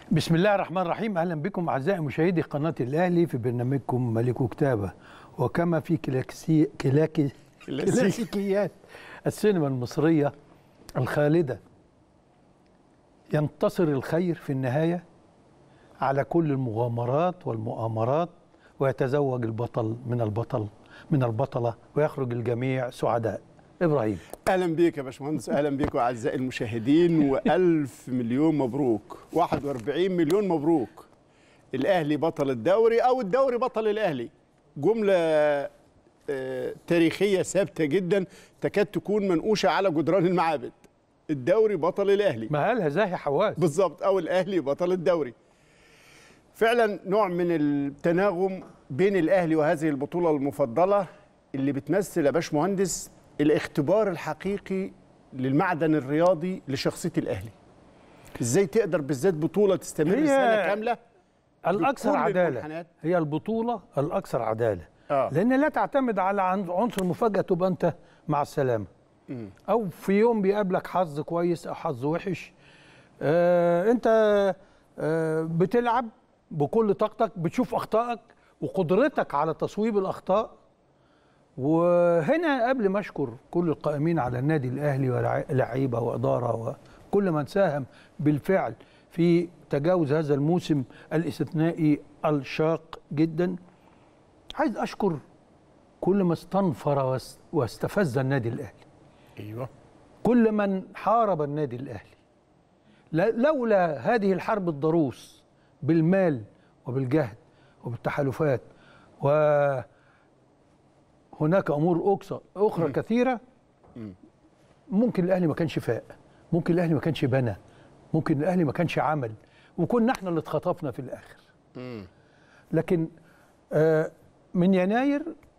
بسم الله الرحمن الرحيم اهلا بكم اعزائي مشاهدي قناه الاهلي في برنامجكم ملك كتابه وكما في كلاكسي كلاكي كلاسيكيات السينما المصريه الخالده ينتصر الخير في النهايه على كل المغامرات والمؤامرات ويتزوج البطل من البطل من البطله ويخرج الجميع سعداء ابراهيم اهلا بيك يا باشمهندس اهلا بيكم اعزائي المشاهدين والف مليون مبروك 41 مليون مبروك الاهلي بطل الدوري او الدوري بطل الاهلي جمله آه، تاريخيه ثابته جدا تكاد تكون منقوشه على جدران المعابد الدوري بطل الاهلي ما قالها زاهي حواس بالظبط او الاهلي بطل الدوري فعلا نوع من التناغم بين الاهلي وهذه البطوله المفضله اللي بتمثل يا باشمهندس الاختبار الحقيقي للمعدن الرياضي لشخصيه الاهلي ازاي تقدر بالذات بطوله تستمر هي سنه كامله الاكثر بكل عداله المنحنيات. هي البطوله الاكثر عداله آه. لان لا تعتمد على عن- عنصر مفاجاه تبقى انت مع السلامه او في يوم بيقابلك حظ كويس او حظ وحش آه انت آه بتلعب بكل طاقتك بتشوف اخطائك وقدرتك على تصويب الاخطاء وهنا قبل ما اشكر كل القائمين على النادي الاهلي ولاعيبه واداره وكل من ساهم بالفعل في تجاوز هذا الموسم الاستثنائي الشاق جدا عايز اشكر كل ما استنفر واس- واستفز النادي الاهلي ايوه كل من حارب النادي الاهلي لا- لولا هذه الحرب الضروس بالمال وبالجهد وبالتحالفات وهناك امور أكس- اخرى كثيره ممكن الاهلي ما كانش فاق ممكن الاهلي ما كانش بنى ممكن الاهلي ما كانش عمل وكنا احنا اللي اتخطفنا في الاخر لكن آه، من يناير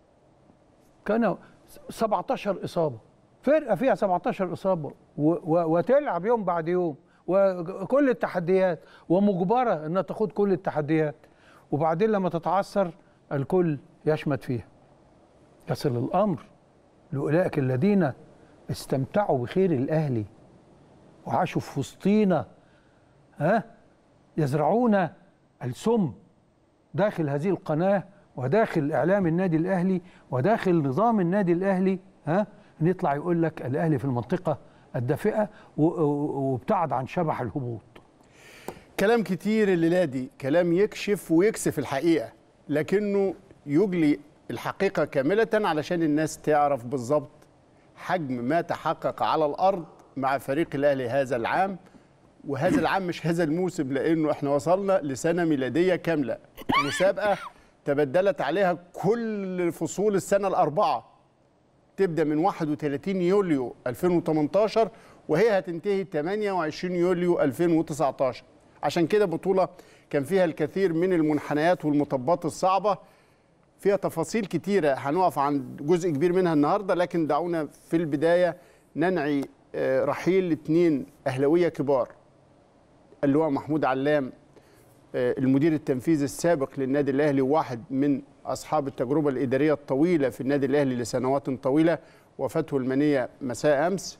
كان 17 اصابه فرقه فيها 17 اصابه و و وتلعب يوم بعد يوم وكل التحديات ومجبره انها تاخد كل التحديات وبعدين لما تتعثر الكل يشمت فيها يصل الامر لاولئك الذين استمتعوا بخير الاهلي وعاشوا في وسطينا ها يزرعون السم داخل هذه القناة وداخل إعلام النادي الأهلي وداخل نظام النادي الأهلي ها نطلع يقول لك الأهلي في المنطقة الدافئة و- و- وابتعد عن شبح الهبوط كلام كتير الليله دي كلام يكشف ويكسف الحقيقه لكنه يجلي الحقيقه كامله علشان الناس تعرف بالظبط حجم ما تحقق على الارض مع فريق الاهلي هذا العام وهذا العام مش هذا الموسم لانه احنا وصلنا لسنه ميلاديه كامله مسابقه تبدلت عليها كل فصول السنه الاربعه تبدا من 31 يوليو 2018 وهي هتنتهي 28 يوليو 2019 عشان كده بطوله كان فيها الكثير من المنحنيات والمطبات الصعبه فيها تفاصيل كتيره هنقف عند جزء كبير منها النهارده لكن دعونا في البدايه ننعي آه، رحيل اثنين اهلاويه كبار اللواء محمود علام آه، المدير التنفيذي السابق للنادي الاهلي وواحد من اصحاب التجربه الاداريه الطويله في النادي الاهلي لسنوات طويله وفاته المنيه مساء امس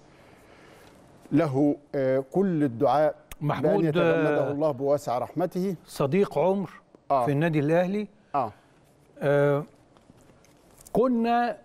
له آه، كل الدعاء محمود، بأن يتغمده آه، الله بواسع رحمته صديق عمر آه. في النادي الأهلي اه آه كنا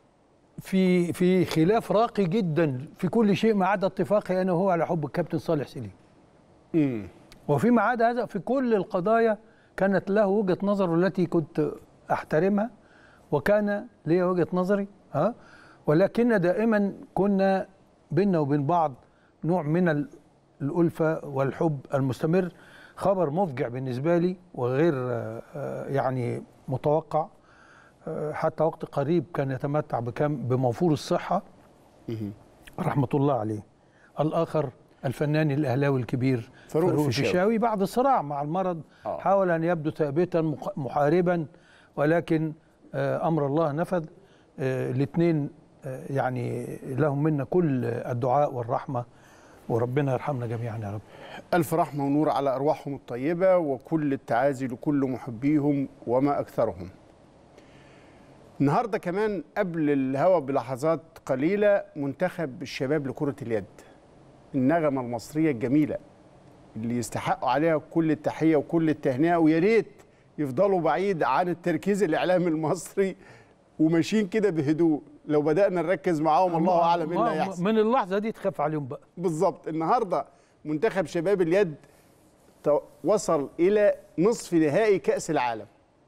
في في خلاف راقي جدا في كل شيء ما عدا اتفاقي أنا وهو على حب الكابتن صالح سليم امم وفيما عدا هذا في كل القضايا كانت له وجهة نظر التي كنت أحترمها وكان لي وجهة نظري ها ولكن دائما كنا بيننا وبين بعض نوع من ال- الألفة والحب المستمر خبر مفجع بالنسبة لي وغير آه، آه، يعني متوقع آه، حتى وقت قريب كان يتمتع بكم بموفور الصحة رحمة الله عليه الآخر الفنان الأهلاوي الكبير فاروق فاروق الفيشاوي. الفيشاوي بعد الصراع مع المرض آه. حاول أن يبدو ثابتا مق- محاربا ولكن آه، أمر الله نفذ الاثنين يعني لهم منا كل الدعاء والرحمة وربنا يرحمنا جميعا يا رب ألف رحمة ونور على أرواحهم الطيبة وكل التعازي لكل محبيهم وما أكثرهم النهاردة كمان قبل الهوا بلحظات قليلة منتخب الشباب لكرة اليد النغمة المصرية الجميلة اللي يستحقوا عليها كل التحيه وكل التهنئه ويا ريت يفضلوا بعيد عن التركيز الاعلامي المصري وماشيين كده بهدوء لو بدانا نركز معاهم الله اعلم ايه اللي ما- هيحصل من اللحظه دي تخاف عليهم بقى بالظبط النهارده منتخب شباب اليد تو- وصل الى نصف نهائي كاس العالم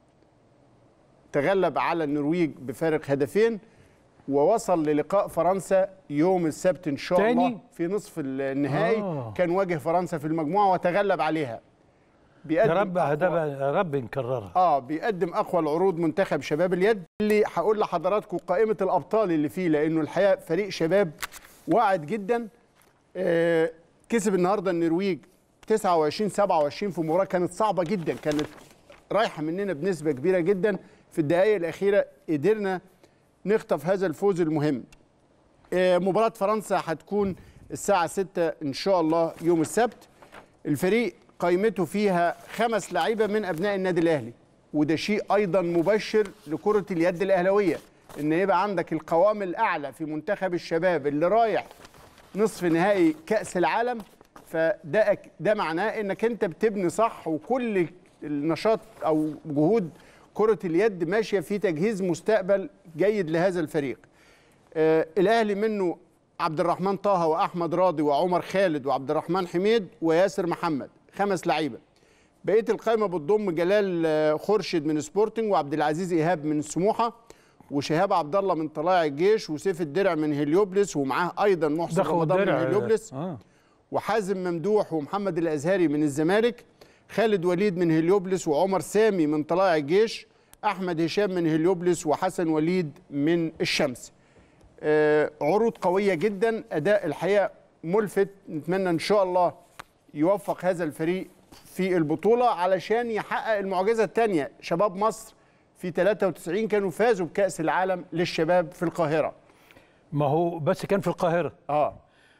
تغلب على النرويج بفارق هدفين ووصل للقاء فرنسا يوم السبت ان شاء تاني؟ الله في نصف النهائي آه. كان واجه فرنسا في المجموعه وتغلب عليها يا بيقدم رب أقوى- ده بقى- يا رب نكررها اه بيقدم اقوى العروض منتخب شباب اليد اللي هقول لحضراتكم قائمه الابطال اللي فيه لانه الحقيقه فريق شباب واعد جدا آه كسب النهارده النرويج 29 27 في مباراه كانت صعبه جدا كانت رايحه مننا بنسبه كبيره جدا في الدقائق الاخيره قدرنا نخطف هذا الفوز المهم آه، مباراة فرنسا هتكون الساعة 6 إن شاء الله يوم السبت الفريق قائمته فيها خمس لعيبة من أبناء النادي الأهلي وده شيء أيضا مبشر لكرة اليد الأهلوية إن يبقى عندك القوام الأعلى في منتخب الشباب اللي رايح نصف نهائي كأس العالم فده أك- ده معناه إنك أنت بتبني صح وكل النشاط أو جهود كرة اليد ماشية في تجهيز مستقبل جيد لهذا الفريق آه، الاهلي منه عبد الرحمن طه واحمد راضي وعمر خالد وعبد الرحمن حميد وياسر محمد خمس لعيبه بقيه القائمه بتضم جلال آه، خورشيد من سبورتنج وعبد العزيز ايهاب من سموحه وشهاب عبد الله من طلائع الجيش وسيف الدرع من هليوبلس ومعاه ايضا محسن ده رمضان من درع هليوبلس اه وحازم ممدوح ومحمد الازهري من الزمالك خالد وليد من هليوبلس وعمر سامي من طلائع الجيش احمد هشام من هليوبلس وحسن وليد من الشمس آه، عروض قويه جدا اداء الحقيقه ملفت نتمنى ان شاء الله يوفق هذا الفريق في البطوله علشان يحقق المعجزه الثانيه شباب مصر في 93 كانوا فازوا بكاس العالم للشباب في القاهره ما هو بس كان في القاهره اه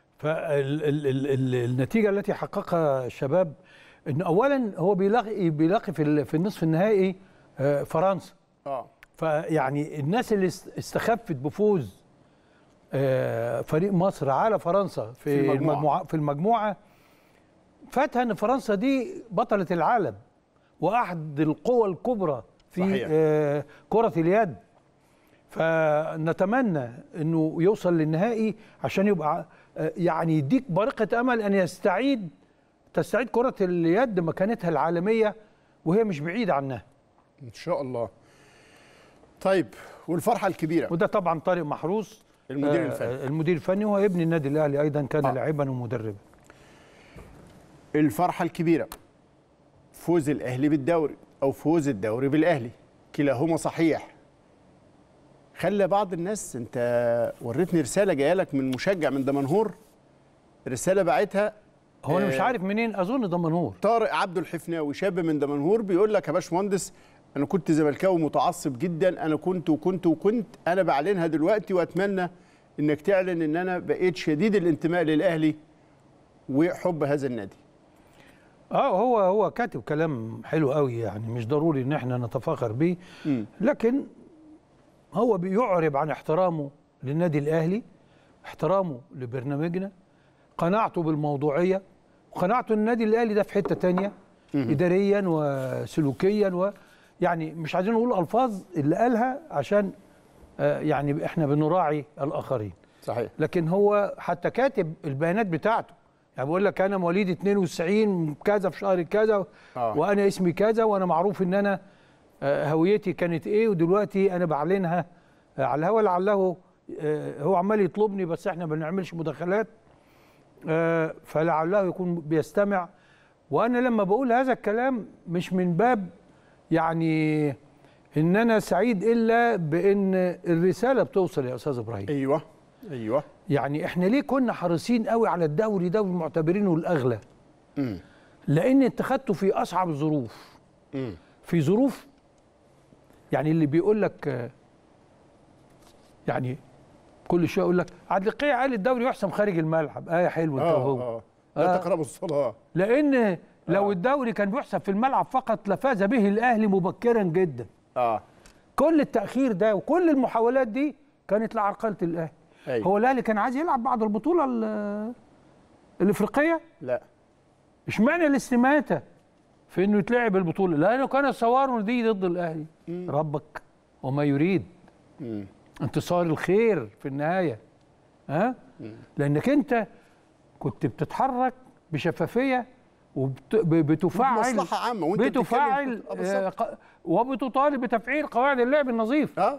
فالنتيجه التي حققها الشباب ان اولا هو بيلاقي بيلاقي في ال- في النصف النهائي آه، فرنسا اه فيعني الناس اللي است- استخفت بفوز آه، فريق مصر على فرنسا في, في المجموعة. المجموعه في المجموعه فاتها ان فرنسا دي بطله العالم واحد القوى الكبرى في صحيح. آه، كره اليد فنتمنى انه يوصل للنهائي عشان يبقى آه، يعني يديك بارقه امل ان يستعيد تستعيد كره اليد مكانتها العالميه وهي مش بعيده عنها ان شاء الله طيب والفرحه الكبيره وده طبعا طارق محروس المدير آه، الفني. المدير الفني هو ابن النادي الاهلي ايضا كان آه. لاعبا ومدربا الفرحة الكبيرة فوز الأهلي بالدوري أو فوز الدوري بالأهلي كلاهما صحيح خلى بعض الناس أنت وريتني رسالة جاية لك من مشجع من دمنهور رسالة بعتها هو انا مش آه، عارف منين اظن دمنهور طارق عبد الحفناوي شاب من دمنهور بيقول لك يا باشمهندس انا كنت زملكاوي متعصب جدا انا كنت وكنت وكنت انا بعلنها دلوقتي واتمنى انك تعلن ان انا بقيت شديد الانتماء للاهلي وحب هذا النادي اه هو هو كاتب كلام حلو قوي يعني مش ضروري ان احنا نتفاخر بيه مم. لكن هو بيعرب عن احترامه للنادي الاهلي احترامه لبرنامجنا قناعته بالموضوعيه وقناعته ان النادي الاهلي ده في حته تانية اداريا وسلوكيا و يعني مش عايزين نقول الفاظ اللي قالها عشان آه، يعني احنا بنراعي الاخرين صحيح لكن هو حتى كاتب البيانات بتاعته يعني بيقول لك انا مواليد 92 كذا في شهر كذا آه. وانا اسمي كذا وانا معروف ان انا آه، هويتي كانت ايه ودلوقتي انا بعلنها آه، على الهوا لعله آه، هو عمال يطلبني بس احنا ما بنعملش مداخلات آه، فلعله يكون بيستمع وانا لما بقول هذا الكلام مش من باب يعني ان انا سعيد الا بان الرساله بتوصل يا استاذ ابراهيم ايوه ايوه يعني احنا ليه كنا حريصين قوي على الدوري ده ومعتبرينه الاغلى مم. لان انت خدته في اصعب الظروف مم. في ظروف يعني اللي بيقول لك آه، يعني كل شويه يقول لك عبد القيع قال الدوري يحسم خارج الملعب اه حلو انت اه وهو اه لا آه. تقربوا الصلاه لان لو آه. الدوري كان بيحسب في الملعب فقط لفاز به الاهلي مبكرا جدا اه كل التاخير ده وكل المحاولات دي كانت لعرقله الاهلي أيوة. هو الاهلي كان عايز يلعب بعد البطوله ال- الافريقيه لا اشمعنى الاستماته في انه يتلعب البطوله لانه كان الصوار دي ضد الاهلي ربك وما يريد انتصار الخير في النهايه ها لانك انت كنت بتتحرك بشفافيه وبتفعل مصلحة عامة وانت بتفعل بتتكلم- آه، بالظبط. آه، ق- وبتطالب بتفعيل قواعد اللعب النظيف اه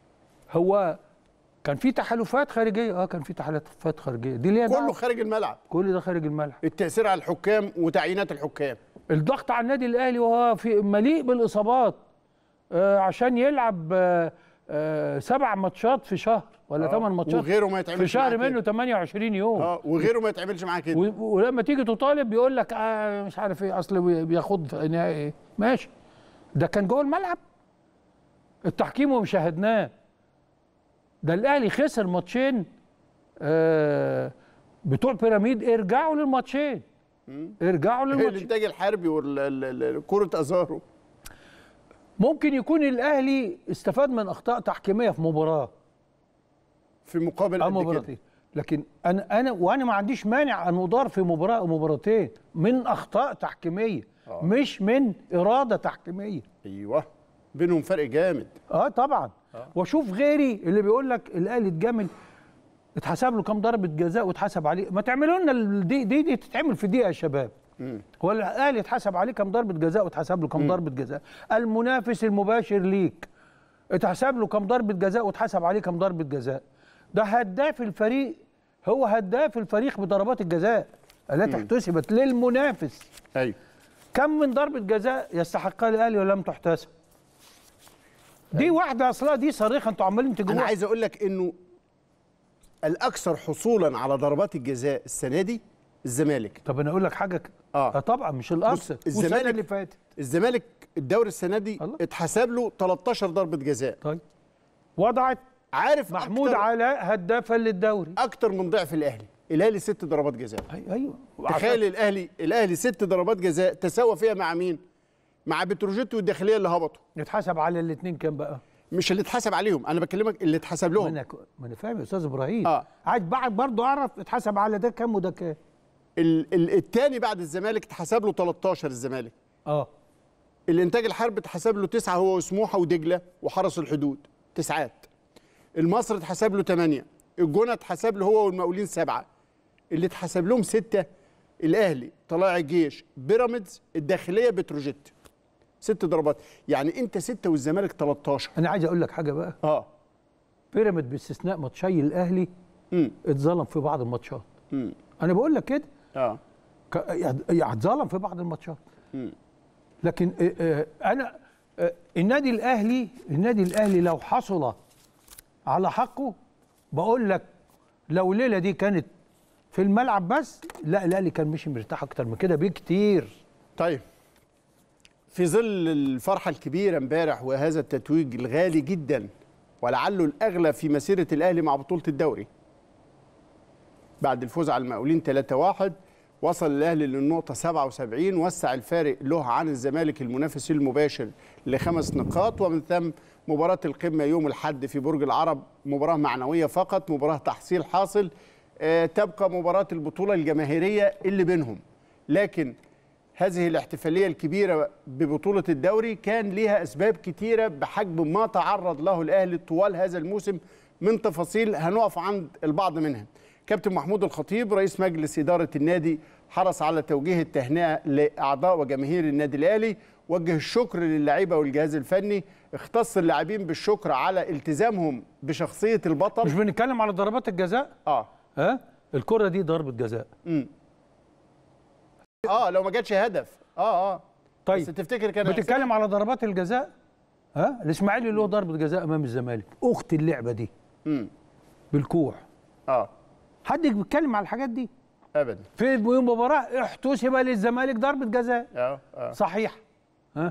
هو كان في تحالفات خارجيه اه كان في تحالفات خارجيه دي ليها كله دعوة. خارج الملعب كل ده خارج الملعب التأثير على الحكام وتعيينات الحكام الضغط على النادي الاهلي وهو في مليء بالاصابات آه عشان يلعب آه آه سبع ماتشات في شهر ولا آه، ثمان ماتشات وغيره ما يتعملش في شهر معاه كده. منه 28 يوم اه وغيره ما يتعملش معاه كده و- ولما تيجي تطالب بيقول لك آه مش عارف ايه اصل بي- بياخد في نهائي ايه ماشي ده كان جوه الملعب التحكيم ومشاهدناه ده الاهلي خسر ماتشين آه بتوع بيراميد ارجعوا للماتشين ارجعوا للماتشين الانتاج الحربي وكرة ازارو ممكن يكون الاهلي استفاد من اخطاء تحكيميه في مباراه في مقابل او قد كده مباراتين لكن انا انا وانا ما عنديش مانع ان ادار في مباراه او مباراتين من اخطاء تحكيميه آه. مش من اراده تحكيميه ايوه بينهم فرق جامد اه طبعا واشوف غيري اللي بيقول لك الاهلي اتجامل اتحسب له كام ضربه جزاء واتحسب عليه ما تعملوا لنا ال- دي دي, دي تتعمل في دقيقه يا شباب هو الاهلي اتحسب عليه كام ضربه جزاء واتحسب له كام ضربه جزاء المنافس المباشر ليك اتحسب له كام ضربه جزاء واتحسب عليه كام ضربه جزاء ده هداف الفريق هو هداف الفريق بضربات الجزاء التي احتسبت للمنافس ايوه كم من ضربه جزاء يستحقها الاهلي ولم تحتسب دي واحده اصلا دي صريخه انتوا عمالين انا تجيبوها عايز اقول لك انه الاكثر حصولا على ضربات الجزاء السنه دي الزمالك طب انا اقول لك حاجه ك- آه. اه طبعا مش الاكثر الزمالك- والسنه اللي فاتت الزمالك الدوري السنه دي الله. اتحسب له 13 ضربه جزاء طيب وضعت عارف محمود أكتر علاء هدافا للدوري اكتر من ضعف الاهلي الاهلي ست ضربات جزاء أي- ايوه تخيل الاهلي الاهلي ست ضربات جزاء تساوى فيها مع مين مع بتروجيت والداخليه اللي هبطوا نتحسب على الاثنين كام بقى؟ مش اللي اتحسب عليهم انا بكلمك اللي اتحسب ما لهم انا ك- ما انا فاهم يا استاذ ابراهيم آه. عايز بعد برضه اعرف اتحسب على ده كام وده كام ال- ال- التاني بعد الزمالك اتحسب له 13 الزمالك اه الانتاج الحرب اتحسب له تسعه هو وسموحه ودجله وحرس الحدود تسعات المصر اتحسب له ثمانيه الجونه اتحسب له هو والمقاولين سبعه اللي اتحسب لهم سته الاهلي طلائع الجيش بيراميدز الداخليه بتروجيت ست ضربات يعني انت سته والزمالك 13 انا عايز اقول لك حاجه بقى اه بيراميد باستثناء ماتشي الاهلي امم اتظلم في بعض الماتشات امم انا بقول لك كده اه ك- يعني يعني اتظلم في بعض الماتشات لكن آه، آه، انا آه، النادي الاهلي النادي الاهلي لو حصل على حقه بقول لك لو الليله دي كانت في الملعب بس لا الاهلي كان مشي مرتاح اكتر من كده بكتير طيب في ظل الفرحة الكبيرة امبارح وهذا التتويج الغالي جدا ولعله الأغلى في مسيرة الأهلي مع بطولة الدوري بعد الفوز على المقاولين 3-1 وصل الأهلي للنقطة 77 وسع الفارق له عن الزمالك المنافس المباشر لخمس نقاط ومن ثم مباراة القمة يوم الحد في برج العرب مباراة معنوية فقط مباراة تحصيل حاصل آه، تبقى مباراة البطولة الجماهيرية اللي بينهم لكن هذه الاحتفالية الكبيرة ببطولة الدوري كان ليها أسباب كتيرة بحجم ما تعرض له الأهلي طوال هذا الموسم من تفاصيل هنقف عند البعض منها كابتن محمود الخطيب رئيس مجلس إدارة النادي حرص على توجيه التهنئة لأعضاء وجماهير النادي الأهلي وجه الشكر للاعيبة والجهاز الفني اختص اللاعبين بالشكر على التزامهم بشخصية مش البطل بنتكلم على ضربات الجزاء اه ها الكره دي ضربه جزاء اه لو ما جاتش هدف اه اه طيب بس تفتكر كان هيحسبها؟ بتتكلم على ضربات الجزاء ها الاسماعيلي له ضربه جزاء امام الزمالك اخت اللعبه دي مم. بالكوع اه حد بيتكلم على الحاجات دي ابدا في مباراه احتسب للزمالك ضربه جزاء اه اه صحيح ها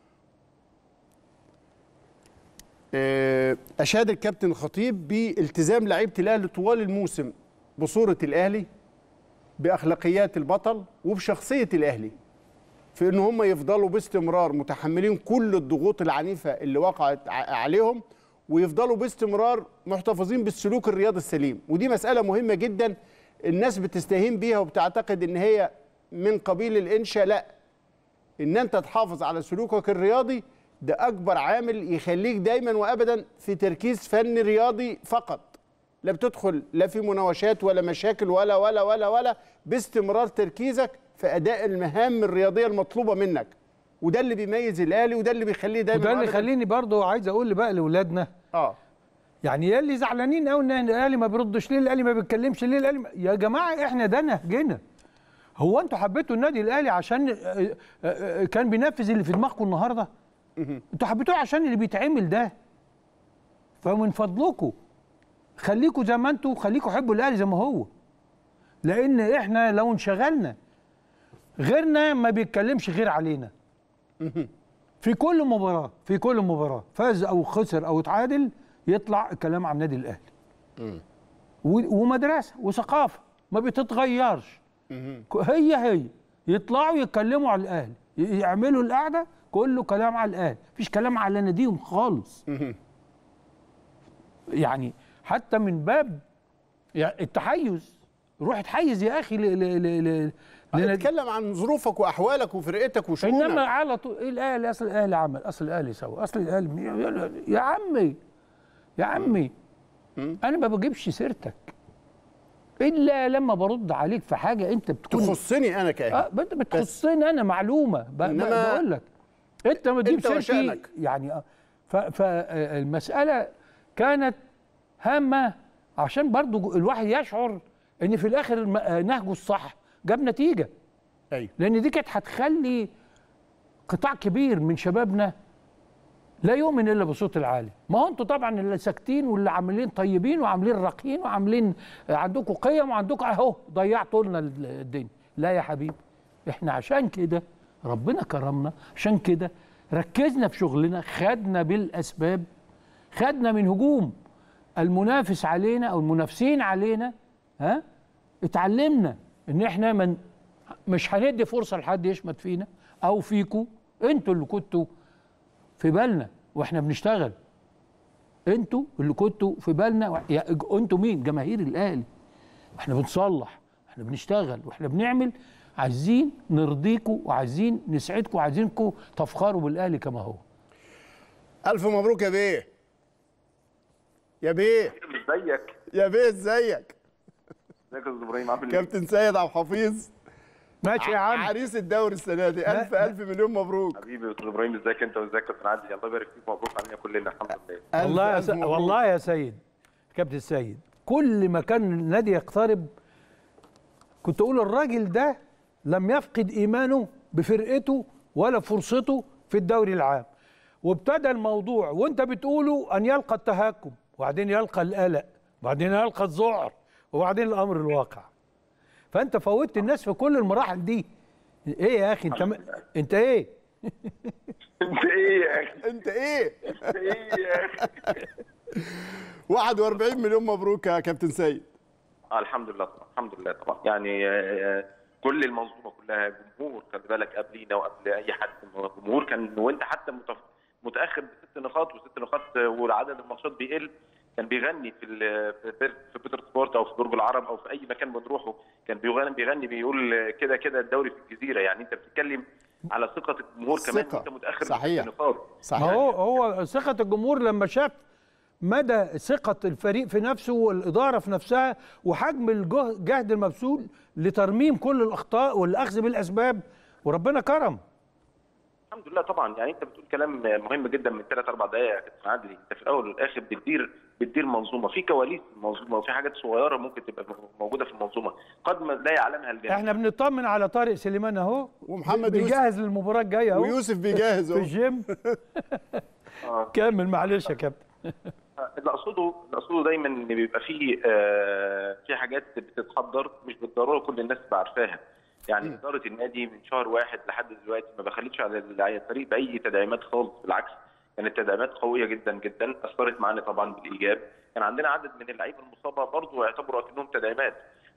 آه، اشاد الكابتن الخطيب بالتزام لعيبه الاهلي طوال الموسم بصوره الاهلي باخلاقيات البطل وبشخصيه الاهلي في ان هم يفضلوا باستمرار متحملين كل الضغوط العنيفه اللي وقعت ع- عليهم ويفضلوا باستمرار محتفظين بالسلوك الرياضي السليم ودي مساله مهمه جدا الناس بتستهين بيها وبتعتقد ان هي من قبيل الانشاء لا ان انت تحافظ على سلوكك الرياضي ده اكبر عامل يخليك دايما وابدا في تركيز فني رياضي فقط لا بتدخل لا في مناوشات ولا مشاكل ولا ولا ولا ولا باستمرار تركيزك في اداء المهام الرياضيه المطلوبه منك وده اللي بيميز الاهلي وده اللي بيخليه دايما وده اللي وأبداً- يخليني برضه عايز اقول بقى لاولادنا اه يعني يا اللي زعلانين قوي ان الاهلي ما بيردش ليه الاهلي ما بيتكلمش ليه الاهلي ما... يا جماعه احنا ده نهجنا هو انتوا حبيتوا النادي الاهلي عشان آه، آه، آه، كان بينفذ اللي في دماغكم النهارده انتوا حبيتوه عشان اللي بيتعمل ده فمن فضلكم خليكوا زي ما انتوا خليكوا حبوا الاهلي زي ما هو لان احنا لو انشغلنا غيرنا ما بيتكلمش غير علينا في كل مباراه في كل مباراه فاز او خسر او اتعادل يطلع الكلام عن النادي الاهلي و- ومدرسه وثقافه ما بتتغيرش ك- هي هي يطلعوا يتكلموا على الاهلي ي- يعملوا القعده كله كلام على الاهلي مفيش كلام على ناديهم خالص يعني حتى من باب يعني التحيز روح اتحيز يا اخي ل ل ل ل لنادي- اتكلم عن ظروفك واحوالك وفرقتك وشؤونك انما على طول إيه الاهلي اصل الاهلي عمل اصل الاهلي سوى اصل الاهلي مي- يا- يا عمي يا عمي انا ما بجيبش سيرتك الا لما برد عليك في حاجه انت بتكون تخصني انا كاهل اه بت- بتخصني انا معلومه ب- ب- إنما بقول لك انت ما تجيب أنت سيرتي وشأنك. يعني آه. فالمساله كانت هامه عشان برضو الواحد يشعر ان في الاخر الم- آه، نهجه الصح جاب نتيجه ايوه لان دي كانت هتخلي قطاع كبير من شبابنا لا يؤمن الا بصوت العالي ما هو انتوا طبعا اللي ساكتين واللي عاملين طيبين وعاملين راقيين وعاملين عندكم قيم وعندكم اهو ضيعتوا لنا ال- الدنيا لا يا حبيبي احنا عشان كده ربنا كرمنا عشان كده ركزنا في شغلنا خدنا بالاسباب خدنا من هجوم المنافس علينا او المنافسين علينا ها اتعلمنا ان احنا من مش هندي فرصه لحد يشمت فينا او فيكو انتوا اللي كنتوا في بالنا واحنا بنشتغل انتوا اللي كنتوا في بالنا و... يا... انتوا مين جماهير الاهلي احنا بنصلح احنا بنشتغل واحنا بنعمل عايزين نرضيكوا وعايزين نسعدكوا وعايزينكوا تفخروا بالاهلي كما هو الف مبروك يا بيه يا بيه ازيك يا بيه ازيك ازيك يا استاذ ابراهيم عامل ايه؟ كابتن سيد عبد الحفيظ ماشي يا عم عريس الدوري السنه دي الف الف مليون مبروك حبيبي يا استاذ ابراهيم ازيك انت وازيك يا كابتن عادل الله يبارك فيك مبروك علينا كلنا الحمد لله ألف والله يا ألف س... مبروك. والله يا سيد كابتن سيد كل ما كان النادي يقترب كنت اقول الراجل ده لم يفقد ايمانه بفرقته ولا فرصته في الدوري العام وابتدى الموضوع وانت بتقوله ان يلقى التهكم وبعدين يلقى القلق وبعدين يلقى الذعر وبعدين الامر الواقع فانت فوتت الناس في كل المراحل دي ايه يا اخي انت م... انت ايه انت ايه يا اخي؟ انت ايه انت ايه يا اخي؟ 41 مليون مبروك يا كابتن سيد آه الحمد لله طبعا الحمد لله طبعا يعني آه، كل المنظومه كلها جمهور خلي بالك قبلينا وقبل اي حد جمهور كان وانت حتى متف- متاخر بست نقاط وست نقاط آه، وعدد الماتشات بيقل كان بيغني في ال- في في- في بيتر سبورت او في برج العرب او في اي مكان بنروحه كان بيغني بيغني بيقول آه، كده كده الدوري في الجزيره يعني انت بتتكلم على ثقه الجمهور كمان ثقة. وانت متاخر صحيح. بست نقاط ما صحيح هو هو ثقة الجمهور لما شاف مدى ثقة الفريق في نفسه والإدارة في نفسها وحجم الجه- الجهد المبذول لترميم كل الأخطاء والأخذ بالأسباب وربنا كرم الحمد لله طبعا يعني انت بتقول كلام مهم جدا من ثلاث اربع دقائق يا كابتن عادل انت في الاول والاخر بتدير بتدير منظومه في كواليس المنظومه وفي حاجات صغيره ممكن تبقى موجوده في المنظومه قد ما لا يعلمها الجميع احنا بنطمن على طارق سليمان اهو ومحمد يوسف بيجهز للمباراة الجاية اهو ويوسف بيجهز في اهو الجيم آه. كمل معلش يا كابتن اللي اقصده اللي اقصده دايما ان بيبقى في آه في حاجات بتتحضر مش بالضروره كل الناس تبقى عارفاها يعني اداره النادي من شهر واحد لحد دلوقتي ما بخلتش على الفريق باي تدعيمات خالص بالعكس كانت تدعيمات قويه جدا جدا اثرت معانا طبعا بالايجاب كان عندنا عدد من اللعيبه المصابه برضه يعتبروا اكنهم تدعيمات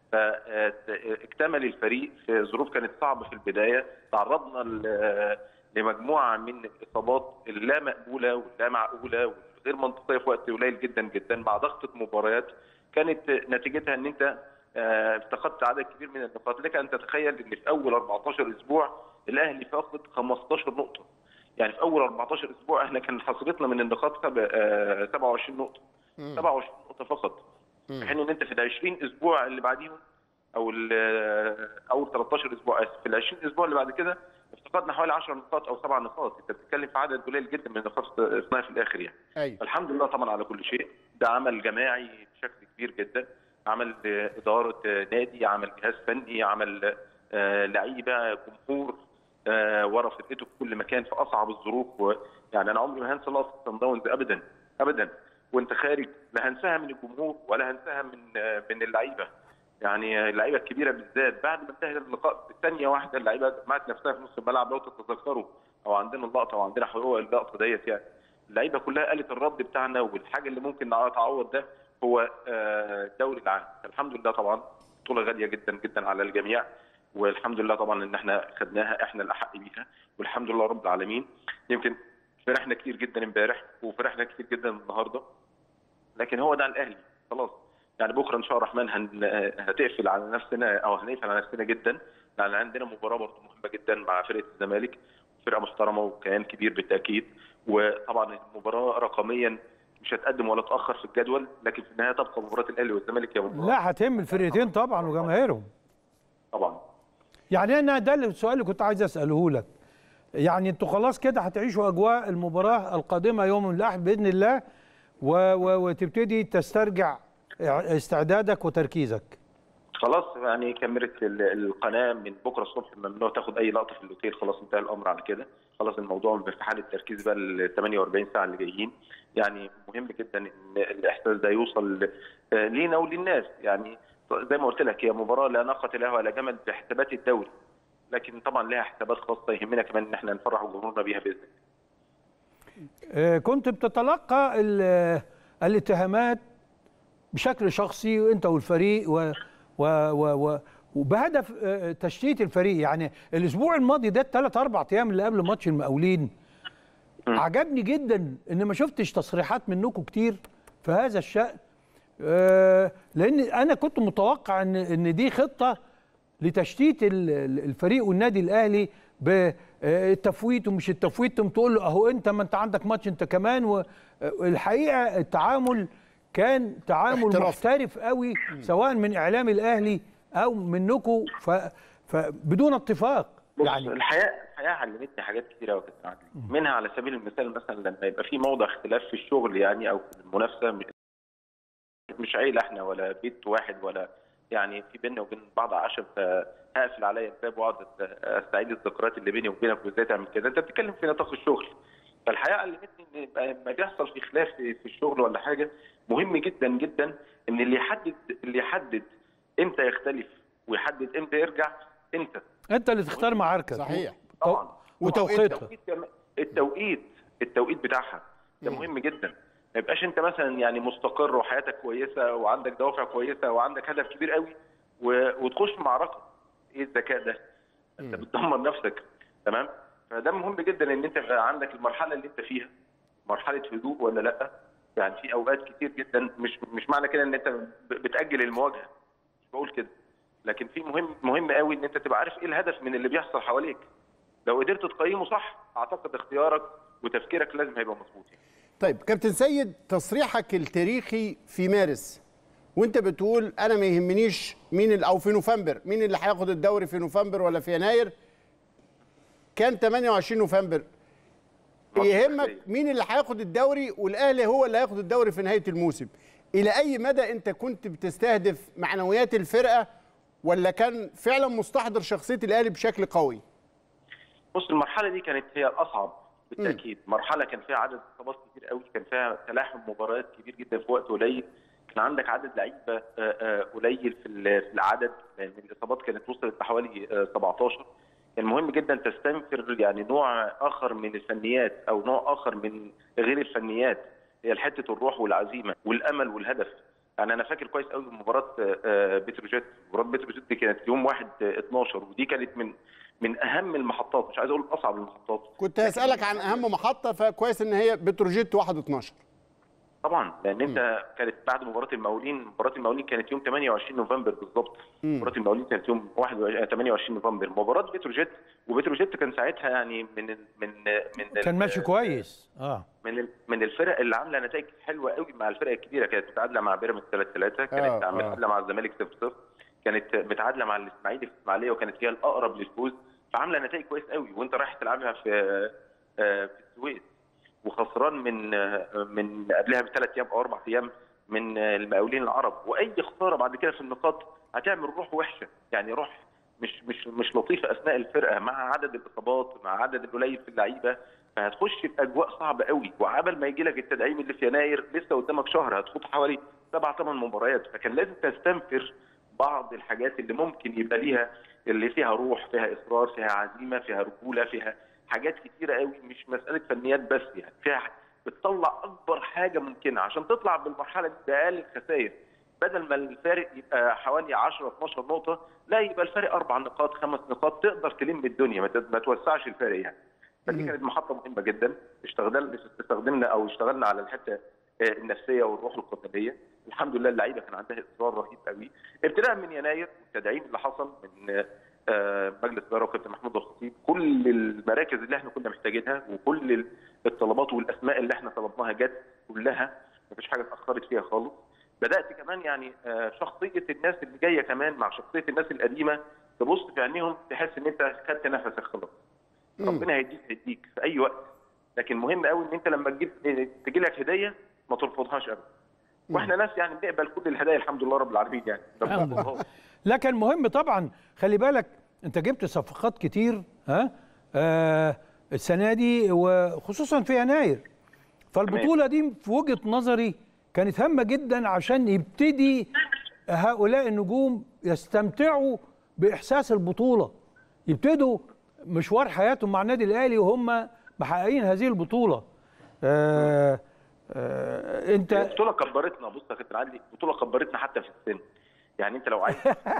فاكتمل الفريق في ظروف كانت صعبه في البدايه تعرضنا ل- لمجموعه من الاصابات اللا مقبوله واللا معقوله والغير منطقيه في وقت قليل جدا جدا مع ضغطه مباريات كانت نتيجتها ان انت آه، افتقدت عدد كبير من النقاط لك ان تتخيل ان في اول 14 اسبوع الاهلي فاقد 15 نقطه يعني في اول 14 اسبوع احنا كان حصيلتنا من النقاط سب- آه، 27 نقطه 27 نقطه فقط في حين ان انت في ال 20 اسبوع اللي بعديهم او ال- اول 13 اسبوع اسف في ال 20 اسبوع اللي بعد كده افتقدنا حوالي 10 نقاط او 7 نقاط انت بتتكلم في عدد قليل جدا من النقاط اثناء في الاخر يعني ايوه الحمد لله طبعا على كل شيء ده عمل جماعي بشكل كبير جدا عمل آه، اداره آه، نادي عمل جهاز فني عمل آه، لعيبه جمهور آه، ورا فرقته في كل مكان في اصعب الظروف و- يعني انا عمري ما هنسى لقطه صن داونز ابدا ابدا وانت خارج لا هنساها من الجمهور ولا هنساها من آه، من اللعيبه يعني اللعيبه الكبيره بالذات بعد ما انتهى اللقاء ثانيه واحده اللعيبه جمعت نفسها في نص الملعب لو تتذكروا او عندنا اللقطه وعندنا حقوق اللقطه ديت يعني اللعيبه كلها قالت الرد بتاعنا والحاجه اللي ممكن نتعوض ده هو آه، الدوري العام الحمد لله طبعا بطوله غاليه جدا جدا على الجميع والحمد لله طبعا ان احنا خدناها احنا الاحق بيها والحمد لله رب العالمين يمكن فرحنا كتير جدا امبارح وفرحنا كتير جدا النهارده لكن هو ده الاهلي خلاص يعني بكره ان شاء الله الرحمن هن... هتقفل على نفسنا او هنقفل على نفسنا جدا لان عندنا مباراه برضه مهمه جدا مع فرقه الزمالك فرقه محترمه وكيان كبير بالتاكيد وطبعا المباراه رقميا مش هتقدم ولا تاخر في الجدول لكن في النهايه تبقى مباراه الاهلي والزمالك هي مباراه لا هتهم الفرقتين طبعا وجماهيرهم طبعا يعني انا ده السؤال اللي كنت عايز اساله لك يعني انتوا خلاص كده هتعيشوا اجواء المباراه القادمه يوم الاحد باذن الله و و وتبتدي تسترجع استعدادك وتركيزك خلاص يعني كاميرا ال- القناه من بكره الصبح ممنوع تاخد اي لقطه في الاوتيل خلاص انتهى الامر على كده خلاص الموضوع في حاله تركيز بقى ال 48 ساعه اللي جايين يعني مهم جدا ان الاحساس ده يوصل آه، لينا وللناس يعني زي ما قلت لك هي مباراه لا ناقه لها ولا جمل بحسابات الدوري لكن طبعا لها حسابات خاصه يهمنا كمان ان احنا نفرح جمهورنا بيها باذن الله آه، كنت بتتلقى ال- الاتهامات بشكل شخصي انت والفريق و و و و وبهدف آه، تشتيت الفريق يعني الاسبوع الماضي ده الثلاث اربع ايام اللي قبل ماتش المقاولين عجبني جدا ان ما شفتش تصريحات منكم كتير في هذا الشأن آه، لان انا كنت متوقع ان ان دي خطه لتشتيت ال- ال- الفريق والنادي الاهلي بالتفويت ومش التفويت تقوم تقول له اهو انت ما انت عندك ماتش انت كمان والحقيقه التعامل كان تعامل احترافي. محترف قوي سواء من اعلام الاهلي او منكم ف فبدون اتفاق بص يعني الحياه الحياه علمتني حاجات كتيره قوي يا كابتن عادل منها على سبيل المثال مثلا لما يبقى في موضع اختلاف في الشغل يعني او في المنافسه مش عيله احنا ولا بيت واحد ولا يعني في بيننا وبين بعض عشم فهقفل عليا الباب واقعد استعيد الذكريات اللي بيني وبينك وازاي تعمل كده انت بتتكلم في نطاق الشغل فالحقيقه علمتني ان يبقى لما بيحصل في خلاف في في الشغل ولا حاجه مهم جدا جدا ان اللي يحدد اللي يحدد امتى يختلف ويحدد امتى يرجع انت انت اللي تختار معاركك صحيح. طبعا وتوقيتها التوقيت كمان- التوقيت التوقيت بتاعها ده مهم جدا ما يبقاش انت مثلا يعني مستقر وحياتك كويسه وعندك دوافع كويسه وعندك هدف كبير قوي و... وتخش في معركه ايه الذكاء ده؟ انت بتدمر نفسك تمام؟ فده مهم جدا ان انت يبقى عندك المرحله اللي انت فيها مرحله هدوء ولا لا؟ يعني في اوقات كتير جدا مش مش معنى كده ان انت ب- بتاجل المواجهه مش بقول كده لكن في مهم مهم قوي ان انت تبقى عارف ايه الهدف من اللي بيحصل حواليك لو قدرت تقيمه صح اعتقد اختيارك وتفكيرك لازم هيبقى مظبوط يعني. طيب كابتن سيد تصريحك التاريخي في مارس وانت بتقول انا ما يهمنيش مين ال- او في نوفمبر مين اللي هياخد الدوري في نوفمبر ولا في يناير كان 28 نوفمبر يهمك مين اللي هياخد الدوري والاهلي هو اللي هياخد الدوري في نهايه الموسم الى اي مدى انت كنت بتستهدف معنويات الفرقه ولا كان فعلا مستحضر شخصيه الاهلي بشكل قوي بص المرحله دي كانت هي الاصعب بالتاكيد مرحله كان فيها عدد اصابات كتير قوي كان فيها تلاحم مباريات كبير جدا في وقت قليل كان عندك عدد لعيبه آه، آه، قليل في ال- في العدد لان الاصابات كانت وصلت لحوالي آه، 17 كان مهم جدا تستنفر يعني نوع اخر من الفنيات او نوع اخر من غير الفنيات هي حته الروح والعزيمه والامل والهدف يعني انا فاكر كويس قوي مباراه آه، آه، بتروجيت مباراه بتروجيت دي كانت يوم 1 آه، 12 ودي كانت من من اهم المحطات مش عايز اقول اصعب المحطات كنت هسالك عن اهم محطه فكويس ان هي بتروجيت 1 12 طبعا لان انت كانت بعد مباراه المقاولين مباراه المقاولين كانت يوم 28 نوفمبر بالظبط مباراه المقاولين كانت يوم 21 28 نوفمبر مباراه بتروجيت وبتروجيت كان ساعتها يعني من ال من من كان ال- ماشي كويس اه من ال- من الفرق اللي عامله نتائج حلوه قوي مع الفرق الكبيره كانت متعادله مع بيراميدز 3 3 آه، كانت آه. متعادله مع الزمالك 0 0 كانت متعادله مع الاسماعيلي في الاسماعيليه وكانت هي الاقرب للفوز فعامله نتائج كويس قوي وانت رايح تلعبها في آه، في السويس وخسران من آه، من قبلها بثلاث ايام او اربع ايام من آه، المقاولين العرب واي خساره بعد كده في النقاط هتعمل روح وحشه يعني روح مش مش مش لطيفه اثناء الفرقه مع عدد الاصابات مع عدد القليل في اللعيبه فهتخش في اجواء صعبه قوي وعبل ما يجي لك التدعيم اللي في يناير لسه قدامك شهر هتخوض حوالي سبع ثمان مباريات فكان لازم تستنفر بعض الحاجات اللي ممكن يبقى ليها اللي فيها روح فيها اصرار فيها عزيمه فيها رجوله فيها حاجات كتيره قوي مش مساله فنيات بس يعني فيها بتطلع اكبر حاجه ممكنه عشان تطلع بالمرحله دي باقل الخسائر بدل ما الفارق يبقى حوالي 10 12 نقطه لا يبقى الفارق اربع نقاط خمس نقاط تقدر تلم الدنيا ما ت- ما توسعش الفارق يعني فدي كانت محطه مهمه جدا اشتغلنا استخدمنا او اشتغلنا على الحته آه، النفسيه والروح القتاليه الحمد لله اللعيبه كان عندها اصرار رهيب قوي ابتداء من يناير والتدعيم اللي حصل من آه، مجلس اداره وكابتن محمود الخطيب كل المراكز اللي احنا كنا محتاجينها وكل ال- الطلبات والاسماء اللي احنا طلبناها جت كلها مفيش حاجه اتاخرت فيها خالص بدات كمان يعني آه، شخصيه الناس اللي جايه كمان مع شخصيه الناس القديمه تبص في عينيهم تحس ان انت خدت نفسك خلاص ربنا هيديك هيديك في اي وقت لكن مهم قوي ان انت لما تجيب تجي لك هديه ما ترفضهاش ابدا واحنا ناس يعني بنقبل كل الهدايا الحمد لله رب العالمين يعني ما الحمد لله. بنرفضهاش. لكن مهم طبعا خلي بالك انت جبت صفقات كتير ها آه السنه دي وخصوصا في يناير فالبطوله دي في وجهه نظري كانت هامه جدا عشان يبتدي هؤلاء النجوم يستمتعوا باحساس البطوله يبتدوا مشوار حياتهم مع النادي الاهلي وهم محققين هذه البطوله آه آه انت البطوله كبرتنا بص يا كابتن عادل البطوله كبرتنا حتى في السن يعني انت لو عايز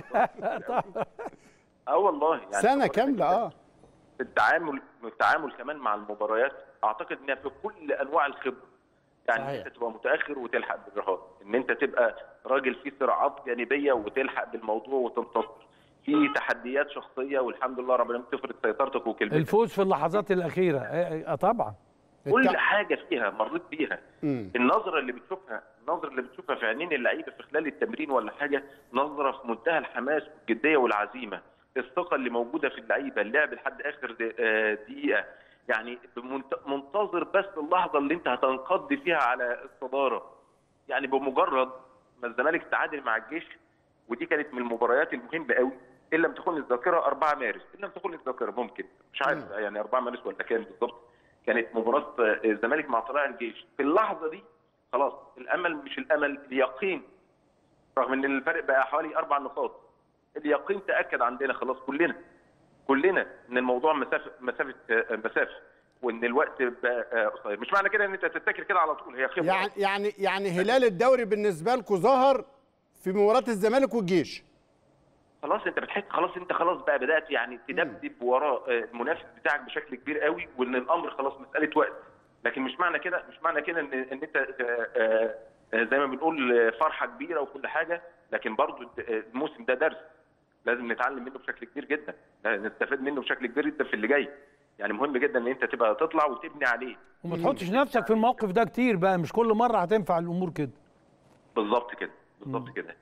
اه والله يعني سنه كبرتنا كامله جداً. اه التعامل التعامل كمان مع المباريات اعتقد انها في كل انواع الخبره يعني صحيح. انت تبقى متاخر وتلحق بالرهان ان انت تبقى راجل في صراعات جانبيه وتلحق بالموضوع وتنتصر في تحديات شخصيه والحمد لله رب العالمين تفرض سيطرتك وكلمتك الفوز في اللحظات الاخيره آه آه، طبعا كل التع- حاجه فيها مريت بيها مم. النظره اللي بتشوفها النظره اللي بتشوفها في عينين اللعيبه في خلال التمرين ولا حاجه نظره في منتهى الحماس والجديه والعزيمه الثقه اللي موجوده في اللعيبه اللعب لحد اخر د- آه، دقيقه يعني بمنت- منتظر بس اللحظه اللي انت هتنقض فيها على الصداره يعني بمجرد ما الزمالك تعادل مع الجيش ودي كانت من المباريات المهمه قوي ان لم تكن الذاكره 4 مارس ان لم تكن الذاكره ممكن مش عارف يعني 4 مارس ولا كام بالظبط كانت مباراه آه، الزمالك مع طلائع الجيش في اللحظه دي خلاص الامل مش الامل اليقين رغم ان الفرق بقى حوالي اربع نقاط اليقين تاكد عندنا خلاص كلنا كلنا ان الموضوع مسافه مسافه آه، مسافه وان الوقت بقى آه، قصير مش معنى كده ان انت تتكل كده على طول هي خبره يعني يعني يعني هلال الدوري بالنسبه لكم ظهر في مباراه الزمالك والجيش خلاص انت بتحس خلاص انت خلاص بقى بدات يعني تدبدب وراء آه، المنافس بتاعك بشكل كبير قوي وان الامر خلاص مساله وقت لكن مش معنى كده مش معنى كده ان ان انت آه، آه، آه، زي ما بنقول آه، فرحه كبيره وكل حاجه لكن برضو الد- آه، الموسم ده درس لازم نتعلم منه بشكل كبير جدا آه، نستفاد منه بشكل كبير جدا في اللي جاي يعني مهم جدا ان انت تبقى تطلع وتبني عليه وما تحطش نفسك في الموقف ده كتير بقى مش كل مره هتنفع الامور كده بالظبط كده بالظبط كده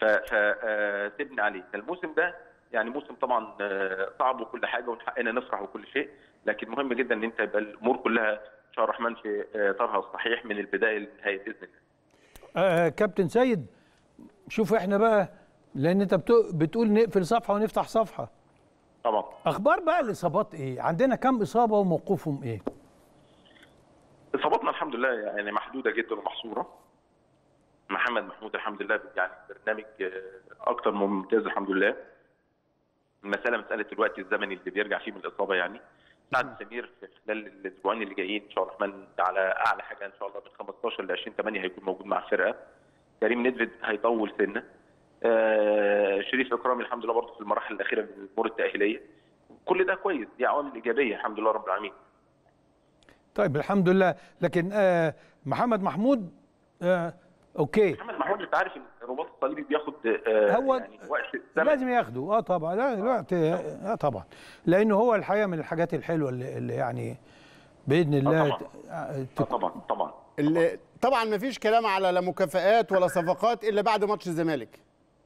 فتبني عليه الموسم ده يعني موسم طبعا آه، صعب وكل حاجه ومن حقنا نفرح وكل شيء لكن مهم جدا ان انت يبقى الامور كلها ان شاء الله الرحمن في آه، طرها الصحيح من البدايه للنهايه باذن الله آه كابتن سيد شوف احنا بقى لان انت بتو- بتقول نقفل صفحه ونفتح صفحه طبعا اخبار بقى الاصابات ايه عندنا كم اصابه وموقفهم ايه اصاباتنا الحمد لله يعني محدوده جدا ومحصوره محمد محمود الحمد لله يعني برنامج آه، اكتر من ممتاز الحمد لله المساله مساله الوقت الزمني اللي بيرجع فيه من الاصابه يعني سعد سمير في خلال الاسبوعين اللي جايين ان شاء الله الرحمن على اعلى حاجه ان شاء الله من 15 ل 20 8 هيكون موجود مع الفرقه كريم ندفد هيطول سنه آه شريف اكرامي الحمد لله برضه في المراحل الاخيره من الامور التاهيليه كل ده كويس دي عوامل ايجابيه الحمد لله رب العالمين طيب الحمد لله لكن آه محمد محمود آه اوكي محمد محمود انت عارف ان الرباط الصليبي بياخد آه هو يعني وقت زمن لازم ياخدوا اه طبعا لا الوقت اه طبعا لانه هو الحقيقه من الحاجات الحلوه اللي, اللي يعني باذن الله طبعاً. ت- آه، آه تك- طبعا طبعا اللي طبعا ما فيش كلام على لا مكافآت ولا صفقات الا بعد ماتش الزمالك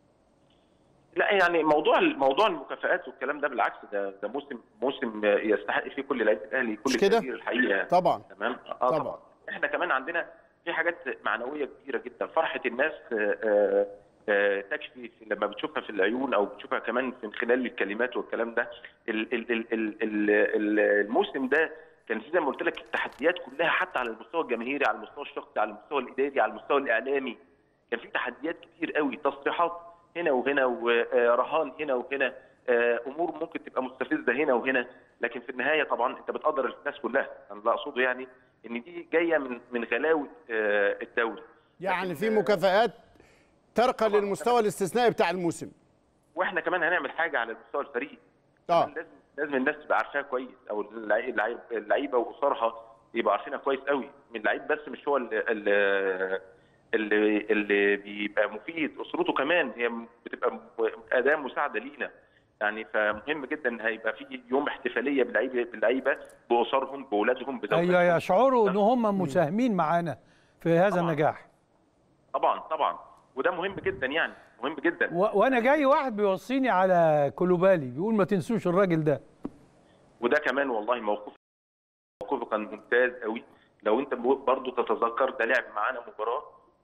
لا يعني موضوع موضوع المكافآت والكلام ده بالعكس ده ده موسم موسم يستحق فيه كل لعيبه الاهلي كل مش كده؟ التقدير الحقيقه طبعا تمام اه طبعاً. طبعا احنا كمان عندنا في حاجات معنويه كبيره جدا فرحه الناس آه، آه، آه، تكفي في- لما بتشوفها في العيون او بتشوفها كمان من خلال الكلمات والكلام ده ال- ال- ال- ال- ال- ال- الموسم ده كان في زي ما قلت لك التحديات كلها حتى على المستوى الجماهيري على المستوى الشخصي على المستوى الاداري على المستوى الاعلامي كان في تحديات كتير قوي تصريحات هنا وهنا ورهان هنا وهنا آه، امور ممكن تبقى مستفزه هنا وهنا لكن في النهايه طبعا انت بتقدر الناس كلها انا اللي اقصده يعني ان دي جايه من من غلاوه آه، الدوري يعني لكن، في آه، مكافآت ترقى طبعاً. للمستوى الاستثنائي بتاع الموسم واحنا كمان هنعمل حاجه على مستوى الفريق اه كمان لازم لازم الناس تبقى عارفاها كويس او اللعي- اللعي- اللعيبه واسرها يبقوا عارفينها كويس قوي من اللعيب بس مش هو اللي, اللي اللي اللي بيبقى مفيد اسرته كمان هي بتبقى م- اداه مساعده لينا يعني فمهم جدا ان هيبقى في يوم احتفاليه باللعيبه باللعيبه باسرهم باولادهم بزوجاتهم ايوه يشعروا ان هم مساهمين معانا في هذا طبعاً. النجاح طبعا طبعا وده مهم جدا يعني مهم جدا و- وانا جاي واحد بيوصيني على كلوبالي بيقول ما تنسوش الراجل ده وده كمان والله موقف موقفه كان ممتاز قوي لو انت برضو تتذكر ده لعب معانا مباراه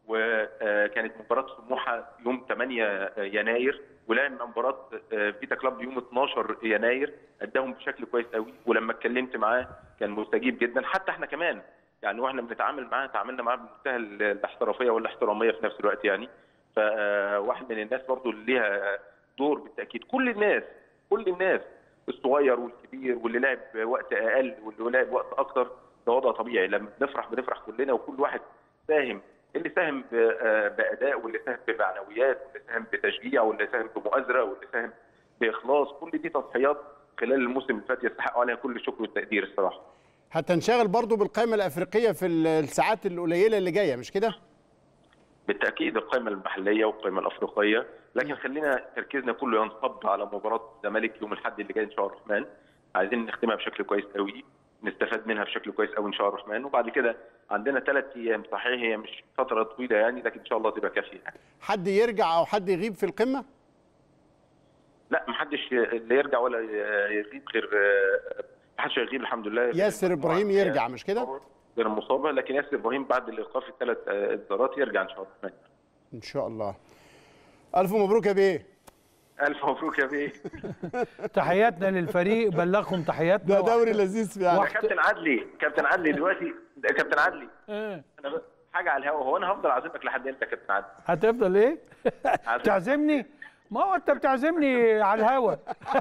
وكانت مباراه سموحه يوم 8 يناير ولعب مباراه آه، فيتا كلاب يوم 12 يناير اداهم بشكل كويس قوي ولما اتكلمت معاه كان مستجيب جدا حتى احنا كمان يعني واحنا بنتعامل معاه تعاملنا معاه بمنتهى الاحترافيه والاحتراميه في نفس الوقت يعني فواحد من الناس برضو اللي ليها دور بالتاكيد كل الناس كل الناس الصغير والكبير واللي لعب وقت اقل واللي لعب وقت اكتر ده وضع طبيعي لما بنفرح بنفرح كلنا وكل واحد ساهم اللي ساهم ب- آه باداء واللي ساهم بمعنويات واللي ساهم بتشجيع واللي ساهم بمؤازره واللي ساهم باخلاص كل دي تضحيات خلال الموسم اللي فات يستحقوا عليها كل الشكر والتقدير الصراحه هتنشغل برضو بالقائمه الافريقيه في الساعات القليله اللي جايه مش كده بالتاكيد القائمه المحليه والقائمه الافريقيه لكن خلينا تركيزنا كله ينصب على مباراه الزمالك يوم الاحد اللي جاي ان شاء الله الرحمن عايزين نختمها بشكل كويس قوي نستفاد منها بشكل كويس قوي ان شاء الله الرحمن وبعد كده عندنا ثلاث ايام صحيح هي مش فتره طويله يعني لكن ان شاء الله تبقى كافيه يعني. حد يرجع او حد يغيب في القمه لا محدش اللي يرجع ولا يغيب غير محدش يغيب الحمد لله ياسر ابراهيم يرجع مش كده غير مصابه لكن ياسر ابراهيم بعد الايقاف الثلاث انذارات يرجع ان شاء الله الرحمن ان شاء الله الف مبروك يا بيه الف مبروك يا بيه تحياتنا للفريق بلغهم تحياتنا ده دوري لذيذ يا فعلا كابتن عدلي كابتن عدلي دلوقتي ده كابتن عدلي إيه. انا بس حاجه على الهوا هو انا هفضل اعزمك لحد امتى يا كابتن عدلي؟ هتفضل ايه عزم. تعزمني ما هو انت بتعزمني على الهوا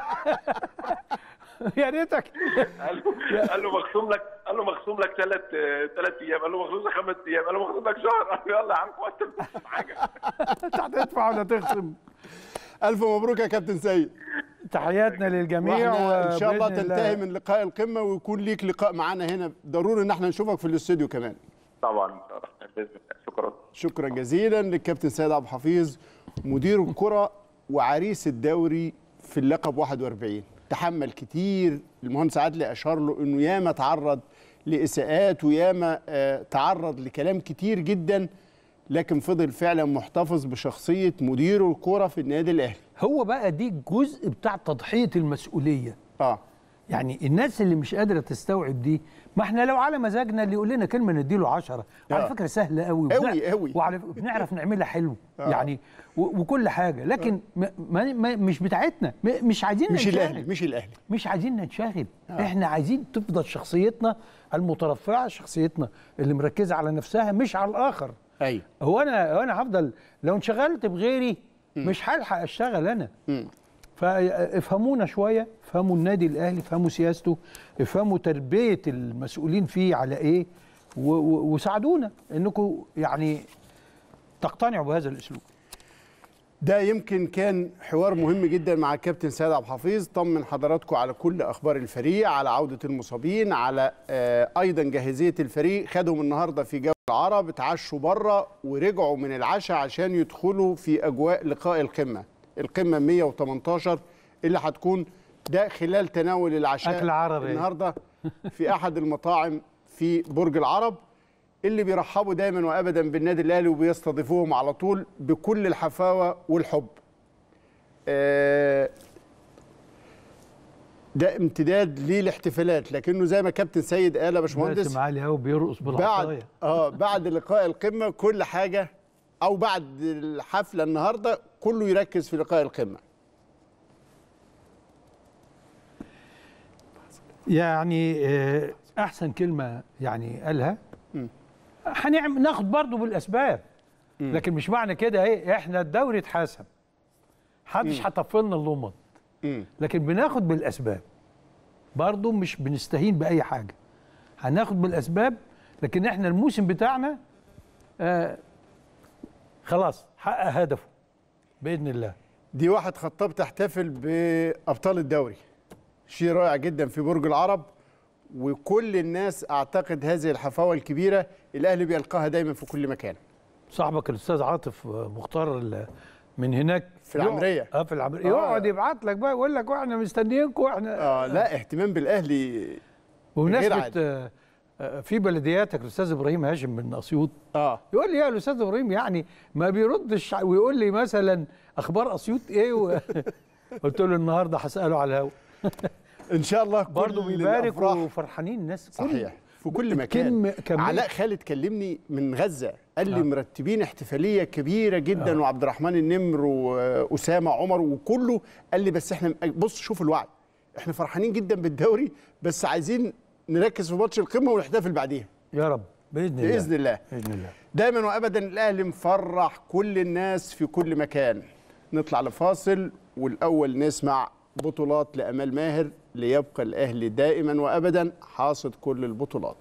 يا ريتك قال له قال له مخصوم لك قال له مخصوم لك ثلاث ثلاث ايام قال له مخصوم لك خمس ايام قال له مخصوم لك شهر قال له يلا يا عم وانت بتخصم حاجه انت هتدفع ولا تخصم الف مبروك يا كابتن سيد تحياتنا للجميع واحنا ان شاء الله وبإذن تنتهي من لقاء القمه ويكون ليك لقاء معانا هنا ضروري ان احنا نشوفك في الاستوديو كمان طبعا ان شاء الله باذن الله شكرا شكرا جزيلا للكابتن سيد عبد الحفيظ مدير الكره وعريس الدوري في اللقب 41 تحمل كتير المهندس عادلي اشار له انه ياما تعرض لاساءات وياما آه، تعرض لكلام كتير جدا لكن فضل فعلا محتفظ بشخصيه مدير الكره في النادي الاهلي هو بقى دي الجزء بتاع تضحيه المسؤوليه اه يعني الناس اللي مش قادره تستوعب دي ما احنا لو على مزاجنا اللي يقول لنا كلمه نديله عشرة آه. على فكره سهله قوي أوي، أوي. وعلى فكرة بنعرف نعملها حلو آه. يعني و- وكل حاجه لكن ما ما ما مش بتاعتنا م- مش عايزين مش ننشغل. الاهلي مش الاهلي مش عايزين ننشغل احنا عايزين تفضل شخصيتنا المترفعه شخصيتنا اللي مركزه على نفسها مش على الاخر ايوه هو انا هو انا هفضل لو انشغلت بغيري مش هلحق اشتغل انا فافهمونا شويه افهموا النادي الاهلي افهموا سياسته افهموا تربيه المسؤولين فيه على ايه و- و- وساعدونا انكم يعني تقتنعوا بهذا الاسلوب ده يمكن كان حوار مهم جدا مع الكابتن سيد عبد الحفيظ طمن حضراتكم على كل اخبار الفريق على عوده المصابين على آه، ايضا جاهزيه الفريق خدهم النهارده في جو العرب اتعشوا بره ورجعوا من العشاء عشان يدخلوا في اجواء لقاء القمه القمه 118 اللي هتكون ده خلال تناول العشاء أكل عربي. النهارده في احد المطاعم في برج العرب اللي بيرحبوا دايما وابدا بالنادي الاهلي وبيستضيفوهم على طول بكل الحفاوه والحب آه، ده امتداد للاحتفالات لكنه زي ما كابتن سيد قال يا باشمهندس باسم عالي قوي بيرقص بعد بالعصايه اه بعد لقاء القمه كل حاجه او بعد الحفله النهارده كله يركز في لقاء القمه يعني آه، احسن كلمه يعني قالها مم. هنعمل ناخد برضه بالاسباب لكن مش معنى كده ايه احنا الدوري اتحسب محدش هطفلنا اللمض مم. لكن بناخد بالاسباب برضه مش بنستهين باي حاجه هناخد بالاسباب لكن احنا الموسم بتاعنا آه خلاص حقق هدفه باذن الله دي واحد خطاب تحتفل بابطال الدوري شيء رائع جدا في برج العرب وكل الناس اعتقد هذه الحفاوه الكبيره الاهلي بيلقاها دايما في كل مكان صاحبك الاستاذ عاطف مختار ال- من هناك في العمرية. يقعد- اه في العمريه آه. يقعد يبعت لك بقى يقول لك واحنا مستنيينكم واحنا اه لا اهتمام بالاهلي بمناسبه عادي. آه، آه، في بلدياتك الاستاذ ابراهيم هاشم من اسيوط اه يقول لي يا الاستاذ ابراهيم يعني ما بيردش ويقول لي مثلا اخبار اسيوط ايه و... قلت له النهارده هساله على الهوا ان شاء الله كل برضه بيبارك الأفراح وفرحانين الناس كل- صحيح في كل مكان كم كم علاء خالد كلمني من غزه قال لي آه. مرتبين احتفاليه كبيره جدا وعبد الرحمن النمر واسامه عمر وكله قال لي بس احنا بص شوف الوعد احنا فرحانين جدا بالدوري بس عايزين نركز في ماتش القمه ونحتفل بعديها يا رب باذن الله باذن الله باذن الله دايما وابدا الاهلي مفرح كل الناس في كل مكان نطلع لفاصل والاول نسمع بطولات لامال ماهر ليبقى الاهلي دائما وابدا حاصد كل البطولات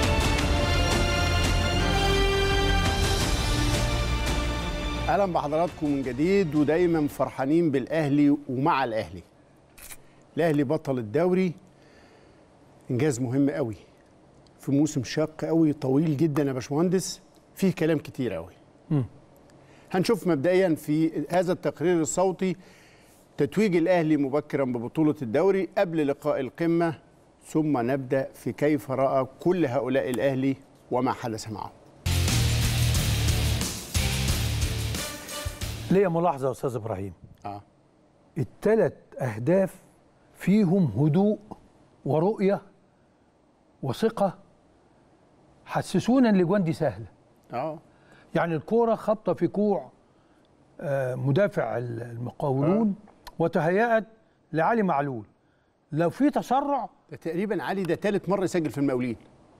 اهلا بحضراتكم من جديد ودايما فرحانين بالاهلي ومع الاهلي الاهلي بطل الدوري انجاز مهم قوي في موسم شاق قوي طويل جدا يا باشمهندس فيه كلام كتير قوي هنشوف مبدئيا في هذا التقرير الصوتي تتويج الاهلي مبكرا ببطوله الدوري قبل لقاء القمه ثم نبدا في كيف راى كل هؤلاء الاهلي وما حدث معه ليا ملاحظه يا استاذ ابراهيم اه الثلاث اهداف فيهم هدوء ورؤيه وثقه حسسونا ان الاجوان دي سهله اه يعني الكوره خبطه في كوع آه، مدافع ال- المقاولون وتهيأت لعلي معلول لو في تسرع ده تقريبا علي ده ثالث مره يسجل في المقاولين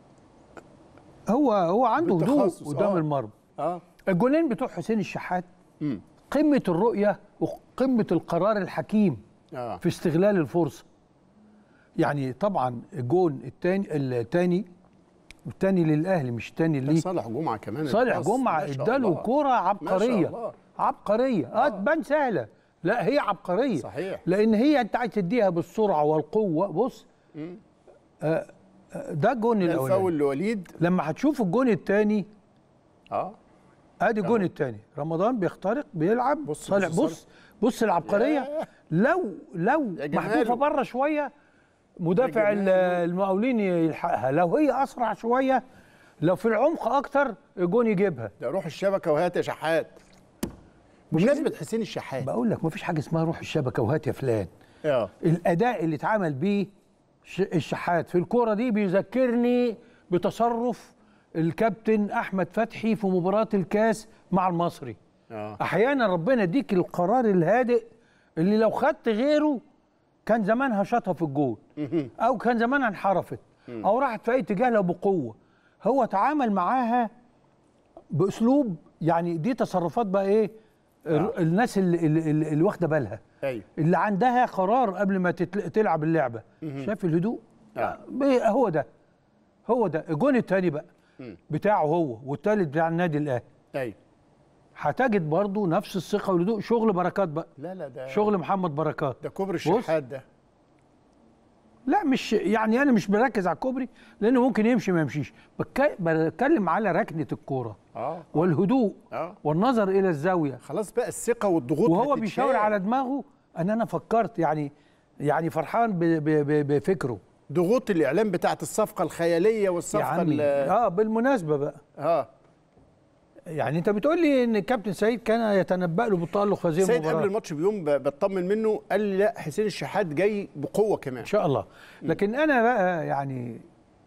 هو هو عنده هدوء بالتخصص، قدام آه. المرمى اه الجولين بتوع حسين الشحات امم قمه الرؤيه وقمه القرار الحكيم اه في استغلال الفرصه يعني طبعا الجون الثاني الثاني الثاني للاهلي مش الثاني ده ليه صالح جمعه كمان صالح الباص. جمعه ما شاء اداله الله. كوره ما شاء عبقريه الله. عبقريه اه تبان سهله لا هي عبقريه صحيح. لان هي انت عايز تديها بالسرعه والقوه بص آه آه، ده الجون ده الاولاني الفاول لوليد لما هتشوف الجون الثاني اه ادي الجون الثاني رمضان بيخترق بيلعب بص- صالح بص بص بص العبقريه لو لو يا جماله. محذوفه بره شويه مدافع يا ال- جماله. المقاولين يلحقها لو هي اسرع شويه لو في العمق اكتر الجون يجيبها ده روح الشبكه وهات يا شحات بمناسبه حسين الشحات بقول لك مفيش حاجه اسمها روح الشبكه وهات يا فلان اه الاداء اللي اتعمل بيه ش- الشحات في الكوره دي بيذكرني بتصرف الكابتن احمد فتحي في مباراه الكاس مع المصري اه احيانا ربنا يديك القرار الهادئ اللي لو خدت غيره كان زمانها شاطها في الجول او كان زمانها انحرفت او راحت في اي اتجاه لو بقوه هو تعامل معاها باسلوب يعني دي تصرفات بقى ايه الر- الناس اللي, اللي, اللي اللي واخده بالها ايوه اللي عندها قرار قبل ما تتل- تلعب اللعبه شايف الهدوء آه. بي- هو ده هو ده الجون الثاني بقى بتاعه هو والثالث بتاع النادي الاهلي ايوه هتجد برضو نفس الثقه والهدوء شغل بركات بقى لا لا ده شغل محمد بركات ده كوبري بص. الشحات ده لا مش يعني انا مش بركز على الكوبري لانه ممكن يمشي ما يمشيش بك- بتكلم على ركنه الكوره اه والهدوء اه والنظر الى الزاويه خلاص بقى الثقه والضغوط وهو هتتشال. بيشاور على دماغه ان انا فكرت يعني يعني فرحان ب- ب- ب- بفكره ضغوط الاعلام بتاعت الصفقه الخياليه يا والصفقه عمي ال- اه بالمناسبه بقى اه يعني انت بتقول لي ان الكابتن سعيد كان يتنبأ له بتألق هذه سيد قبل المباراه الماتش بيوم ب- بطمن منه قال لي لا حسين الشحات جاي بقوه كمان ان شاء الله لكن انا بقى يعني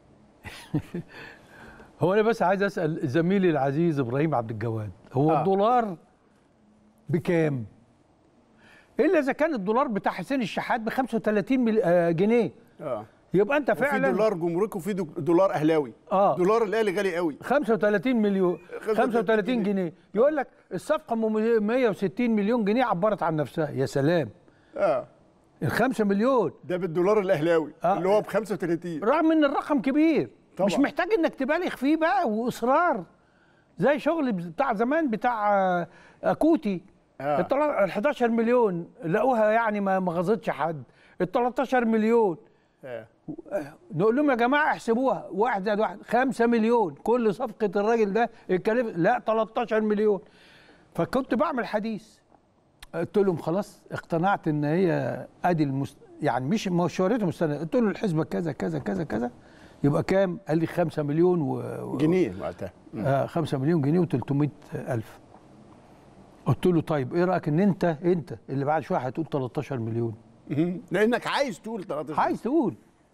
هو انا بس عايز اسال زميلي العزيز ابراهيم عبد الجواد هو آه. آه. الدولار بكام الا اذا كان الدولار بتاع حسين الشحات ب 35 مل... آه جنيه اه يبقى انت في فعلا دولار جمركي وفي دو- دولار اهلاوي آه. دولار الاهلي غالي قوي 35 مليون 35 جنيه يقول لك الصفقه م- 160 مليون جنيه عبرت عن نفسها يا سلام اه ال 5 مليون ده بالدولار الاهلاوي آه. اللي هو ب 35 رغم ان الرقم كبير طبعا. مش محتاج انك تبالغ فيه بقى واصرار زي شغل بتاع زمان بتاع آه، اكوتي آه. ال 11 مليون لقوها يعني ما ما غاظتش حد ال 13 مليون آه. نقول لهم يا جماعه احسبوها واحد زائد واحد 5 مليون كل صفقه الراجل ده اتكلف لا 13 مليون فكنت بعمل حديث قلت لهم خلاص اقتنعت ان هي ادي المست... يعني مش مشورته مستند قلت له الحسبه كذا كذا كذا كذا يبقى كام؟ قال لي 5 مليون و... و... جنيه وقتها آه 5 مليون جنيه و300 الف قلت له طيب ايه رايك ان انت انت اللي بعد شويه هتقول 13 مليون مهم. لانك عايز تقول 13 عايز تقول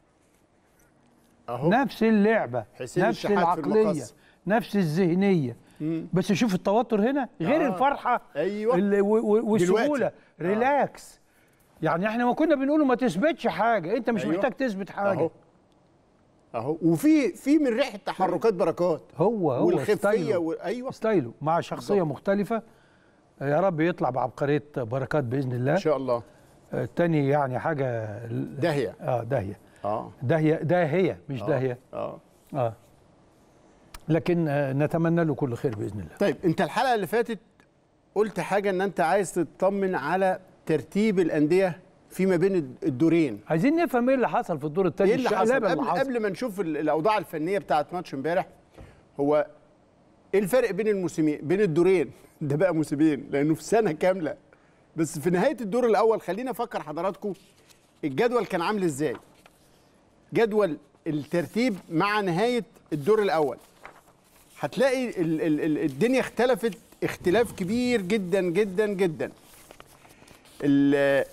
اهو نفس اللعبه حسين نفس الشحات في العقليه المقص. نفس الذهنيه بس شوف التوتر هنا غير آه. الفرحه أيوة. اللي و- و- والسهوله دلوقتي. آه. ريلاكس يعني احنا ما كنا بنقوله ما تثبتش حاجه انت مش أيوة. محتاج تثبت حاجه اهو اهو وفي في من ريحه تحركات بركات هو هو والخفيه ستايله و... ايوه ستايله مع شخصيه مختلفه يا رب يطلع بعبقريه بركات باذن الله ان شاء الله آه، التاني يعني حاجه داهيه اه داهيه اه داهيه داهيه مش آه. داهيه اه اه لكن آه نتمنى له كل خير باذن الله طيب انت الحلقه اللي فاتت قلت حاجه ان انت عايز تطمن على ترتيب الانديه فيما بين الدورين عايزين نفهم ايه اللي حصل في الدور الثاني ايه اللي حصل الشقلبة قبل, قبل ما نشوف ال- الاوضاع الفنيه بتاعت ماتش امبارح هو ايه الفرق بين الموسمين بين الدورين ده بقى موسمين لانه في سنه كامله بس في نهايه الدور الاول خلينا افكر حضراتكم الجدول كان عامل ازاي جدول الترتيب مع نهايه الدور الاول هتلاقي ال ال ال الدنيا اختلفت اختلاف كبير جدا جدا جدا ال-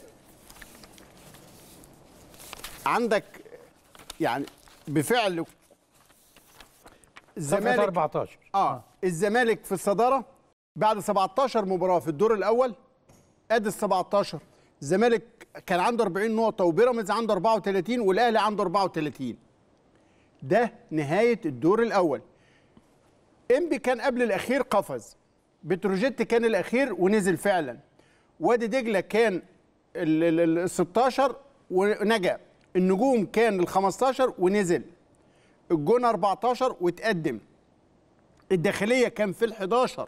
عندك يعني بفعل صفحه الزمالك 14 اه الزمالك في الصداره بعد 17 مباراه في الدور الاول ادي ال 17 الزمالك كان عنده 40 نقطه وبيراميدز عنده 34 والاهلي عنده 34 ده نهايه الدور الاول انبي كان قبل الاخير قفز بتروجيت كان الاخير ونزل فعلا وادي دجله كان ال- ال ال 16 ونجا النجوم كان ال 15 ونزل الجون 14 وتقدم الداخليه كان في ال 11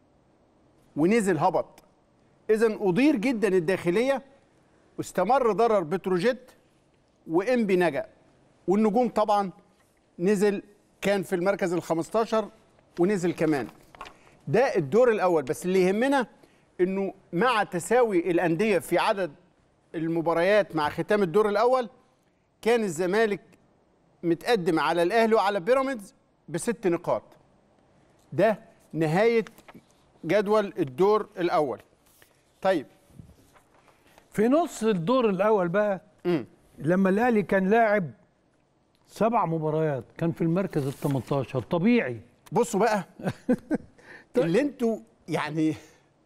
ونزل هبط اذا اضير جدا الداخليه واستمر ضرر بتروجيت وانبي نجا والنجوم طبعا نزل كان في المركز ال 15 ونزل كمان ده الدور الاول بس اللي يهمنا انه مع تساوي الانديه في عدد المباريات مع ختام الدور الاول كان الزمالك متقدم على الاهلي وعلى بيراميدز بست نقاط ده نهايه جدول الدور الاول طيب في نص الدور الاول بقى مم. لما الاهلي كان لاعب سبع مباريات كان في المركز ال 18 طبيعي بصوا بقى اللي انتوا يعني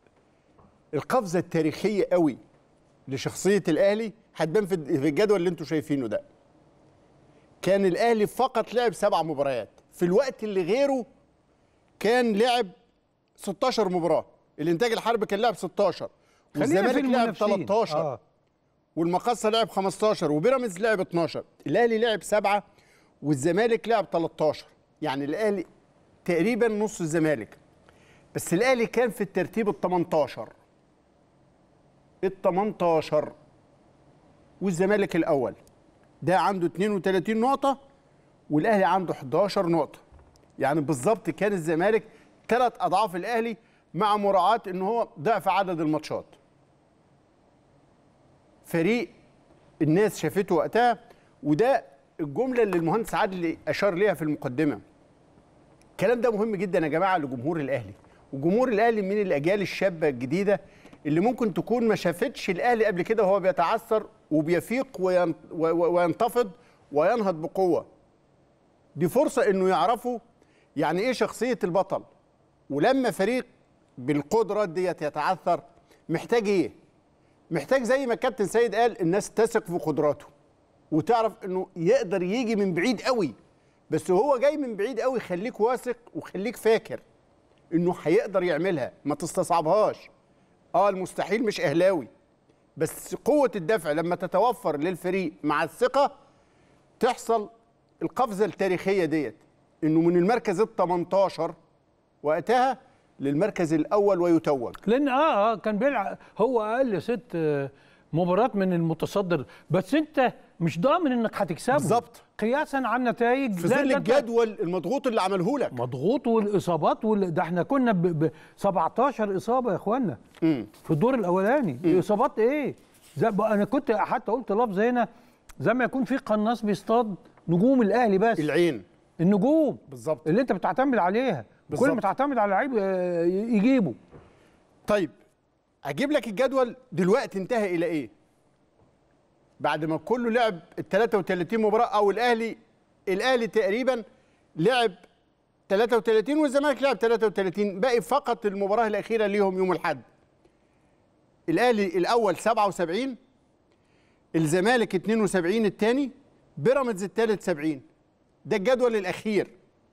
القفزه التاريخيه قوي لشخصيه الاهلي هتبان في في الجدول اللي انتوا شايفينه ده كان الاهلي فقط لعب سبع مباريات في الوقت اللي غيره كان لعب 16 مباراه الانتاج الحربي كان لعب 16 خلينا في والزمالك لعب المنافسين. 13 آه. والمقصه لعب 15 وبيراميدز لعب 12 الاهلي لعب سبعه والزمالك لعب 13 يعني الاهلي تقريبا نص الزمالك بس الاهلي كان في الترتيب ال 18 ال 18 والزمالك الاول ده عنده 32 نقطه والاهلي عنده 11 نقطه يعني بالظبط كان الزمالك ثلاث اضعاف الاهلي مع مراعاه ان هو ضعف عدد الماتشات فريق الناس شافته وقتها وده الجمله اللي المهندس عادل اشار ليها في المقدمه الكلام ده مهم جدا يا جماعه لجمهور الاهلي وجمهور الاهلي من الاجيال الشابه الجديده اللي ممكن تكون ما شافتش الاهلي قبل كده وهو بيتعثر وبيفيق وين- و- و- وينتفض وينهض بقوه دي فرصه انه يعرفوا يعني ايه شخصيه البطل ولما فريق بالقدرات ديت يتعثر محتاج ايه محتاج زي ما الكابتن سيد قال الناس تثق في قدراته وتعرف انه يقدر يجي من بعيد قوي بس هو جاي من بعيد قوي خليك واثق وخليك فاكر انه هيقدر يعملها ما تستصعبهاش اه المستحيل مش اهلاوي بس قوة الدفع لما تتوفر للفريق مع الثقة تحصل القفزة التاريخية ديت انه من المركز ال 18 وقتها للمركز الاول ويتوج لان اه اه كان بيلعب هو اقل ست آه، مباريات من المتصدر بس انت مش ضامن انك هتكسبه بالظبط. قياسا على النتائج في لا، ظل ده أنت الجدول المضغوط اللي عمله لك مضغوط والاصابات وال... ده احنا كنا ب... ب 17 اصابه يا اخوانا في الدور الاولاني اصابات ايه زي بقى انا كنت حتى قلت لفظ هنا زي ما يكون في قناص بيصطاد نجوم الاهلي بس العين النجوم بالظبط اللي انت بتعتمد عليها بالظبط. كل ما تعتمد على لعيب آه، يجيبه طيب اجيب لك الجدول دلوقتي انتهى الى ايه بعد ما كله لعب ال 33 مباراه او الاهلي الاهلي تقريبا لعب 33 والزمالك لعب 33 باقي فقط المباراه الاخيره ليهم يوم الاحد الاهلي الاول 77 الزمالك 72 الثاني بيراميدز الثالث 70 ده الجدول الاخير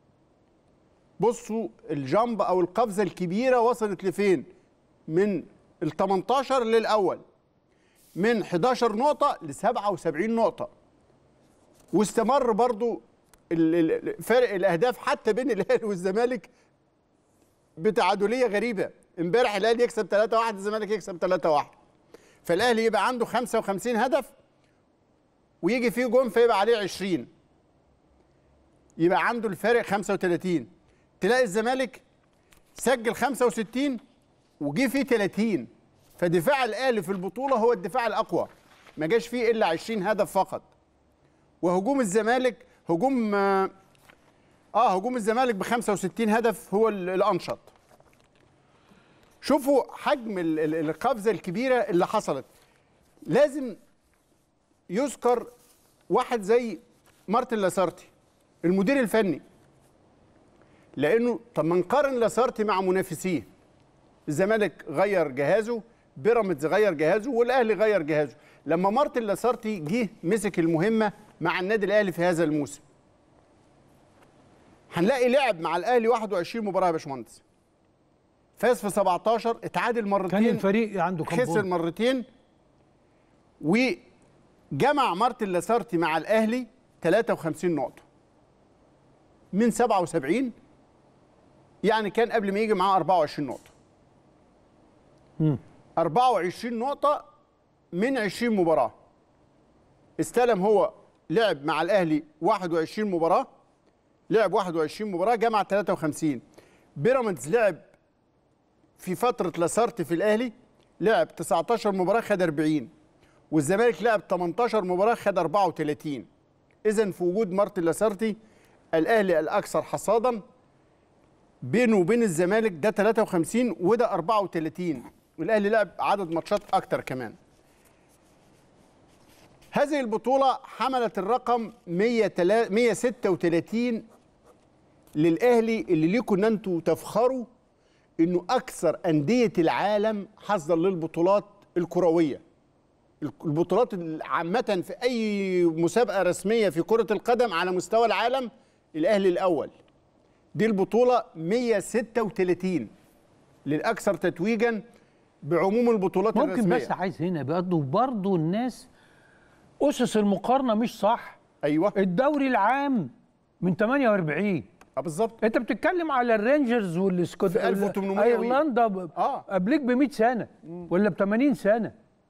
بصوا الجامب او القفزه الكبيره وصلت لفين من ال 18 للاول من 11 نقطه ل 77 نقطه واستمر برضو ال- ال- فرق الاهداف حتى بين الاهلي والزمالك بتعادليه غريبه امبارح الاهلي يكسب 3 1 الزمالك يكسب 3 1 فالاهلي يبقى عنده 55 هدف ويجي فيه جون فيبقى عليه 20 يبقى عنده الفارق 35 تلاقي الزمالك سجل 65 وجي فيه 30 فدفاع الاهلي في البطوله هو الدفاع الاقوى ما جاش فيه الا 20 هدف فقط وهجوم الزمالك هجوم اه آه، هجوم الزمالك ب 65 هدف هو ال- الانشط شوفوا حجم ال- ال- القفزه الكبيره اللي حصلت لازم يذكر واحد زي مارتن لاسارتي المدير الفني لانه طب ما نقارن لاسارتي مع منافسيه الزمالك غير جهازه بيراميدز غير جهازه والاهلي غير جهازه لما مارتن لاسارتي جه مسك المهمه مع النادي الاهلي في هذا الموسم هنلاقي لعب مع الاهلي 21 مباراه يا باشمهندس فاز في 17 اتعادل مرتين كان الفريق عنده كام خسر بونت؟ مرتين وجمع مارتن لاسارتي مع الاهلي 53 نقطه من 77 يعني كان قبل ما يجي معاه 24 نقطه 24 نقطه من 20 مباراه استلم هو لعب مع الاهلي 21 مباراه لعب 21 مباراه جمع 53 بيراميدز لعب في فترة لاسارتي في الأهلي لعب 19 مباراة خد 40 والزمالك لعب 18 مباراة خد 34 إذا في وجود مارتن لاسارتي الأهلي الأكثر حصادا بينه وبين الزمالك ده 53 وده 34 والأهلي لعب عدد ماتشات أكتر كمان هذه البطولة حملت الرقم 103 136 للأهلي اللي ليكم إن أنتوا تفخروا انه اكثر انديه العالم حظا للبطولات الكرويه البطولات عامه في اي مسابقه رسميه في كره القدم على مستوى العالم الاهلي الاول دي البطوله 136 للاكثر تتويجا بعموم البطولات ممكن الرسميه بس عايز هنا برضه برضه الناس اسس المقارنه مش صح ايوه الدوري العام من 48 اه بالظبط انت بتتكلم على الرينجرز والسكوت في 1800 ايرلندا ب- آه. قبليك ب 100 سنه ولا ب 80 سنه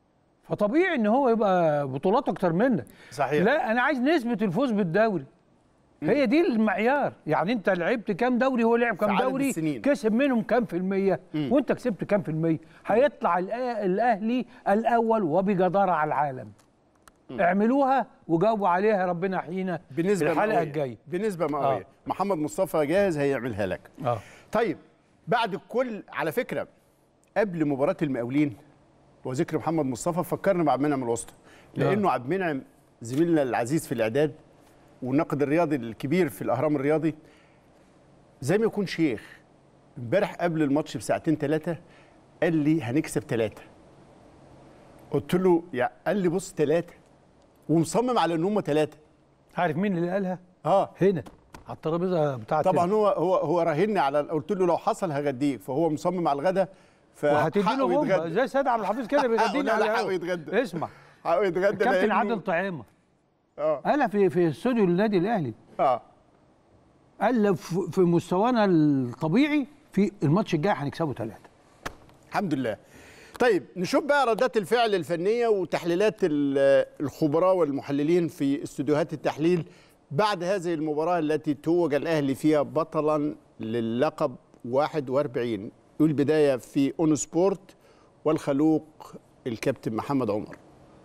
فطبيعي ان هو يبقى بطولات اكتر منك صحيح. لا انا عايز نسبه الفوز بالدوري هي دي المعيار يعني انت لعبت كام دوري هو لعب في كام عدد دوري السنين. كسب منهم كام في المية وانت كسبت كام في المية هيطلع الأ- الاهلي الاول وبجدارة على العالم اعملوها وجاوبوا عليها ربنا يحيينا بنسبه الحلقة مئوية. الجاية بنسبه مئويه آه. محمد مصطفى جاهز هيعملها لك اه طيب بعد كل على فكره قبل مباراه المقاولين وذكر محمد مصطفى فكرنا بعبد المنعم الوسطى لانه عبد المنعم زميلنا العزيز في الاعداد والناقد الرياضي الكبير في الاهرام الرياضي زي ما يكون شيخ امبارح قبل الماتش بساعتين ثلاثه قال لي هنكسب ثلاثه قلت له يا قال لي بص ثلاثه ومصمم على ان هم ثلاثه عارف مين اللي قالها اه هنا على الترابيزه بتاعت طبعا هو هو هو راهني على قلت له لو حصل هغديك فهو مصمم على الغدا وهتدي فحقه له بومبا يتغدى زي سيد عبد الحفيظ كده بيغديني لا، على لا، حقه الهوا. يتغدى. اسمع حقه يتغدى كابتن لأنه- عادل طعيمه اه قالها في في استوديو النادي الاهلي اه قال لو في في مستوانا الطبيعي في الماتش الجاي هنكسبه ثلاثه الحمد لله طيب نشوف بقى ردات الفعل الفنيه وتحليلات ال- الخبراء والمحللين في استوديوهات التحليل بعد هذه المباراه التي توج الاهلي فيها بطلا للقب 41 والبدايه في اون سبورت والخلوق الكابتن محمد عمر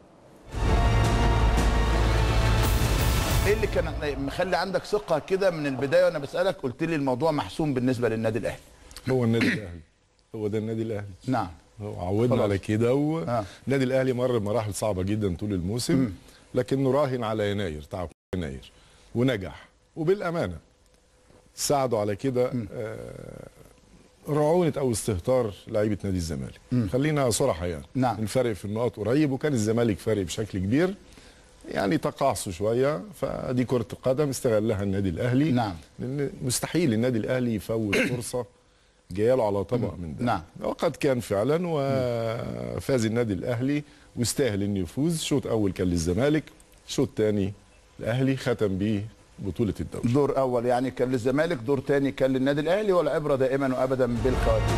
ايه اللي كان مخلي عندك ثقه كده من البدايه وانا بسالك قلت لي الموضوع محسوم بالنسبه للنادي الاهلي هو النادي الاهلي هو ده النادي الاهلي نعم هو عودنا خلاص. على كده آه. والنادي الاهلي مر بمراحل صعبه جدا طول الموسم لكنه راهن على يناير تعب يناير ونجح وبالامانه ساعدوا على كده آه، رعونه او استهتار لعيبه نادي الزمالك خلينا صراحه يعني نعم. الفرق في النقط قريب وكان الزمالك فارق بشكل كبير يعني تقاعسوا شويه فدي كره القدم استغلها النادي الاهلي نعم. لان مستحيل النادي الاهلي يفوت فرصه جايه له على طبق من ده نعم. وقد كان فعلا وفاز النادي الاهلي واستاهل انه يفوز شوط اول كان للزمالك شوط ثاني الاهلي ختم بيه بطوله الدوري دور اول يعني كان للزمالك دور تاني كان للنادي الاهلي والعبره دائما وابدا بالخواتيم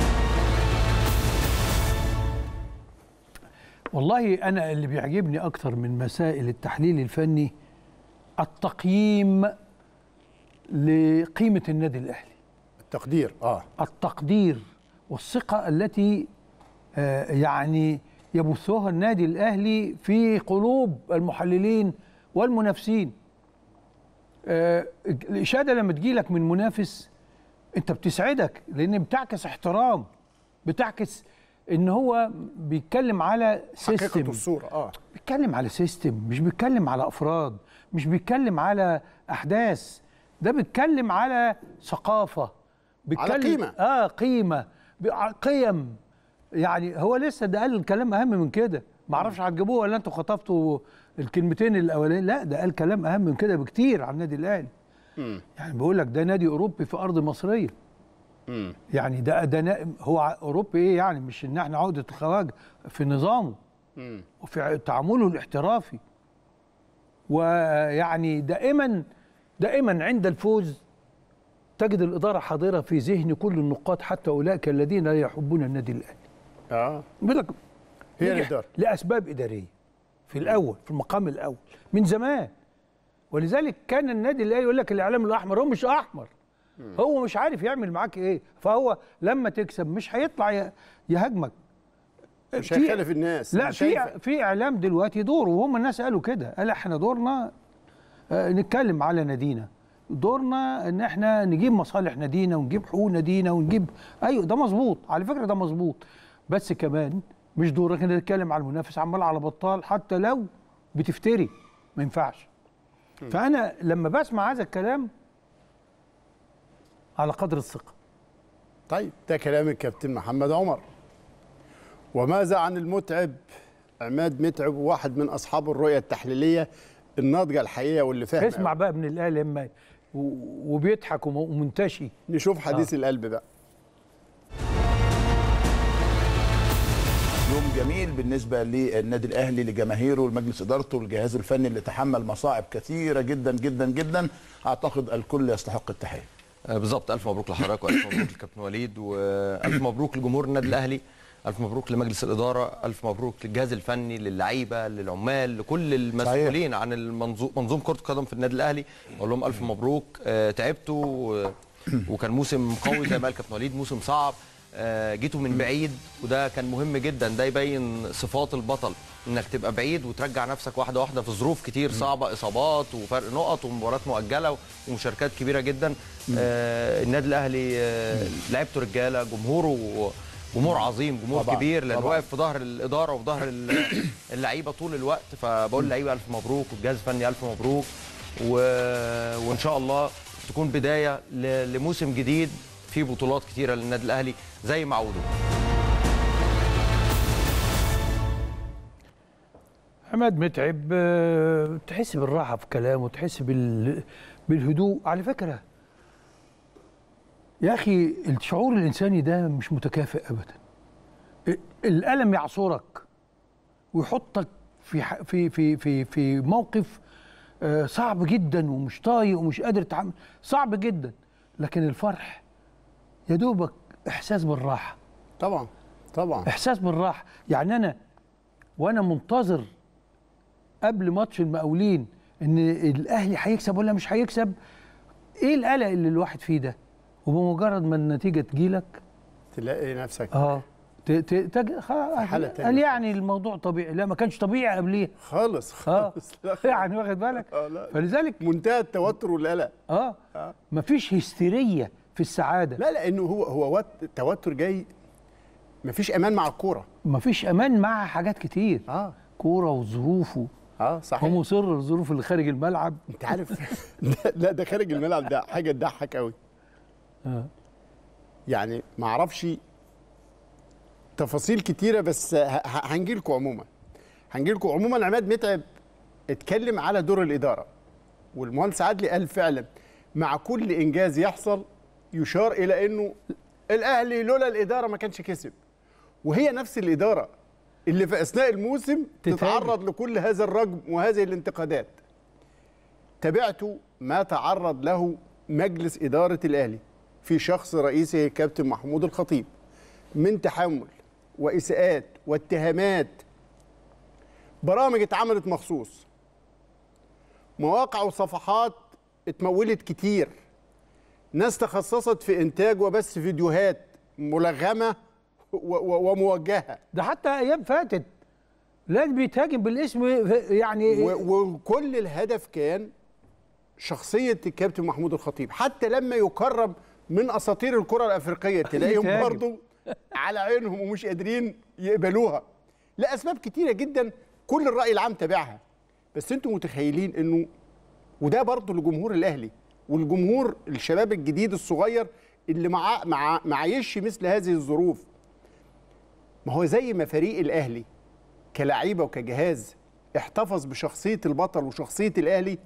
والله انا اللي بيعجبني اكتر من مسائل التحليل الفني التقييم لقيمه النادي الاهلي التقدير اه التقدير والثقه التي آه، يعني يبثها النادي الاهلي في قلوب المحللين والمنافسين آه، الاشاده لما تجيلك من منافس انت بتسعدك لان بتعكس احترام بتعكس ان هو بيتكلم على حقيقه سيستم الصوره اه بيتكلم على سيستم مش بيتكلم على افراد مش بيتكلم على احداث ده بيتكلم على ثقافه بيتكلم قيمة. اه قيمه بي- ع- قيم يعني هو لسه ده قال كلام اهم من كده ما اعرفش هتجيبوه ولا انتوا خطفتوا الكلمتين الاولانيين لا ده قال كلام اهم من كده بكتير عن النادي الاهلي يعني بيقول لك ده نادي اوروبي في ارض مصريه يعني ده ده نا- هو ع- اوروبي ايه يعني مش ان احنا عقده الخواجه في نظامه وفي تعامله الاحترافي ويعني دائما دائما عند الفوز تجد الاداره حاضره في ذهن كل النقاط حتى اولئك الذين لا يحبون النادي الاهلي اه بيقول لك هي نجح الإدارة. لاسباب اداريه في الاول في المقام الاول من زمان ولذلك كان النادي الاهلي يقول لك الاعلام الاحمر هو مش احمر هو مش عارف يعمل معاك ايه فهو لما تكسب مش هيطلع ي- يهاجمك مش في- هيخالف الناس لا أنا شايفة. في في اعلام دلوقتي دور وهم الناس قالوا كده قال احنا دورنا آه، نتكلم على نادينا دورنا ان احنا نجيب مصالح نادينا ونجيب حقوق نادينا ونجيب ايوه ده مظبوط على فكره ده مظبوط بس كمان مش دورك انك تتكلم على المنافس عمال على بطال حتى لو بتفتري ما ينفعش فانا لما بسمع هذا الكلام على قدر الثقه طيب ده كلام الكابتن محمد عمر وماذا عن المتعب عماد متعب واحد من اصحاب الرؤيه التحليليه الناضجه الحقيقه واللي فاهم اسمع بقى ابن الاهلي لما و- وبيضحك وم- ومنتشي نشوف حديث القلب بقى يوم جميل بالنسبه للنادي الاهلي لجماهيره ولمجلس ادارته والجهاز الفني اللي تحمل مصاعب كثيره جدا جدا جدا اعتقد الكل يستحق التحيه آه، بالظبط الف مبروك لحضرتك والف مبروك للكابتن وليد والف مبروك لجمهور النادي الاهلي الف مبروك لمجلس الاداره الف مبروك للجهاز الفني للعيبه للعمال لكل المسؤولين عن المنظوم منظوم كره القدم في النادي الاهلي اقول لهم الف مبروك آه، تعبتوا آه، وكان موسم قوي زي ما قال كابتن وليد موسم صعب آه، جيتوا من بعيد وده كان مهم جدا ده يبين صفات البطل انك تبقى بعيد وترجع نفسك واحده واحده في ظروف كتير صعبه اصابات وفرق نقط ومباريات مؤجله ومشاركات كبيره جدا آه النادي الاهلي آه لعبته رجاله جمهوره جمهور عظيم جمهور طبعاً، كبير لان طبعاً. واقف في ظهر الاداره وفي ظهر ال- اللعيبه طول الوقت فبقول للعيبه الف مبروك والجهاز الفني الف مبروك و... وان شاء الله تكون بدايه ل... لموسم جديد فيه بطولات كتيره للنادي الاهلي زي ما عودوا عماد متعب آه، تحس بالراحه في كلامه تحس بال... بالهدوء على فكره يا اخي الشعور الانساني ده مش متكافئ ابدا ال- الالم يعصرك ويحطك في ح- في في في في موقف آه، صعب جدا ومش طايق ومش قادر تتعامل صعب جدا لكن الفرح يا دوبك احساس بالراحه طبعا طبعا احساس بالراحه يعني انا وانا منتظر قبل ماتش المقاولين ان الاهلي هيكسب ولا مش هيكسب ايه القلق اللي الواحد فيه ده وبمجرد ما النتيجه تجيلك تلاقي نفسك اه ت- ت- تج... خلاص حالة تانية. قال يعني الموضوع طبيعي لا ما كانش طبيعي قبليه خالص اه خالص لا يعني واخد بالك آه، لا. فلذلك منتهى التوتر والقلق اه مفيش هستيريه في السعاده لا لانه هو هو وت- التوتر جاي مفيش امان مع الكوره مفيش امان مع حاجات كتير اه كوره وظروف و- اه هو صحيح مصر الظروف اللي خارج الملعب انت عارف ده- لا ده خارج الملعب ده حاجه تضحك قوي آه. يعني ما اعرفش تفاصيل كتيره بس هنجي لكم عموما هنجي لكم عموما عماد متعب اتكلم على دور الاداره والمهندس عدلي قال فعلا مع كل انجاز يحصل يشار الى انه الاهلي لولا الاداره ما كانش كسب وهي نفس الاداره اللي في اثناء الموسم تتهاجم. تتعرض لكل هذا الرجم وهذه الانتقادات تابعت ما تعرض له مجلس اداره الاهلي في شخص رئيسه الكابتن محمود الخطيب من تحمل واساءات واتهامات برامج اتعملت مخصوص مواقع وصفحات اتمولت كتير ناس تخصصت في انتاج وبث فيديوهات ملغمه و- و- وموجهه ده حتى ايام فاتت لازم بيتهاجم بالاسم يعني و- وكل الهدف كان شخصيه الكابتن محمود الخطيب حتى لما يكرم من اساطير الكره الافريقيه تلاقيهم يتهاجم. برضو على عينهم ومش قادرين يقبلوها لاسباب كتيره جدا كل الراي العام تابعها بس انتم متخيلين انه وده برضو لجمهور الاهلي والجمهور الشباب الجديد الصغير اللي مع مع معايش مثل هذه الظروف ما هو زي ما فريق الاهلي كلعيبه وكجهاز احتفظ بشخصيه البطل وشخصيه الاهلي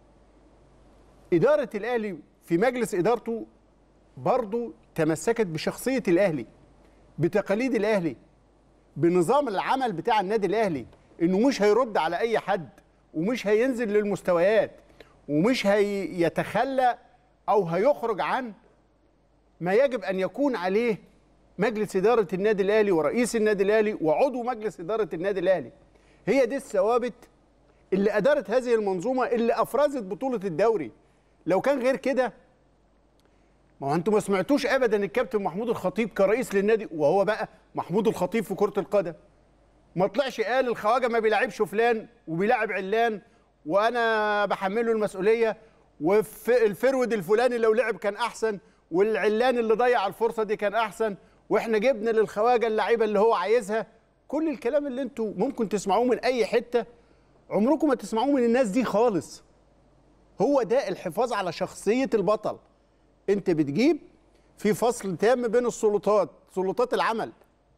اداره الاهلي في مجلس ادارته برضو تمسكت بشخصيه الاهلي بتقاليد الاهلي بنظام العمل بتاع النادي الاهلي انه مش هيرد على اي حد ومش هينزل للمستويات ومش هيتخلى او هيخرج عن ما يجب ان يكون عليه مجلس اداره النادي الاهلي ورئيس النادي الاهلي وعضو مجلس اداره النادي الاهلي هي دي الثوابت اللي ادارت هذه المنظومه اللي افرزت بطوله الدوري لو كان غير كده ما هو انتوا ما سمعتوش ابدا الكابتن محمود الخطيب كرئيس للنادي وهو بقى محمود الخطيب في كره القدم ما طلعش قال الخواجه ما بيلعبش فلان وبيلعب علان وانا بحمله المسؤوليه والفرود الفلاني لو لعب كان احسن والعلان اللي ضيع الفرصه دي كان احسن واحنا جبنا للخواجه اللعيبه اللي هو عايزها كل الكلام اللي انتوا ممكن تسمعوه من اي حته عمركم ما تسمعوه من الناس دي خالص هو ده الحفاظ على شخصيه البطل انت بتجيب في فصل تام بين السلطات سلطات العمل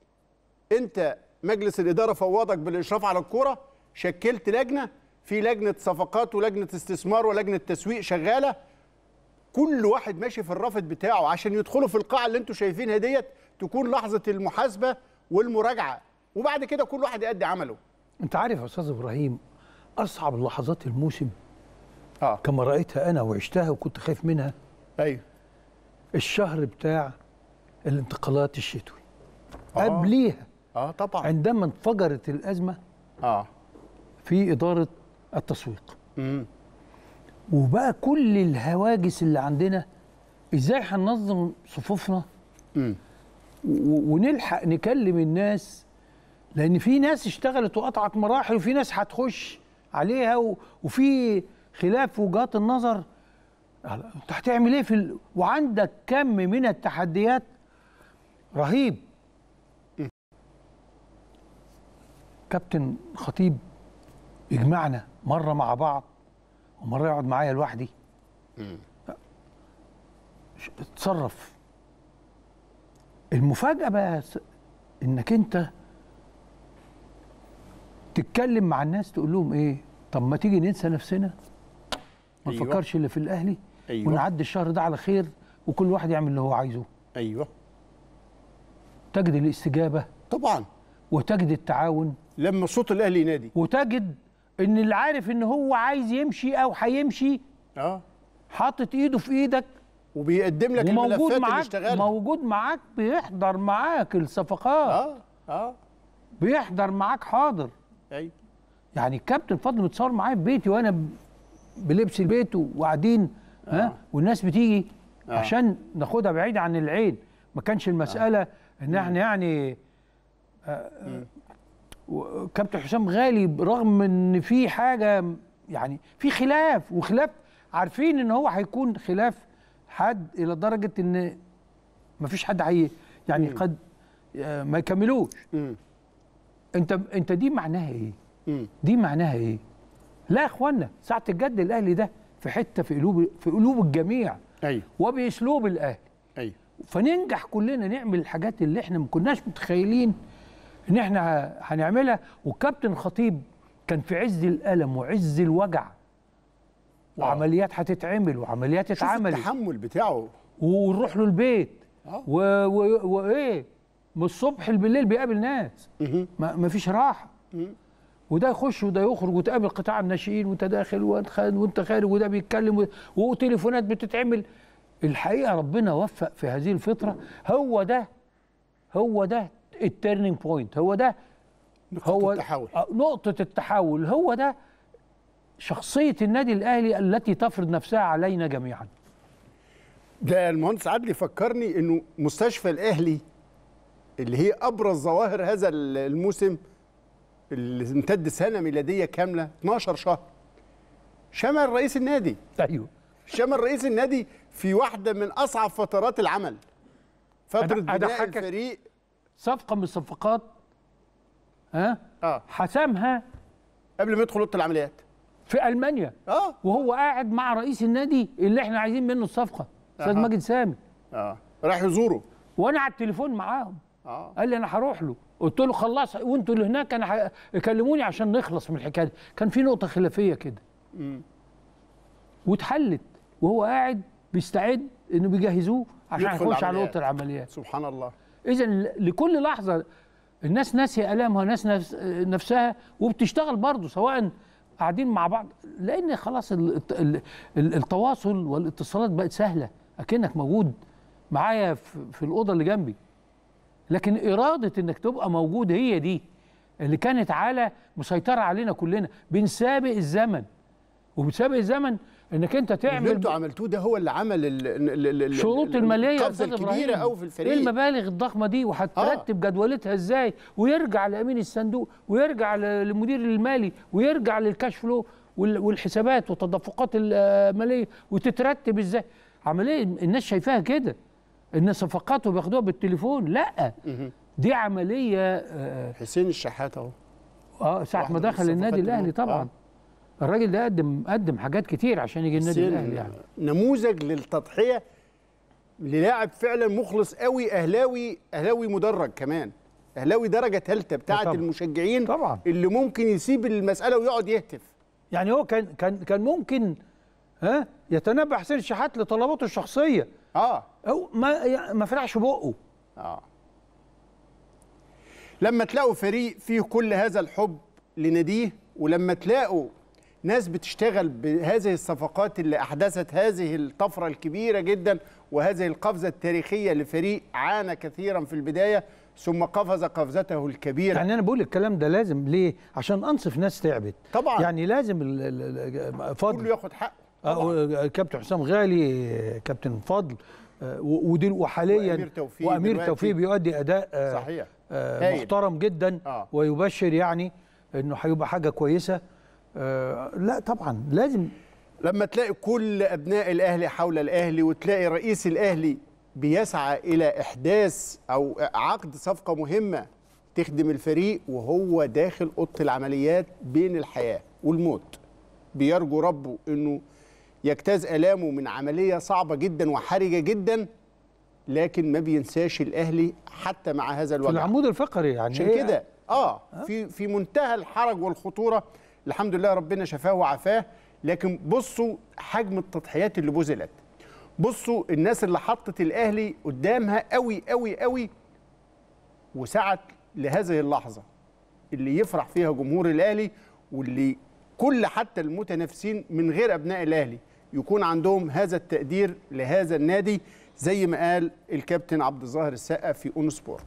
انت مجلس الاداره فوضك بالاشراف على الكوره شكلت لجنه في لجنه صفقات ولجنه استثمار ولجنه تسويق شغاله كل واحد ماشي في الرافد بتاعه عشان يدخلوا في القاعه اللي انتوا شايفينها ديت تكون لحظه المحاسبه والمراجعه وبعد كده كل واحد يأدي عمله انت عارف يا استاذ ابراهيم اصعب لحظات الموسم اه كما رايتها انا وعشتها وكنت خايف منها ايوه الشهر بتاع الانتقالات الشتوي آه. قبليها اه طبعا عندما انفجرت الازمه اه في اداره التسويق مم. وبقى كل الهواجس اللي عندنا ازاي هننظم صفوفنا مم. و- ونلحق نكلم الناس لان في ناس اشتغلت وقطعت مراحل وفي ناس هتخش عليها و- وفي خلاف وجهات النظر انت هتعمل ايه في ال... وعندك كم من التحديات رهيب كابتن خطيب يجمعنا مره مع بعض ومره يقعد معايا لوحدي ش- اتصرف المفاجاه بقى س- انك انت تتكلم مع الناس تقول لهم ايه طب ما تيجي ننسى نفسنا ما أيوة. نفكرش اللي في الاهلي أيوة. ونعدي الشهر ده على خير وكل واحد يعمل اللي هو عايزه ايوه تجد الاستجابه طبعا وتجد التعاون لما صوت الاهلي ينادي وتجد ان اللي عارف ان هو عايز يمشي او هيمشي اه حاطط ايده في ايدك وبيقدم لك وموجود الملفات اللي معاك اشتغلها موجود معاك بيحضر معاك الصفقات اه اه بيحضر معاك حاضر ايوه يعني الكابتن فضل متصور معايا في بيتي وانا ب- بلبس البيت وقاعدين ها والناس بتيجي آه. عشان ناخدها بعيد عن العين ما كانش المساله ان احنا يعني آه، آه، و- كابتن حسام غالي برغم ان في حاجه يعني في خلاف وخلاف عارفين ان هو هيكون خلاف حد الى درجه ان ما فيش حد هي يعني قد آه، ما يكملوش مم. انت انت دي معناها ايه؟ مم. دي معناها ايه؟ لا يا اخوانا ساعة الجد الاهلي ده في حتة في قلوب في قلوب الجميع ايوه وباسلوب الاهلي ايوه فننجح كلنا نعمل الحاجات اللي احنا ما كناش متخيلين ان احنا ه- هنعملها والكابتن خطيب كان في عز الالم وعز الوجع وعمليات هتتعمل وعمليات شوف اتعملت التحمل بتاعه ونروح له البيت آه. و... و... وايه من الصبح بالليل بيقابل ناس مهم. ما ما فيش راحه وده يخش وده يخرج وتقابل قطاع الناشئين وانت داخل وانت خارج وانت خارج وده بيتكلم و- وتليفونات بتتعمل الحقيقه ربنا وفق في هذه الفتره هو ده هو ده التيرنينج بوينت هو ده نقطة هو التحول آه، نقطه التحول هو ده شخصيه النادي الاهلي التي تفرض نفسها علينا جميعا ده المهندس عدلي فكرني انه مستشفى الاهلي اللي هي ابرز ظواهر هذا الموسم اللي امتد سنه ميلاديه كامله 12 شهر شمل رئيس النادي ايوه شمل رئيس النادي في واحده من اصعب فترات العمل فتره أد- بناء أضحكك. الفريق صفقه من الصفقات ها اه حسمها قبل ما يدخل اوضه العمليات في المانيا اه وهو قاعد مع رئيس النادي اللي احنا عايزين منه الصفقه استاذ أها. ماجد سامي اه راح يزوره وانا على التليفون معاهم اه قال لي انا هروح له قلت له خلاص وانتوا اللي هناك انا ه- كلموني عشان نخلص من الحكايه دي كان في نقطه خلافيه كده واتحلت وهو قاعد بيستعد انه بيجهزوه عشان يدخل يخش على العمليات. اوضه العمليات سبحان الله اذا لكل لحظه الناس ناسيه الامها ناس نفس نفسها وبتشتغل برضه سواء قاعدين مع بعض لان خلاص ال- ال- ال- التواصل والاتصالات بقت سهله اكنك موجود معايا في في الاوضه اللي جنبي لكن اراده انك تبقى موجود هي دي اللي كانت على مسيطره علينا كلنا بنسابق الزمن وبسابق الزمن انك انت اللي تعمل انتوا عملتوه ده هو اللي عمل ال- ال- ال- ال- شروط ال- الماليه يا القفزه استاذ الكبيره ابراهيم قوي في الفريق ايه المبالغ الضخمه دي وهترتب جدولتها ازاي ويرجع لامين الصندوق ويرجع ل- للمدير المالي ويرجع للكاش فلو وال- والحسابات والتدفقات الماليه وتترتب ازاي عمليه الناس شايفاها كده ان صفقاته بياخدوها بالتليفون لا دي عمليه اه, حسين الشحات اهو آه ساعه واحدة ما من دخل الصفقات النادي اللي الاهلي هو- طبعا آه. الراجل ده قدم قدم حاجات كتير عشان يجي النادي حسين الاهلي يعني نموذج للتضحيه للاعب فعلا مخلص قوي اهلاوي اهلاوي مدرج كمان اهلاوي درجه ثالثه بتاعه طبعا. المشجعين طبعا. اللي ممكن يسيب المساله ويقعد يهتف يعني هو كان كان كان ممكن ها يتنبأ حسين الشحات لطلباته الشخصيه اه او ما يعني ما فتحش بقه اه لما تلاقوا فريق فيه كل هذا الحب لناديه ولما تلاقوا ناس بتشتغل بهذه الصفقات اللي احدثت هذه الطفره الكبيره جدا وهذه القفزه التاريخيه لفريق عانى كثيرا في البدايه ثم قفز قفزته الكبيره يعني انا بقول الكلام ده لازم ليه عشان انصف ناس تعبت طبعا. يعني لازم ال- ال- ال- فضل كله ياخد حقه آه، كابتن حسام غالي آه، كابتن فضل آه، و- ودي وحاليا وأمير توفيق وامير دلوقتي. توفيق بيؤدي اداء آه، صحيح آه، هايل. محترم جدا آه. ويبشر يعني انه هيبقى حاجه كويسه آه، لا طبعا لازم لما تلاقي كل ابناء الاهلي حول الاهلي وتلاقي رئيس الاهلي بيسعى الى احداث او عقد صفقه مهمه تخدم الفريق وهو داخل اوضه العمليات بين الحياه والموت بيرجو ربه انه يجتاز الامه من عمليه صعبه جدا وحرجه جدا لكن ما بينساش الاهلي حتى مع هذا في الوجع العمود الفقري يعني عشان إيه؟ كده اه في في منتهى الحرج والخطوره الحمد لله ربنا شفاه وعافاه لكن بصوا حجم التضحيات اللي بذلت بصوا الناس اللي حطت الاهلي قدامها قوي قوي قوي وسعت لهذه اللحظه اللي يفرح فيها جمهور الاهلي واللي كل حتى المتنافسين من غير ابناء الاهلي يكون عندهم هذا التقدير لهذا النادي زي ما قال الكابتن عبد الظاهر السقا في اون سبورت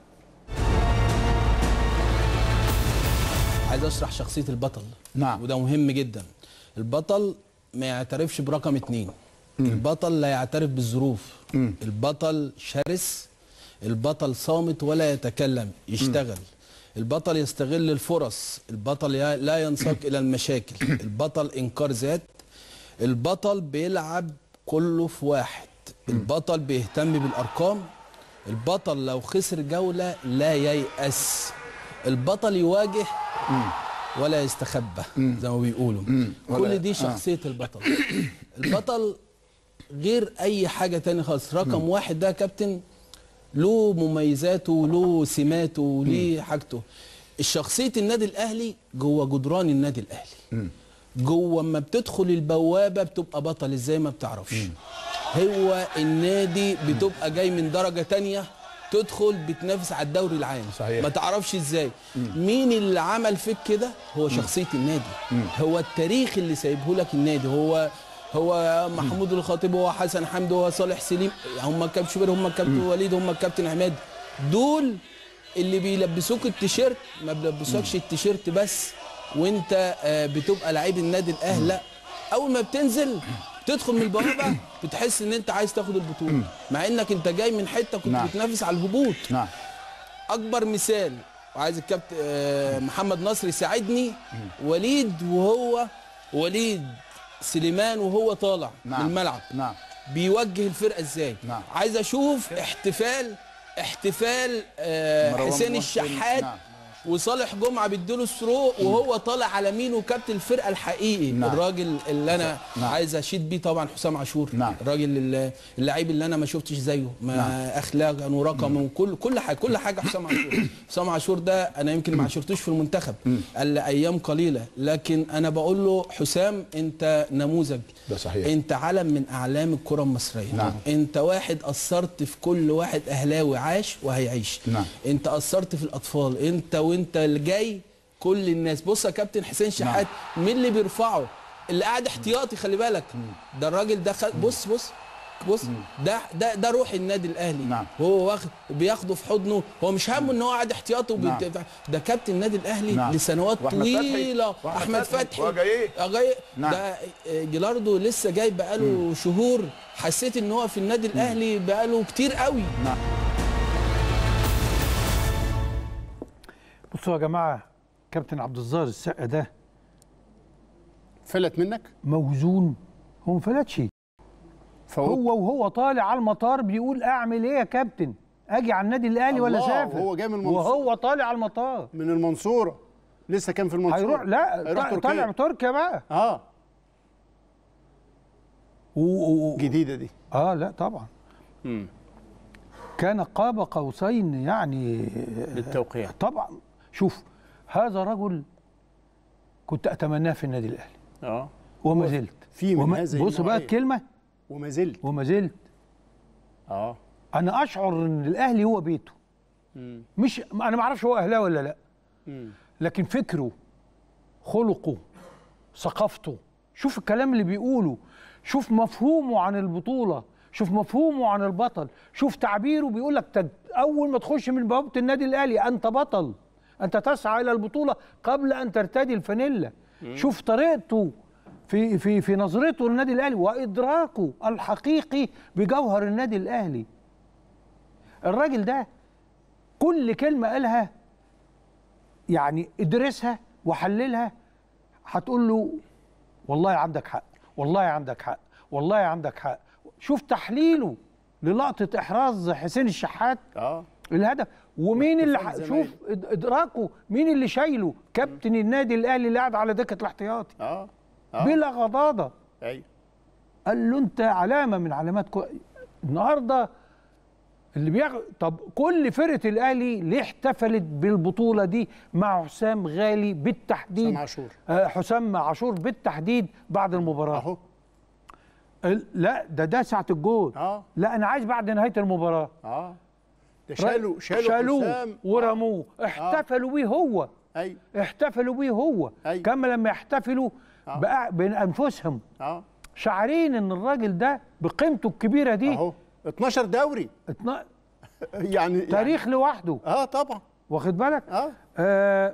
عايز اشرح شخصيه البطل نعم. وده مهم جدا البطل ما يعترفش برقم اتنين البطل لا يعترف بالظروف البطل شرس البطل صامت ولا يتكلم يشتغل البطل يستغل الفرص البطل ي- لا ينساق الى المشاكل البطل انكار ذات البطل بيلعب كله في واحد البطل بيهتم بالارقام البطل لو خسر جوله لا ييأس البطل يواجه ولا يستخبى زي ما بيقولوا ولا- كل دي شخصيه البطل البطل غير اي حاجه تاني خالص رقم واحد ده يا كابتن له مميزاته وله سماته وليه حاجته الشخصيه النادي الاهلي جوه جدران النادي الاهلي جوه اما بتدخل البوابه بتبقى بطل ازاي ما بتعرفش هو النادي بتبقى جاي من درجه تانية تدخل بتنافس على الدوري العام صحيح. ما تعرفش ازاي مين اللي عمل فيك كده هو شخصيه النادي هو التاريخ اللي سايبه لك النادي هو هو محمود الخطيب هو حسن حمدي هو صالح سليم هم كابتن شوبير هم كابتن وليد هم كابتن عماد دول اللي بيلبسوك التيشيرت ما بيلبسوكش التيشيرت بس وانت آه، بتبقى لعيب النادي الاهلي لا اول ما بتنزل تدخل من البوابه بتحس ان انت عايز تاخد البطوله مع انك انت جاي من حته كنت نعم. بتنافس على الهبوط نعم اكبر مثال وعايز الكابتن آه، محمد نصر يساعدني وليد وهو وليد سليمان وهو طالع نعم. من الملعب نعم بيوجه الفرقه ازاي نعم. عايز اشوف احتفال احتفال آه، مروان حسين محسن. الشحات نعم. وصالح جمعه بيديله ثرو وهو طالع على مين وكابتن الفرقه الحقيقي نعم. الراجل اللي انا نعم. عايز اشيد بيه طبعا حسام عاشور نعم. الراجل اللي- اللعيب اللي انا ما شفتش زيه ما نعم. اخلاقا ورقما وكل كل حاجه كل حاجه حسام عاشور حسام عاشور ده انا يمكن ما عاشرتوش في المنتخب قال لي ايام قليله لكن انا بقول له حسام انت نموذج ده صحيح. انت علم من اعلام الكره المصريه نعم. انت واحد اثرت في كل واحد اهلاوي عاش وهيعيش نعم. انت اثرت في الاطفال انت وانت اللي جاي كل الناس بص يا كابتن حسين شحات مين اللي بيرفعه اللي قاعد احتياطي خلي بالك ده الراجل ده خد بص بص بص ده ده ده روح النادي الاهلي نعم. هو واخد بياخده في حضنه هو مش همه ان هو قاعد احتياطي وبيت- نعم. ده كابتن النادي الاهلي نعم. لسنوات وأحمد فتحي. طويله وأحمد احمد فتحي. فتحي هو جاي إيه؟ آه، جاي نعم. ده آه، جيلاردو لسه جاي بقاله شهور حسيت ان هو في النادي الاهلي بقاله كتير قوي بصوا يا جماعه كابتن عبد الظاهر السقا ده فلت منك موزون هو ما فلتش فوت هو وهو طالع على المطار بيقول اعمل ايه يا كابتن اجي على النادي الاهلي ولا الله، سافر وهو جاي من المنصورة. وهو طالع على المطار من المنصوره لسه كان في المنصوره هيروح لا هيروح طا- طالع تركيا تركيا بقى اه و... و... جديده دي اه لا طبعا مم. كان قاب قوسين يعني بالتوقيع طبعا شوف هذا رجل كنت اتمناه في النادي الاهلي اه وما زلت في من وما... هذه بص بقى النوعية. الكلمه وما زلت وما زلت اه انا اشعر ان الاهلي هو بيته مم. مش انا ما اعرفش هو اهلاوي ولا لا مم. لكن فكره خلقه ثقافته شوف الكلام اللي بيقوله شوف مفهومه عن البطولة شوف مفهومه عن البطل شوف تعبيره بيقول لك تد- اول ما تخش من بوابه النادي الاهلي انت بطل انت تسعى الى البطوله قبل ان ترتدي الفانيلا شوف طريقته في في في نظرته للنادي الاهلي وادراكه الحقيقي بجوهر النادي الاهلي الراجل ده كل كلمه قالها يعني ادرسها وحللها هتقول له والله عندك حق والله عندك حق والله عندك حق شوف تحليله للقطة إحراز حسين الشحات اه الهدف ومين اللي ح... واحتفال شوف إد- إدراكه مين اللي شايله كابتن النادي الأهلي اللي قاعد على دكة الاحتياطي اه اه بلا غضاضة ايوه قال له أنت علامة من علامات كو... النهاردة اللي بيغ... طب كل فرقة الأهلي ليه احتفلت بالبطولة دي مع حسام غالي بالتحديد حسام عاشور. آه حسام عاشور بالتحديد بعد المباراة اهو ال- لا ده ده ساعة الجول اه لا انا عايز بعد نهاية المباراة اه ده شالوا شالوا شالوه حسام. ورموه احتفلوا بيه هو ايوه احتفلوا بيه هو أيوة. كما لما يحتفلوا آه. بقى بين انفسهم اه شعرين ان الراجل ده بقيمته الكبيرة دي اهو 12 دوري اتنا... يعني تاريخ لوحده يعني اه طبعا واخد بالك اه آه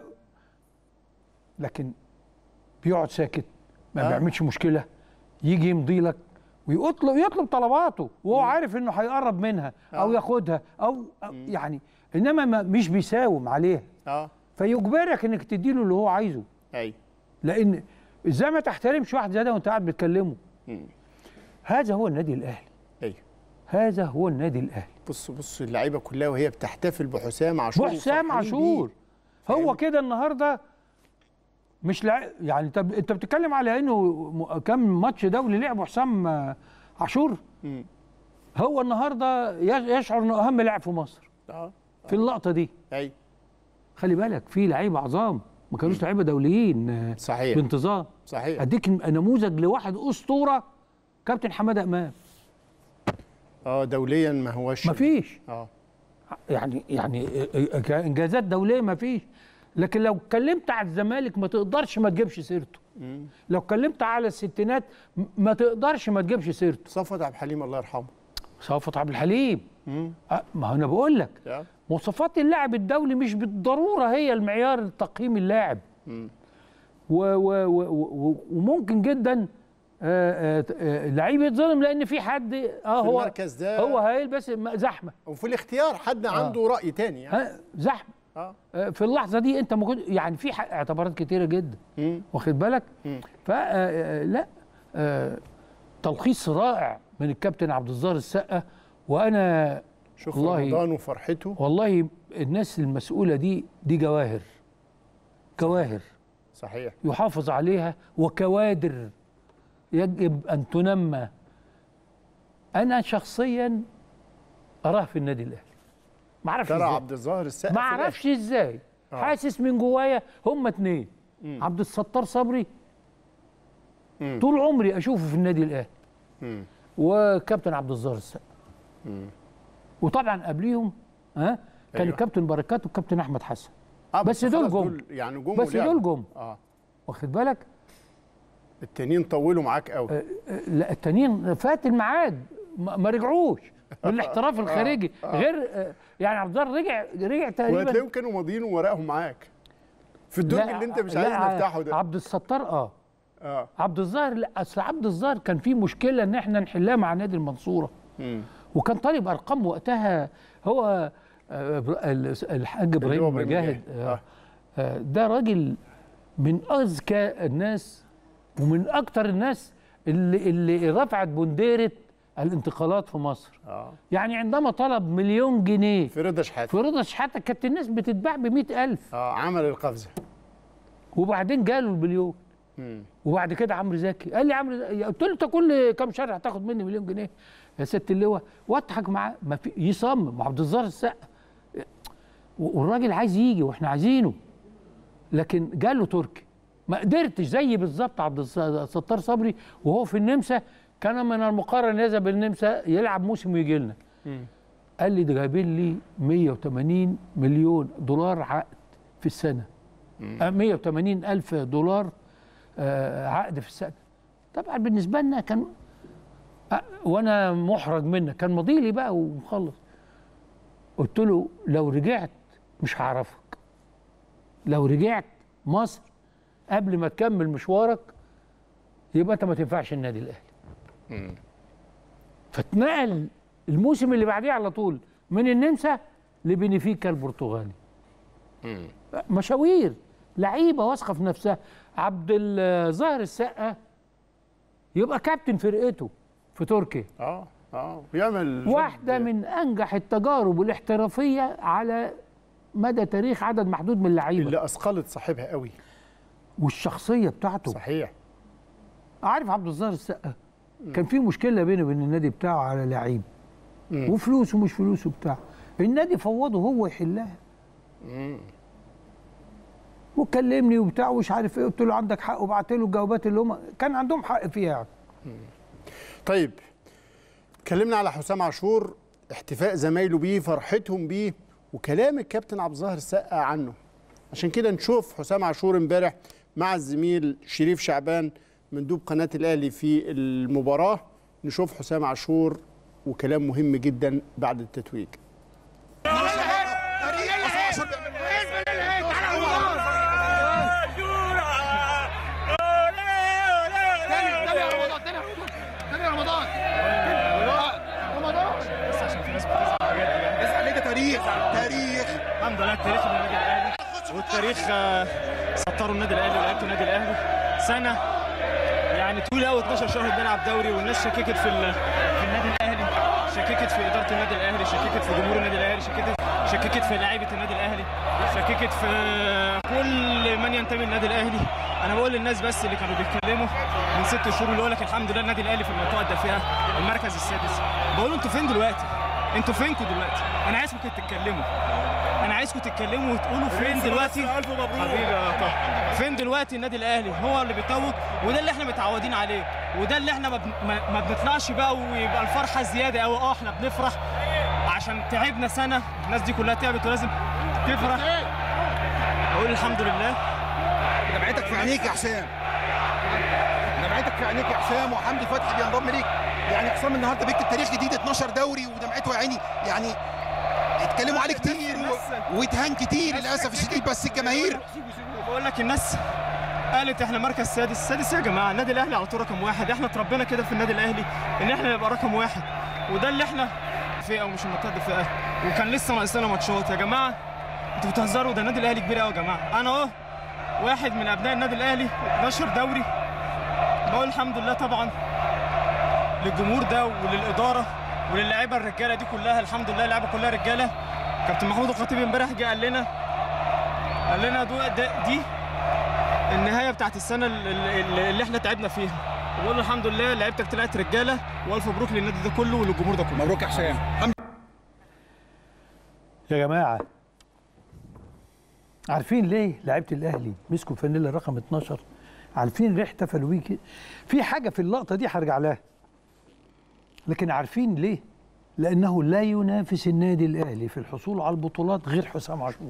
لكن بيقعد ساكت ما آه. بيعملش مشكله يجي يمضي لك ويطلب يطلب طلباته وهو عارف انه هيقرب منها او آه. ياخدها او أو يعني انما ما مش بيساوم عليها اه فيجبرك انك تديله اللي هو عايزه ايوه لان ازاي ما تحترمش واحد زي ده وانت قاعد بتكلمه مم. هذا هو النادي الاهلي ايوه هذا هو النادي الاهلي بص بص اللعيبه كلها وهي بتحتفل بحسام عاشور بحسام وفرحانين عاشور بيه. هو كده النهارده مش لع... يعني انت انت بتتكلم على انه م- كم ماتش دولي لعبه حسام آه، عاشور مم. هو النهارده يش- يشعر انه اهم لاعب في مصر اه في اللقطه دي ايوه خلي بالك في لعيبه عظام ما كانوش لعيبه دوليين آه، صحيح بانتظام صحيح اديك نموذج لواحد اسطوره كابتن حماده امام اه دوليا ما هوش مفيش اه يعني يعني انجازات دوليه ما فيش لكن لو اتكلمت على الزمالك ما تقدرش ما تجيبش سيرته لو اتكلمت على الستينات م- ما تقدرش ما تجيبش سيرته صفوت عبد الحليم الله يرحمه صفوت عبد الحليم مم. أه، ما انا بقول لك آه. مواصفات اللاعب الدولي مش بالضروره هي المعيار لتقييم اللاعب مم. و و و و وممكن جدا آه، آه، آه، لعيب يتظلم لان في حد اه في هو المركز ده هو هيلبس م- زحمه وفي الاختيار حد عنده راي تاني يعني ها زحمه اه آه، في اللحظه دي انت ما كنت يعني في ح- اعتبارات كتيره جدا مم. واخد بالك مم. ف آه، آه، لا آه، تلخيص رائع من الكابتن عبد الظاهر السقا وانا شوف والله- رمضان وفرحته والله الناس المسؤوله دي دي جواهر جواهر صحيح يحافظ عليها وكوادر يجب ان تنمى انا شخصيا اراه في النادي الاهلي ما اعرفش ترى ازاي عبد الظاهر السقا ما في الآخر. اعرفش ازاي آه. حاسس من جوايا هم اتنين عبد الستار صبري مم. طول عمري اشوفه في النادي الاهلي مم. وكابتن عبد الظاهر السقا وطبعا قبليهم ها كان أيوة. الكابتن بركات والكابتن احمد حسن آه بس دول خلاص جم. يعني جم بس ولعبوا. دول جم اه واخد بالك التانيين طولوا معاك قوي آه، لا التانيين فات الميعاد ما ما رجعوش من الاحتراف الخارجي غير آه، يعني عبد الظاهر رجع رجع تقريبا وهتلاقيهم كانوا ماضيين ورقهم معاك في الدرج لا، اللي انت مش لا، عايز نفتحه ده عبد الستار اه اه عبد الظاهر لا اصل عبد الظاهر كان في مشكله ان احنا نحلها مع نادي المنصوره مم. وكان طالب ارقام وقتها هو آه، إبر- ال- الحاج اللي هو ابراهيم إبراهيم مجاهد مجاهد. آه، آه. آه، ده راجل من اذكى الناس ومن اكتر الناس اللي اللي رفعت بنديره الانتقالات في مصر اه يعني عندما طلب مليون جنيه في رضا شحاته في رضا شحاته كانت الناس بتتباع ب ألف اه عمل القفزه وبعدين جاله المليون مم. وبعد كده عمرو زكي قال لي عمرو زكي قلت له انت كل كام شهر هتاخد مني مليون جنيه يا ست اللواء واضحك معاه ما في يصمم عبد الظاهر السقا والراجل عايز يجي واحنا عايزينه لكن جاله تركي ما قدرتش زي بالظبط عبد الس- الستار صبري وهو في النمسا كان من المقارن يذهب النمسا يلعب موسم ويجي لنا قال لي ده جايبين لي 180 مليون دولار عقد في السنه آه، 180 الف دولار آه، عقد في السنه طبعا بالنسبه لنا كان أ- وانا محرج منك كان ماضي لي بقى ومخلص قلت له لو رجعت مش هعرفك لو رجعت مصر قبل ما تكمل مشوارك يبقى انت ما تنفعش النادي الاهلي فاتنقل الموسم اللي بعديه على طول من النمسا لبنفيكا البرتغالي مشاوير لعيبه واثقه في نفسها عبد الظاهر السقا يبقى كابتن فرقته في تركيا اه اه ويعمل واحده من انجح التجارب الاحترافيه على مدى تاريخ عدد محدود من اللعيبه اللي اثقلت صاحبها قوي والشخصيه بتاعته صحيح عارف عبد الظاهر السقا كان في مشكله بينه وبين النادي بتاعه على لعيب وفلوس ومش فلوس وبتاع النادي فوضه هو يحلها وكلمني وبتاع ومش عارف ايه قلت له عندك حق وبعت له الجوابات اللي هم كان عندهم حق فيها يعني طيب اتكلمنا على حسام عاشور احتفاء زمايله بيه فرحتهم بيه وكلام الكابتن عبد الظاهر السقا عنه عشان كده نشوف حسام عاشور امبارح مع الزميل شريف شعبان مندوب قناه الاهلي في المباراه نشوف حسام عاشور وكلام مهم جدا بعد التتويج تاريخ تاريخ الحمد لله التاريخ للنادي الاهلي والتاريخ آه، سطروا النادي الاهلي ولعيبه النادي الاهلي سنه يعني طول قوي 12 شهر بنلعب دوري والناس شككت في ال- في النادي الاهلي شككت في اداره النادي الاهلي شككت في جمهور النادي الاهلي شككت شككت في لعيبه النادي الاهلي شككت في كل من ينتمي للنادي الاهلي انا بقول للناس بس اللي كانوا بيتكلموا من ست شهور اللي يقول لك الحمد لله النادي الاهلي في المنطقه الدافئه المركز السادس بقول له انتوا فين دلوقتي انتوا فينكم دلوقتي انا عايزكم تتكلموا انا عايزكم تتكلموا وتقولوا فين دلوقتي حبيبي يا طه فين دلوقتي النادي الاهلي هو اللي بيتوج وده اللي احنا متعودين عليه وده اللي احنا ما, بن... ما- ما بنطلعش بقى ويبقى الفرحه زياده قوي اه احنا بنفرح عشان تعبنا سنه الناس دي كلها تعبت ولازم تفرح اقول الحمد لله دمعتك في عينيك يا حسام دمعتك في عينيك يا حسام وحمدي فتحي بينضم ليك يعني حسام النهارده بيكتب تاريخ جديد 12 دوري ودمعته يا عيني يعني اتكلموا عليه كتير و- واتهان كتير للاسف الشديد بس الجماهير بقول لك الناس قالت احنا مركز سادس سادس إيه يا جماعه النادي الاهلي على طول رقم واحد احنا اتربينا كده في النادي الاهلي ان احنا نبقى رقم واحد وده اللي احنا فئه ومش المنطقه فئه وكان لسه ناقصنا ماتشات يا جماعه انتوا بتهزروا ده النادي الاهلي كبير قوي يا جماعه انا اهو واحد من ابناء النادي الاهلي 12 دوري بقول الحمد لله طبعا للجمهور ده وللاداره وللاعيبه الرجاله دي كلها الحمد لله اللعيبه كلها رجاله كابتن محمود الخطيب امبارح جه قال لنا قال لنا دو ده دي النهايه بتاعت السنه ال- ال- اللي احنا تعبنا فيها وبقول له الحمد لله لعيبتك طلعت رجاله والف مبروك للنادي ده كله وللجمهور ده كله مبروك يا حسام يا جماعه عارفين ليه لعيبه الاهلي مسكوا فانيلا رقم 12 عارفين ليه احتفلوا بيه كده؟ في حاجه في اللقطه دي هرجع لها لكن عارفين ليه لانه لا ينافس النادي الاهلي في الحصول على البطولات غير حسام عاشور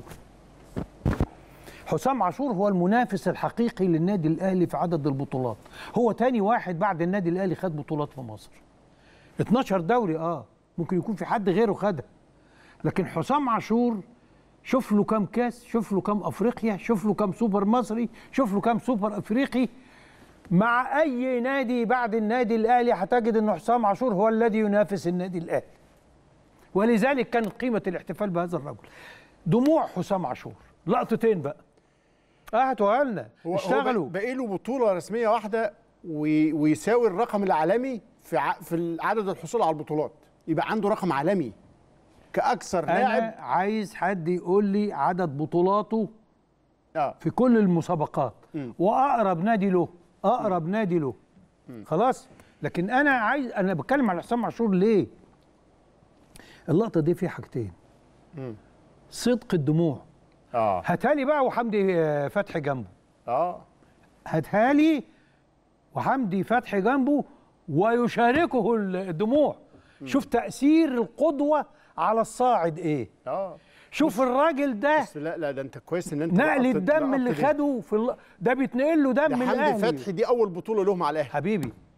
حسام عاشور هو المنافس الحقيقي للنادي الاهلي في عدد البطولات هو تاني واحد بعد النادي الاهلي خد بطولات في مصر 12 دوري اه ممكن يكون في حد غيره خدها لكن حسام عاشور شوف له كام كاس شوف له كام افريقيا شوف له كام سوبر مصري شوف له كام سوبر افريقي مع اي نادي بعد النادي الاهلي هتجد ان حسام عاشور هو الذي ينافس النادي الاهلي ولذلك كانت قيمه الاحتفال بهذا الرجل دموع حسام عاشور لقطتين بقى هاتوها لنا هو اشتغلوا باقي له بطوله رسميه واحده وي- ويساوي الرقم العالمي في ع- في عدد الحصول على البطولات يبقى عنده رقم عالمي كاكثر لاعب انا عايز حد يقول لي عدد بطولاته اه في كل المسابقات مم. واقرب نادي له اقرب نادي له خلاص لكن انا عايز انا بتكلم على حسام عاشور ليه اللقطه دي فيها حاجتين صدق الدموع اه هاتها لي بقى وحمدي آه، فتحي جنبه اه هاتها لي وحمدي فتحي جنبه ويشاركه الدموع شوف تأثير القدوة على الصاعد ايه اه شوف الراجل ده بس لا لا ده انت كويس ان انت نقل لقطت- الدم اللي لقطت دي. خده في الل... ده بيتنقل له ده دم حمدي الاهلي فتحي دي اول بطوله له مع الاهلي حبيبي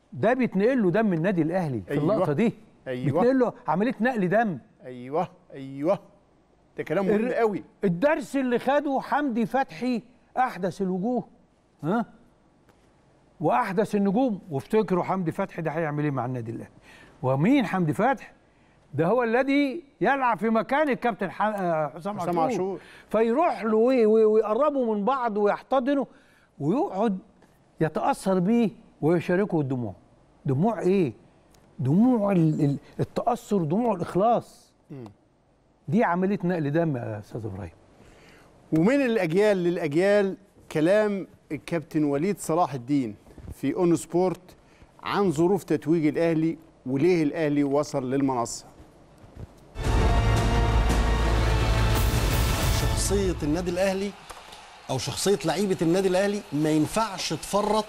ده بيتنقل له دم النادي الاهلي في أيوة. اللقطه دي أيوة. بيتنقل له عمليه نقل دم ايوه ايوه ده كلام مهم الر- قوي الدرس اللي خده حمدي فتحي احدث الوجوه ها واحدث النجوم وافتكروا حمدي فتحي ده هيعمل ايه مع النادي الاهلي ومين حمدي فتحي ده هو الذي يلعب في مكان الكابتن ح- آه، حسام حسام عاشور عاشور. فيروح له وي- وي- ويقربوا من بعض ويحتضنوا ويقعد يتاثر بيه ويشاركه الدموع دموع ايه دموع ال- ال- التاثر دموع الاخلاص دي عمليه نقل دم يا استاذ ابراهيم ومن الاجيال للاجيال كلام الكابتن وليد صلاح الدين في اون سبورت عن ظروف تتويج الاهلي وليه الاهلي وصل للمنصه شخصيه النادي الاهلي او شخصيه لعيبه النادي الاهلي ما ينفعش تفرط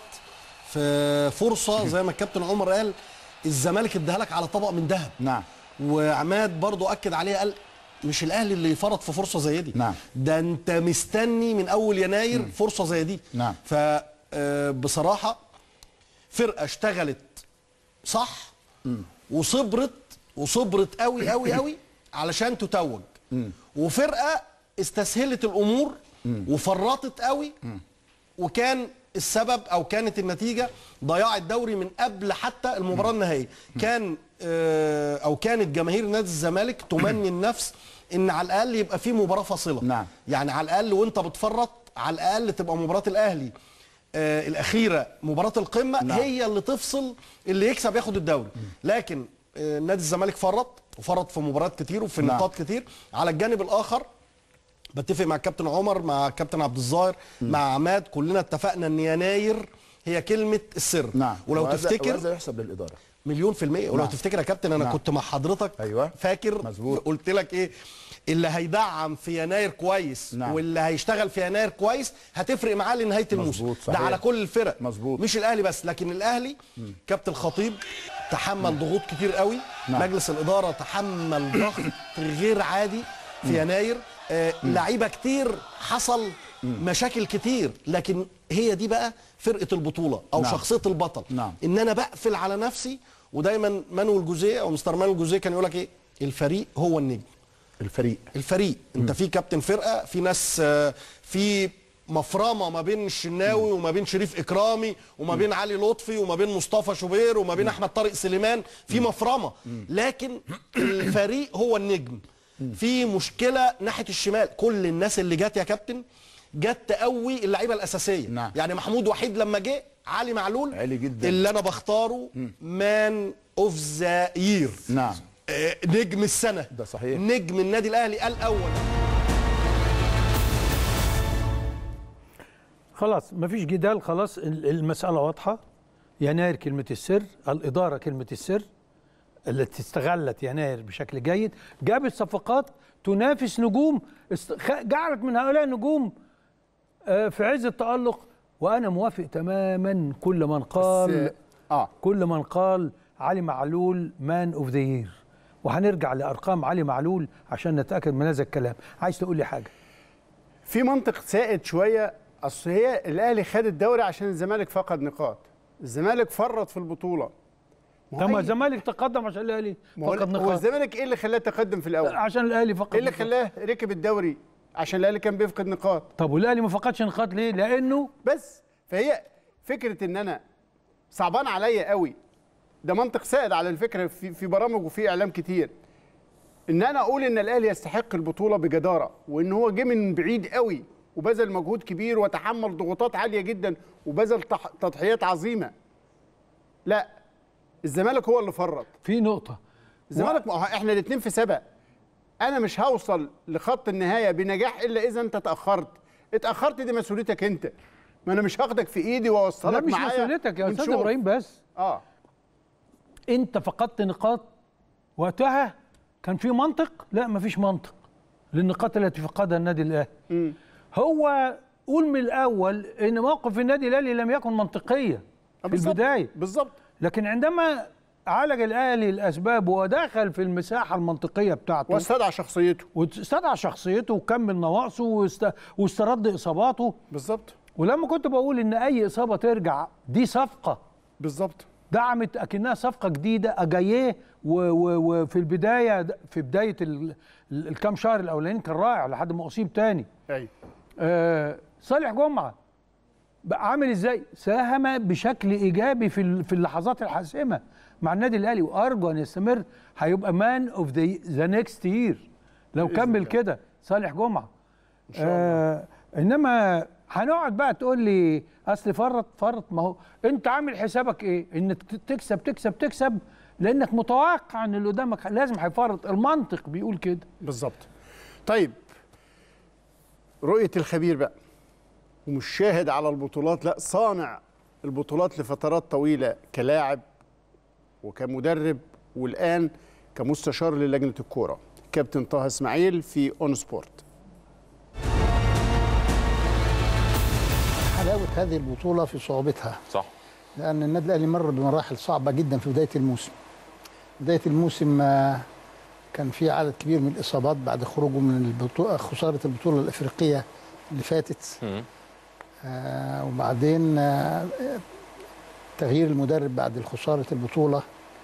في فرصه زي ما الكابتن عمر قال الزمالك اداها لك على طبق من ذهب نعم وعماد برضو اكد عليها قال مش الاهلي اللي يفرط في فرصه زي دي نعم. ده انت مستني من اول يناير فرصه زي دي نعم. فبصراحه فرقه اشتغلت صح وصبرت وصبرت قوي قوي قوي علشان تتوج وفرقه استسهلت الامور وفرطت قوي وكان السبب او كانت النتيجه ضياع الدوري من قبل حتى المباراه النهائيه كان آه، او كانت جماهير نادي الزمالك تمني النفس ان على الاقل يبقى في مباراه فاصله نعم. يعني على الاقل وانت بتفرط على الاقل تبقى مباراه الاهلي آه الاخيره مباراه القمه نعم. هي اللي تفصل اللي يكسب ياخد الدوري لكن آه نادي الزمالك فرط وفرط في مباريات كتير وفي نعم. نقاط كتير على الجانب الاخر بتفق مع الكابتن عمر مع الكابتن عبد الظاهر مع عماد كلنا اتفقنا ان يناير هي كلمه السر نعم ولو وهذا- تفتكر وهذا يحسب للاداره مليون في المية ولو نعم. تفتكر يا كابتن انا نعم. كنت مع حضرتك أيوة. فاكر مظبوط. قلت لك ايه اللي هيدعم في يناير كويس نعم. واللي هيشتغل في يناير كويس هتفرق معاه لنهايه الموسم مظبوط، ده صحيح. على كل الفرق مظبوط. مش الاهلي بس لكن الاهلي كابتن الخطيب تحمل ضغوط كتير قوي نعم. مجلس الاداره تحمل ضغط غير عادي في يناير آه لعيبه كتير حصل مشاكل كتير لكن هي دي بقى فرقه البطوله او نعم. شخصيه البطل نعم. ان انا بقفل على نفسي ودايما مانويل جوزيه او مستر مانويل جوزيه كان يقول لك ايه الفريق هو النجم الفريق الفريق انت في كابتن فرقه في ناس آه، في مفرمه ما بين الشناوي وما بين شريف اكرامي وما بين علي لطفي وما بين مصطفى شوبير وما بين احمد طارق سليمان في مفرمه لكن الفريق هو النجم في مشكله ناحيه الشمال كل الناس اللي جت يا كابتن جت تقوي اللعيبه الاساسيه نعم. يعني محمود وحيد لما جه علي معلول عالي جدا. اللي انا بختاره مان اوف ذا يير نعم نجم السنه ده صحيح. نجم النادي الاهلي الاول خلاص مفيش جدال خلاص ال- المسألة واضحة يناير كلمة السر الإدارة كلمة السر التي استغلت يناير بشكل جيد جابت صفقات تنافس نجوم است- خ- جعلت من هؤلاء النجوم آه، في عز التألق وأنا موافق تماما كل من قال بس- اه كل من قال علي معلول مان اوف ذا يير وهنرجع لارقام علي معلول عشان نتاكد من هذا الكلام عايز تقول لي حاجه في منطق سائد شويه اصل هي الاهلي خد الدوري عشان الزمالك فقد نقاط الزمالك فرط في البطوله ما هو طب ما أي- الزمالك تقدم عشان الاهلي ما هو- فقد هو نقاط الزمالك ايه اللي خلاه تقدم في الاول عشان الاهلي فقد ايه اللي نقاط. خلاه ركب الدوري عشان الاهلي كان بيفقد نقاط طب والاهلي ما فقدش نقاط ليه لانه بس فهي فكره ان انا صعبان عليا قوي ده منطق سائد على الفكره في, في برامج وفي اعلام كتير ان انا اقول ان الاهلي يستحق البطوله بجداره وان هو جه من بعيد قوي وبذل مجهود كبير وتحمل ضغوطات عاليه جدا وبذل تح- تضحيات عظيمه لا الزمالك هو اللي فرط في نقطه الزمالك ما هو احنا الاثنين في سبق انا مش هوصل لخط النهايه بنجاح الا اذا انت اتاخرت اتاخرت دي مسؤوليتك انت ما انا مش هاخدك في ايدي لا واوصلك مش معايا مسؤوليتك يا استاذ ونشوف. ابراهيم بس اه انت فقدت نقاط وقتها كان في منطق لا ما فيش منطق للنقاط التي فقدها النادي الاهلي هو قول من الاول ان موقف النادي الاهلي لم يكن منطقيا في بالظبط. البدايه بالظبط لكن عندما عالج الاهلي الاسباب ودخل في المساحه المنطقيه بتاعته واستدعى شخصيته واستدعى شخصيته وكمل نواقصه واست... واسترد اصاباته بالظبط ولما كنت بقول ان اي اصابه ترجع دي صفقه بالظبط دعمت اكنها صفقه جديده اجاييه و- و- وفي البدايه في بدايه ال- ال- الكام شهر الاولانيين كان رائع لحد ما اصيب تاني ايوه آه صالح جمعه بقى عامل ازاي؟ ساهم بشكل ايجابي في ال- في اللحظات الحاسمه مع النادي الاهلي وارجو ان يستمر هيبقى مان اوف ذا ذا نيكست يير لو كمل كده صالح جمعه ان شاء الله آه انما هنقعد بقى تقول لي اصل فرط فرط ما هو انت عامل حسابك ايه؟ انك ت- تكسب تكسب تكسب لانك متوقع ان اللي قدامك لازم هيفرط المنطق بيقول كده بالظبط طيب رؤية الخبير بقى ومش شاهد على البطولات لا صانع البطولات لفترات طويلة كلاعب وكمدرب والآن كمستشار للجنة الكورة كابتن طه اسماعيل في اون سبورت حلاوة هذه البطولة في صعوبتها صح لأن النادي الأهلي مر بمراحل صعبة جدا في بداية الموسم بداية الموسم آه، كان في عدد كبير من الإصابات بعد خروجه من البطولة خسارة البطولة الأفريقية اللي فاتت مم. آه وبعدين آه تغيير المدرب بعد خسارة البطولة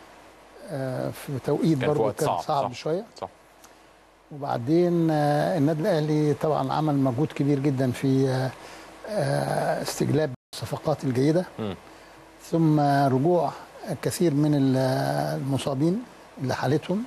آه في توقيت كان في برضه وقت كان صعب، صعب, صح. شوية صح وبعدين آه، النادي الاهلي طبعا عمل مجهود كبير جدا في آه، آه، استجلاب الصفقات الجيده مم. ثم رجوع كثير من ال- المصابين لحالتهم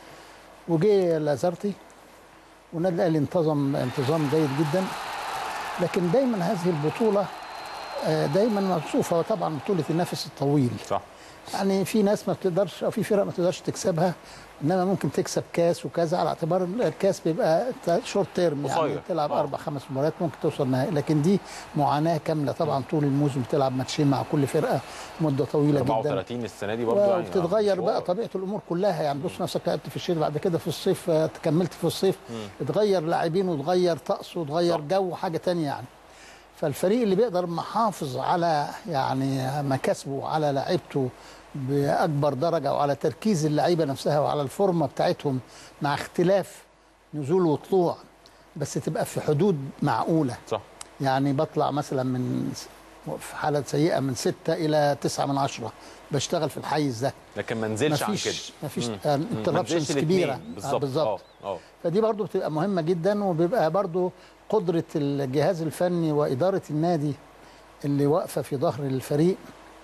وجه لازارتي والنادي الاهلي انتظم انتظام جيد جدا لكن دايما هذه البطوله آه، دايما موصوفه طبعا بطوله النفس الطويل صح يعني في ناس ما بتقدرش او في فرق ما تقدرش تكسبها انما ممكن تكسب كاس وكذا على اعتبار إن الكاس بيبقى شورت تيرم يعني قصير. تلعب آه. اربع خمس مباريات ممكن توصل نهائي لكن دي معاناه كامله طبعا طول الموسم بتلعب ماتشين مع كل فرقه مده طويله جدا 34 السنه دي برضه يعني وبتتغير مشوار. بقى طبيعه الامور كلها يعني بص نفسك لعبت في الشتاء بعد كده في الصيف آه، كملت في الصيف اتغير لاعبين وتغير طقس وتغير جو حاجه تانية يعني فالفريق اللي بيقدر محافظ على يعني مكاسبه على لعيبته باكبر درجه وعلى تركيز اللعيبه نفسها وعلى الفورمه بتاعتهم مع اختلاف نزول وطلوع بس تبقى في حدود معقوله صح يعني بطلع مثلا من في حالة سيئة من ستة إلى تسعة من عشرة بشتغل في الحيز ده لكن ما نزلش عن كده مفيش مفيش مم. مم. ما انتربشنز نزلش كبيرة الاتنين. آه، بالظبط بالظبط اه اه فدي برضو بتبقى مهمة جدا وبيبقى برضو قدرة الجهاز الفني وإدارة النادي اللي واقفة في ظهر الفريق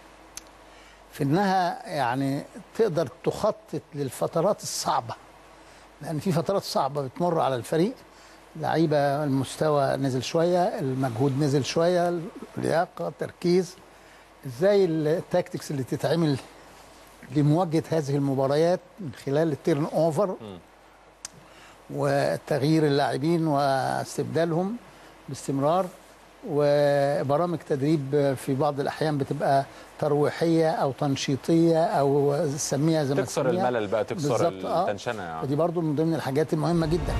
في إنها يعني تقدر تخطط للفترات الصعبة لأن في فترات صعبة بتمر على الفريق لعيبة المستوى نزل شوية المجهود نزل شوية اللياقة تركيز ازاي التاكتكس اللي تتعمل لمواجهة هذه المباريات من خلال التيرن اوفر وتغيير اللاعبين واستبدالهم باستمرار وبرامج تدريب في بعض الاحيان بتبقى ترويحيه او تنشيطيه او سميها زي ما تكسر تسميها. الملل بقى تكسر بالظبط، آه. التنشنه يعني فدي برضو من ضمن الحاجات المهمه جدا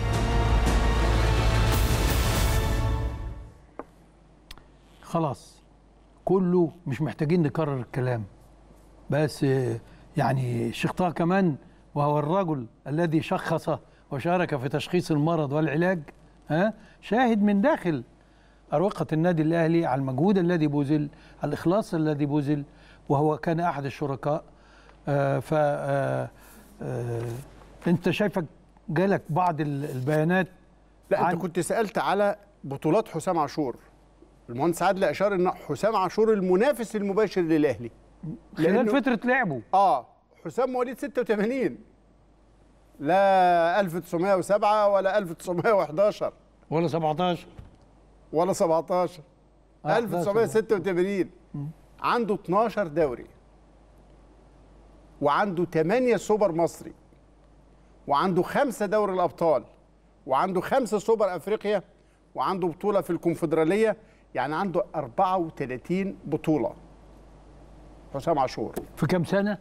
خلاص كله مش محتاجين نكرر الكلام بس آه، يعني الشيخ طه كمان وهو الرجل الذي شخص وشارك في تشخيص المرض والعلاج ها شاهد من داخل أروقة النادي الأهلي على المجهود الذي بذل على الإخلاص الذي بذل وهو كان أحد الشركاء آه ف آه آه أنت شايفك جالك بعض ال- البيانات لا عن- انت كنت سالت على بطولات حسام عاشور المهندس عادل اشار ان حسام عاشور المنافس المباشر للاهلي خلال لأنه- فترة لعبه اه حسام مواليد 86 لا 1907 ولا 1911 ولا 17 ولا 17 آه، 1986 عنده 12 دوري وعنده 8 سوبر مصري وعنده خمسة دوري الأبطال وعنده خمسة سوبر أفريقيا وعنده بطولة في الكونفدرالية يعني عنده 34 بطولة حسام عاشور في كام سنة؟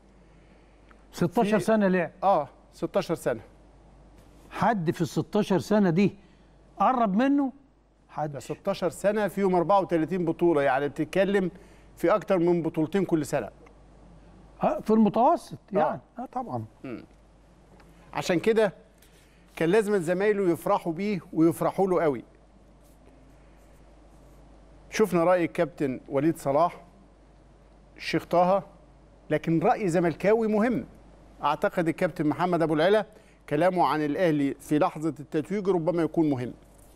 16 في- سنة لعب اه 16 سنة حد في ال 16 سنة دي قرب منه حد 16 سنة فيهم 34 بطولة يعني بتتكلم في أكتر من بطولتين كل سنة آه، في المتوسط يعني اه طبعا عشان كده كان لازم زمايله يفرحوا بيه ويفرحوا له قوي شفنا رأي الكابتن وليد صلاح الشيخ طه لكن راي زملكاوي مهم اعتقد الكابتن محمد ابو العلا كلامه عن الاهلي في لحظه التتويج ربما يكون مهم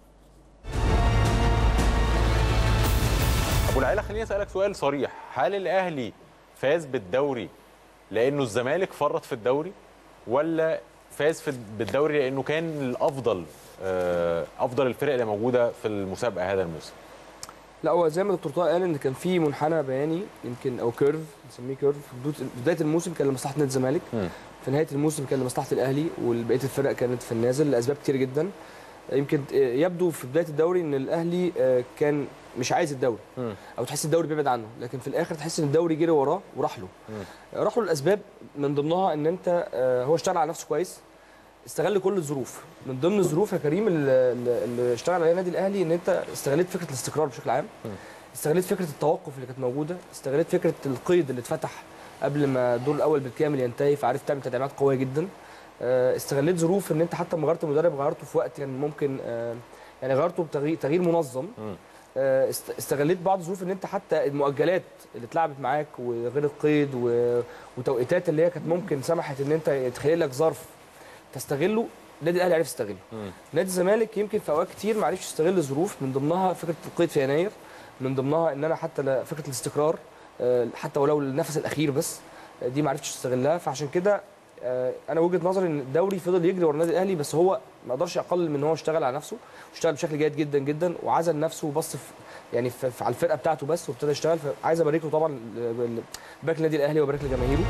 ابو العلا خليني اسالك سؤال صريح هل الاهلي فاز بالدوري لانه الزمالك فرط في الدوري ولا فاز في بالدوري لانه كان الافضل آه، افضل الفرق اللي موجوده في المسابقه هذا الموسم لا هو زي ما دكتور طه قال ان كان في منحنى بياني يمكن او كيرف نسميه كيرف في بداية- في بدايه الموسم كان لمصلحه نادي الزمالك في نهايه الموسم كان لمصلحه الاهلي وبقيه الفرق كانت في النازل لاسباب كتير جدا يمكن يبدو في بدايه الدوري ان الاهلي آه، كان مش عايز الدوري او تحس الدوري بيبعد عنه لكن في الاخر تحس ان الدوري جري وراه وراح له راح له الاسباب من ضمنها ان انت آه، هو اشتغل على نفسه كويس استغل كل الظروف من ضمن الظروف يا كريم اللي, اللي اشتغل عليها النادي الاهلي ان انت استغليت فكره الاستقرار بشكل عام استغليت فكره التوقف اللي كانت موجوده استغليت فكره القيد اللي اتفتح قبل ما الدور الاول بالكامل ينتهي فعرفت تعمل تدعيمات قويه جدا آه، استغليت ظروف ان انت حتى لما غيرت المدرب غيرته في وقت كان ممكن آه، يعني غيرته بتغيير تغيير منظم آه، است- استغليت بعض الظروف ان انت حتى المؤجلات اللي اتلعبت معاك وغير القيد و- وتوقيتات اللي هي كانت ممكن سمحت ان انت يتخيل لك ظرف تستغله النادي الاهلي عرف يستغله نادي الزمالك يمكن في اوقات كتير ما عرفش يستغل الظروف من ضمنها فكره القيد في يناير من ضمنها ان انا حتى لا- فكره الاستقرار آه، حتى ولو النفس الاخير بس آه، دي ما عرفتش استغلها فعشان كده آه، انا وجهه نظري ان الدوري فضل يجري ورا النادي الاهلي بس هو ما قدرش يقلل من ان هو اشتغل على نفسه واشتغل بشكل جيد جدا جدا وعزل نفسه وبص في يعني في في- على الفرقه بتاعته بس وابتدى يشتغل فعايز ابارك له طبعا ل- بارك النادي الاهلي وبارك لجماهيره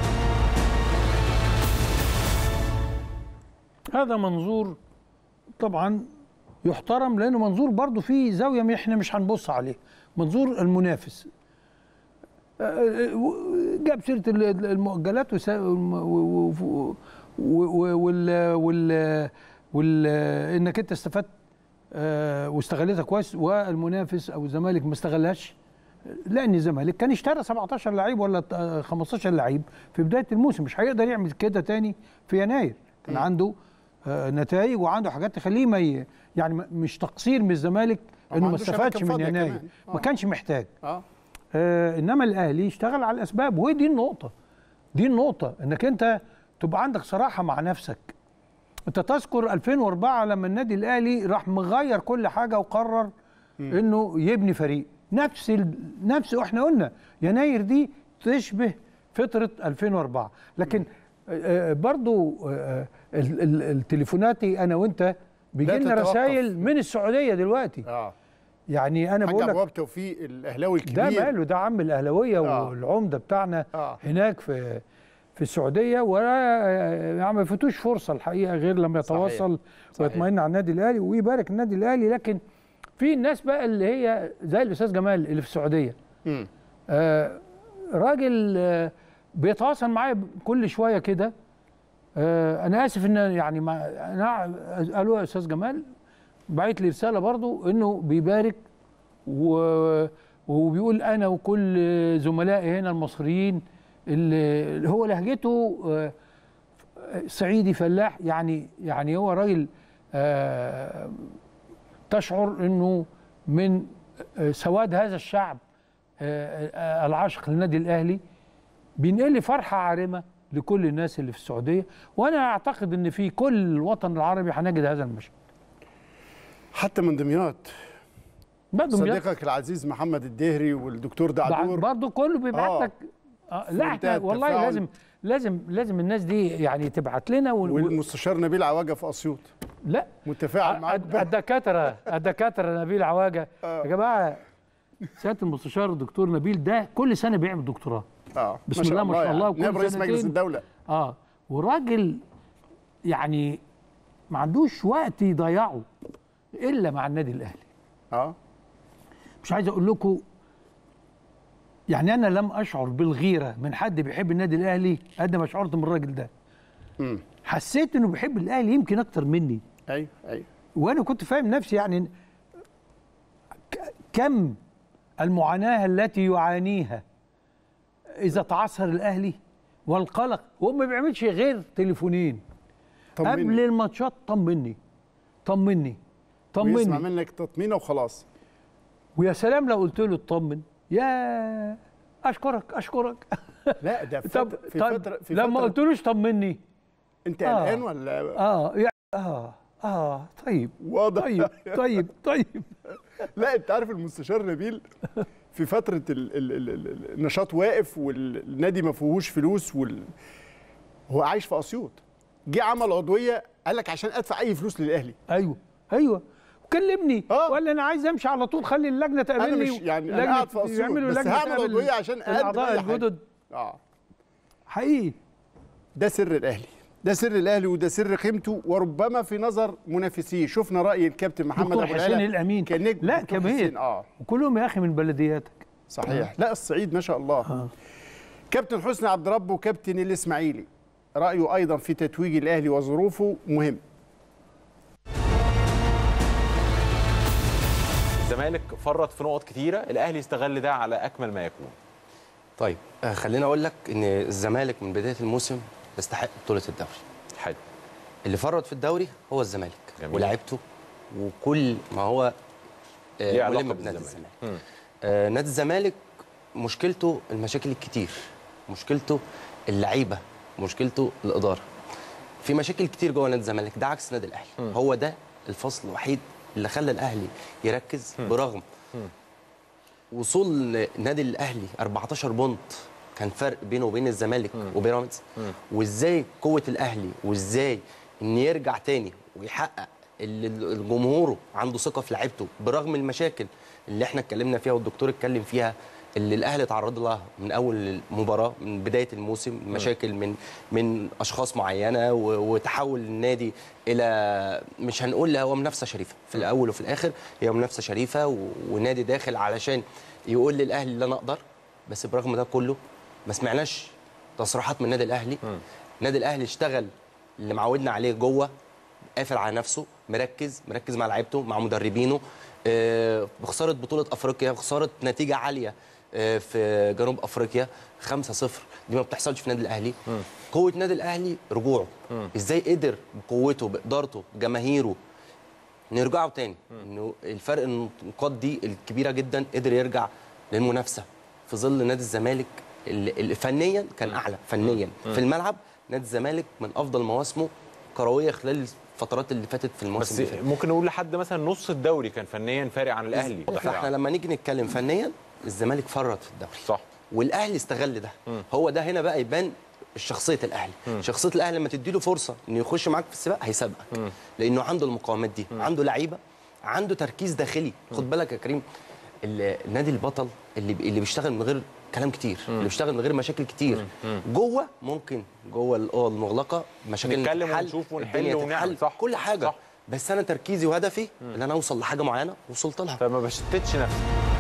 هذا منظور طبعا يحترم لانه منظور برضه فيه زاويه ما احنا مش هنبص عليه منظور المنافس آه، آه، و- جاب سيره ال- ال- المؤجلات وسا- والم- و- و- و- وال وال وال انك انت استفدت آه، واستغلتها كويس والمنافس او الزمالك ما استغلهاش لان الزمالك كان اشترى 17 لعيب ولا آه، 15 لعيب في بدايه الموسم مش هيقدر يعمل كده تاني في يناير كان عنده آه، نتائج وعنده حاجات تخليه ما ي- يعني ما- مش تقصير من الزمالك ما انه ما عندوش استفادش أماكن من فاضية يناير كمان. ما كانش محتاج اه آه انما الاهلي اشتغل على الاسباب وهي دي النقطه دي النقطه انك انت تبقى عندك صراحه مع نفسك انت تذكر 2004 لما النادي الاهلي راح مغير كل حاجه وقرر انه يبني فريق نفس ال... نفس احنا قلنا يناير دي تشبه فتره 2004 لكن آه، آه، برضو آه، ال- ال- التليفوناتي انا وانت بيجي لا لنا تتوقف. رسائل من السعوديه دلوقتي اه يعني انا حاج بقول لك ابواب توفيق الاهلاوي ده الكبير ماله ده عم الاهلاويه آه. والعمده بتاعنا آه. هناك في في السعوديه ولا يعني ما يفوتوش فرصه الحقيقه غير لما يتواصل ويطمئن على النادي الاهلي ويبارك النادي الاهلي لكن في الناس بقى اللي هي زي الاستاذ جمال اللي في السعوديه مم. آه راجل آه بيتواصل معايا كل شويه كده آه انا اسف ان يعني ما انا قالوا يا استاذ جمال بعت لي رساله برضو انه بيبارك و وبيقول انا وكل زملائي هنا المصريين اللي اللي هو لهجته آه، صعيدي فلاح يعني يعني هو راجل آه، تشعر انه من آه، سواد هذا الشعب آه، آه، العاشق للنادي الاهلي بينقل لي فرحه عارمه لكل الناس اللي في السعوديه وانا اعتقد ان في كل الوطن العربي هنجد هذا المشهد حتى من دمياط بقى دمياط. صديقك العزيز محمد الدهري والدكتور دعدور برضه كله بيبعت آه. لك آه في لا منتهى احنا والله التفاعل. لازم لازم لازم الناس دي يعني تبعت لنا و... والمستشار نبيل عواجه في اسيوط لا متفاعل معاك الد- الدكاتره الدكاتره نبيل عواجه يا جماعه سياده المستشار الدكتور نبيل ده كل سنه بيعمل دكتوراه اه بسم الله ما شاء الله يعني. نائب وكل رئيس مجلس سنتين الدوله اه وراجل يعني ما عندوش وقت يضيعه الا مع النادي الاهلي اه مش عايز اقول لكم يعني انا لم اشعر بالغيره من حد بيحب النادي الاهلي قد ما شعرت من الراجل ده امم حسيت انه بيحب الاهلي يمكن اكتر مني ايوه ايوه وانا كنت فاهم نفسي يعني ك- كم المعاناه التي يعانيها اذا تعثر الاهلي والقلق هو ما بيعملش غير تليفونين طمني. قبل الماتشات طمني طمني ويسمع طمني منك تطمينه وخلاص ويا سلام لو قلت له اطمن يا اشكرك اشكرك لا ده في طب فترة في طب فترة في لما فترة قلتلوش طمني انت آه. قلقان ولا اه يا اه اه طيب واضح طيب طيب طيب لا انت عارف المستشار نبيل في فتره ال ال ال ال النشاط واقف والنادي ما فيهوش فلوس وال... هو عايش في اسيوط جه عمل عضويه قال لك عشان ادفع اي فلوس للاهلي ايوه ايوه كلمني آه. ولا انا عايز امشي على طول خلي اللجنه تقابلني مش- يعني أنا لجنة قاعد في أسيوط، يعملوا بس لجنة هعمل تقابل عضوية عشان أقدم الاعضاء أي حاجة. الجدد اه حقيقي ده سر الاهلي ده سر الاهلي وده سر قيمته وربما في نظر منافسيه شفنا راي الكابتن محمد دكتور ابو حسين العلا الامين كنجم لا دكتور كمان حسين، اه وكلهم يا اخي من بلدياتك صحيح لا الصعيد ما شاء الله آه. كابتن حسني عبد رب وكابتن الاسماعيلي رايه ايضا في تتويج الاهلي وظروفه مهم الزمالك فرط في نقط كتيره الاهلي استغل ده على اكمل ما يكون طيب آه، خليني اقول لك ان الزمالك من بدايه الموسم يستحق بطوله الدوري حلو اللي فرط في الدوري هو الزمالك جميل. ولاعيبته وكل ما هو آه، ليه علاقة ملم بنادي بالزمالك. الزمالك آه، نادي الزمالك مشكلته المشاكل الكتير مشكلته اللعيبه مشكلته الاداره في مشاكل كتير جوه نادي الزمالك ده عكس نادي الاهلي هو ده الفصل الوحيد اللي خلى الاهلي يركز برغم وصول نادي الاهلي 14 بونت كان فرق بينه وبين الزمالك وبيراميدز وازاي قوه الاهلي وازاي ان يرجع تاني ويحقق اللي الجمهور عنده ثقه في لعيبته برغم المشاكل اللي احنا اتكلمنا فيها والدكتور اتكلم فيها اللي الاهلي تعرض لها من اول المباراه من بدايه الموسم مشاكل من من اشخاص معينه و- وتحول النادي الى مش هنقول هو منافسه شريفه في الاول وفي الاخر هي منافسه شريفه و- ونادي داخل علشان يقول للاهلي اللي انا اقدر بس برغم ده كله ما سمعناش تصريحات من النادي الاهلي النادي الاهلي اشتغل اللي معودنا عليه جوه قافل على نفسه مركز مركز مع لعيبته مع مدربينه آه، بخساره بطوله افريقيا خساره نتيجه عاليه آه، في جنوب افريقيا 5-0 دي ما بتحصلش في النادي الاهلي قوه النادي الاهلي رجوعه ازاي قدر بقوته بادارته بجماهيره نرجعوا تاني انه الفرق النقاط دي الكبيره جدا قدر يرجع للمنافسه في ظل نادي الزمالك اللي اللي فنيا كان اعلى فنيا مم. في الملعب نادي الزمالك من افضل مواسمه كرويه خلال الفترات اللي فاتت في الموسم بس اللي فات. ممكن نقول لحد مثلا نص الدوري كان فنيا فارق عن الاهلي احنا لما نيجي نتكلم فنيا الزمالك فرط في الدوري صح والاهلي استغل ده هو ده هنا بقى يبان شخصيه الاهلي شخصيه الاهلي لما تديله فرصه انه يخش معاك في السباق هيسابقك لانه عنده المقاومات دي عنده لعيبه عنده تركيز داخلي خد بالك يا كريم ال- النادي البطل اللي اللي بيشتغل من غير كلام كتير اللي بيشتغل من غير مشاكل كتير جوه ممكن جوه الاوضه المغلقه مشاكل نتكلم تتحل، ونشوف ونحل الدنيا ونعمل. تتحل، كل حاجه صح. بس انا تركيزي وهدفي ان انا اوصل لحاجه معينه وصلت لها فما بشتتش نفسي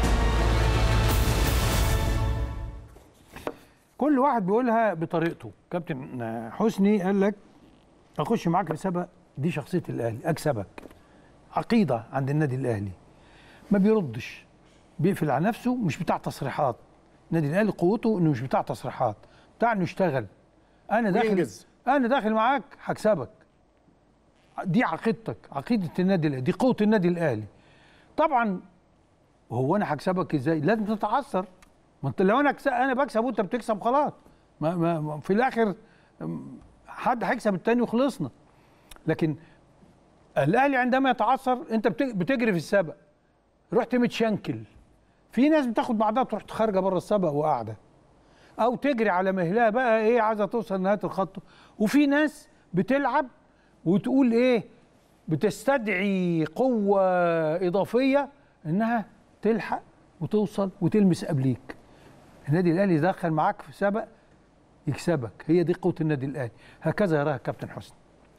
كل واحد بيقولها بطريقته كابتن حسني قال لك اخش معاك في سبق دي شخصيه الاهلي اكسبك عقيده عند النادي الاهلي ما بيردش بيقفل على نفسه مش بتاع تصريحات النادي الاهلي قوته انه مش بتاع تصريحات بتاع انه يشتغل انا داخل وينجز. انا داخل معاك هكسبك دي عقيدتك عقيده النادي الاهلي دي قوه النادي الاهلي طبعا هو انا هكسبك ازاي لازم تتعثر ما انت لو انا أكسب انا بكسب وانت بتكسب خلاص ما ما ما- في الاخر أم، حد هيكسب التاني وخلصنا لكن الاهلي عندما يتعثر انت بت- بتجري في السبق رحت متشنكل في ناس بتاخد بعضها تروح خارجه بره السبق وقاعده او تجري على مهلها بقى ايه عايزه توصل لنهايه الخط وفي ناس بتلعب وتقول ايه بتستدعي قوه اضافيه انها تلحق وتوصل وتلمس قبليك النادي الاهلي يدخل معاك في سبق يكسبك هي دي قوه النادي الاهلي هكذا يراها كابتن حسني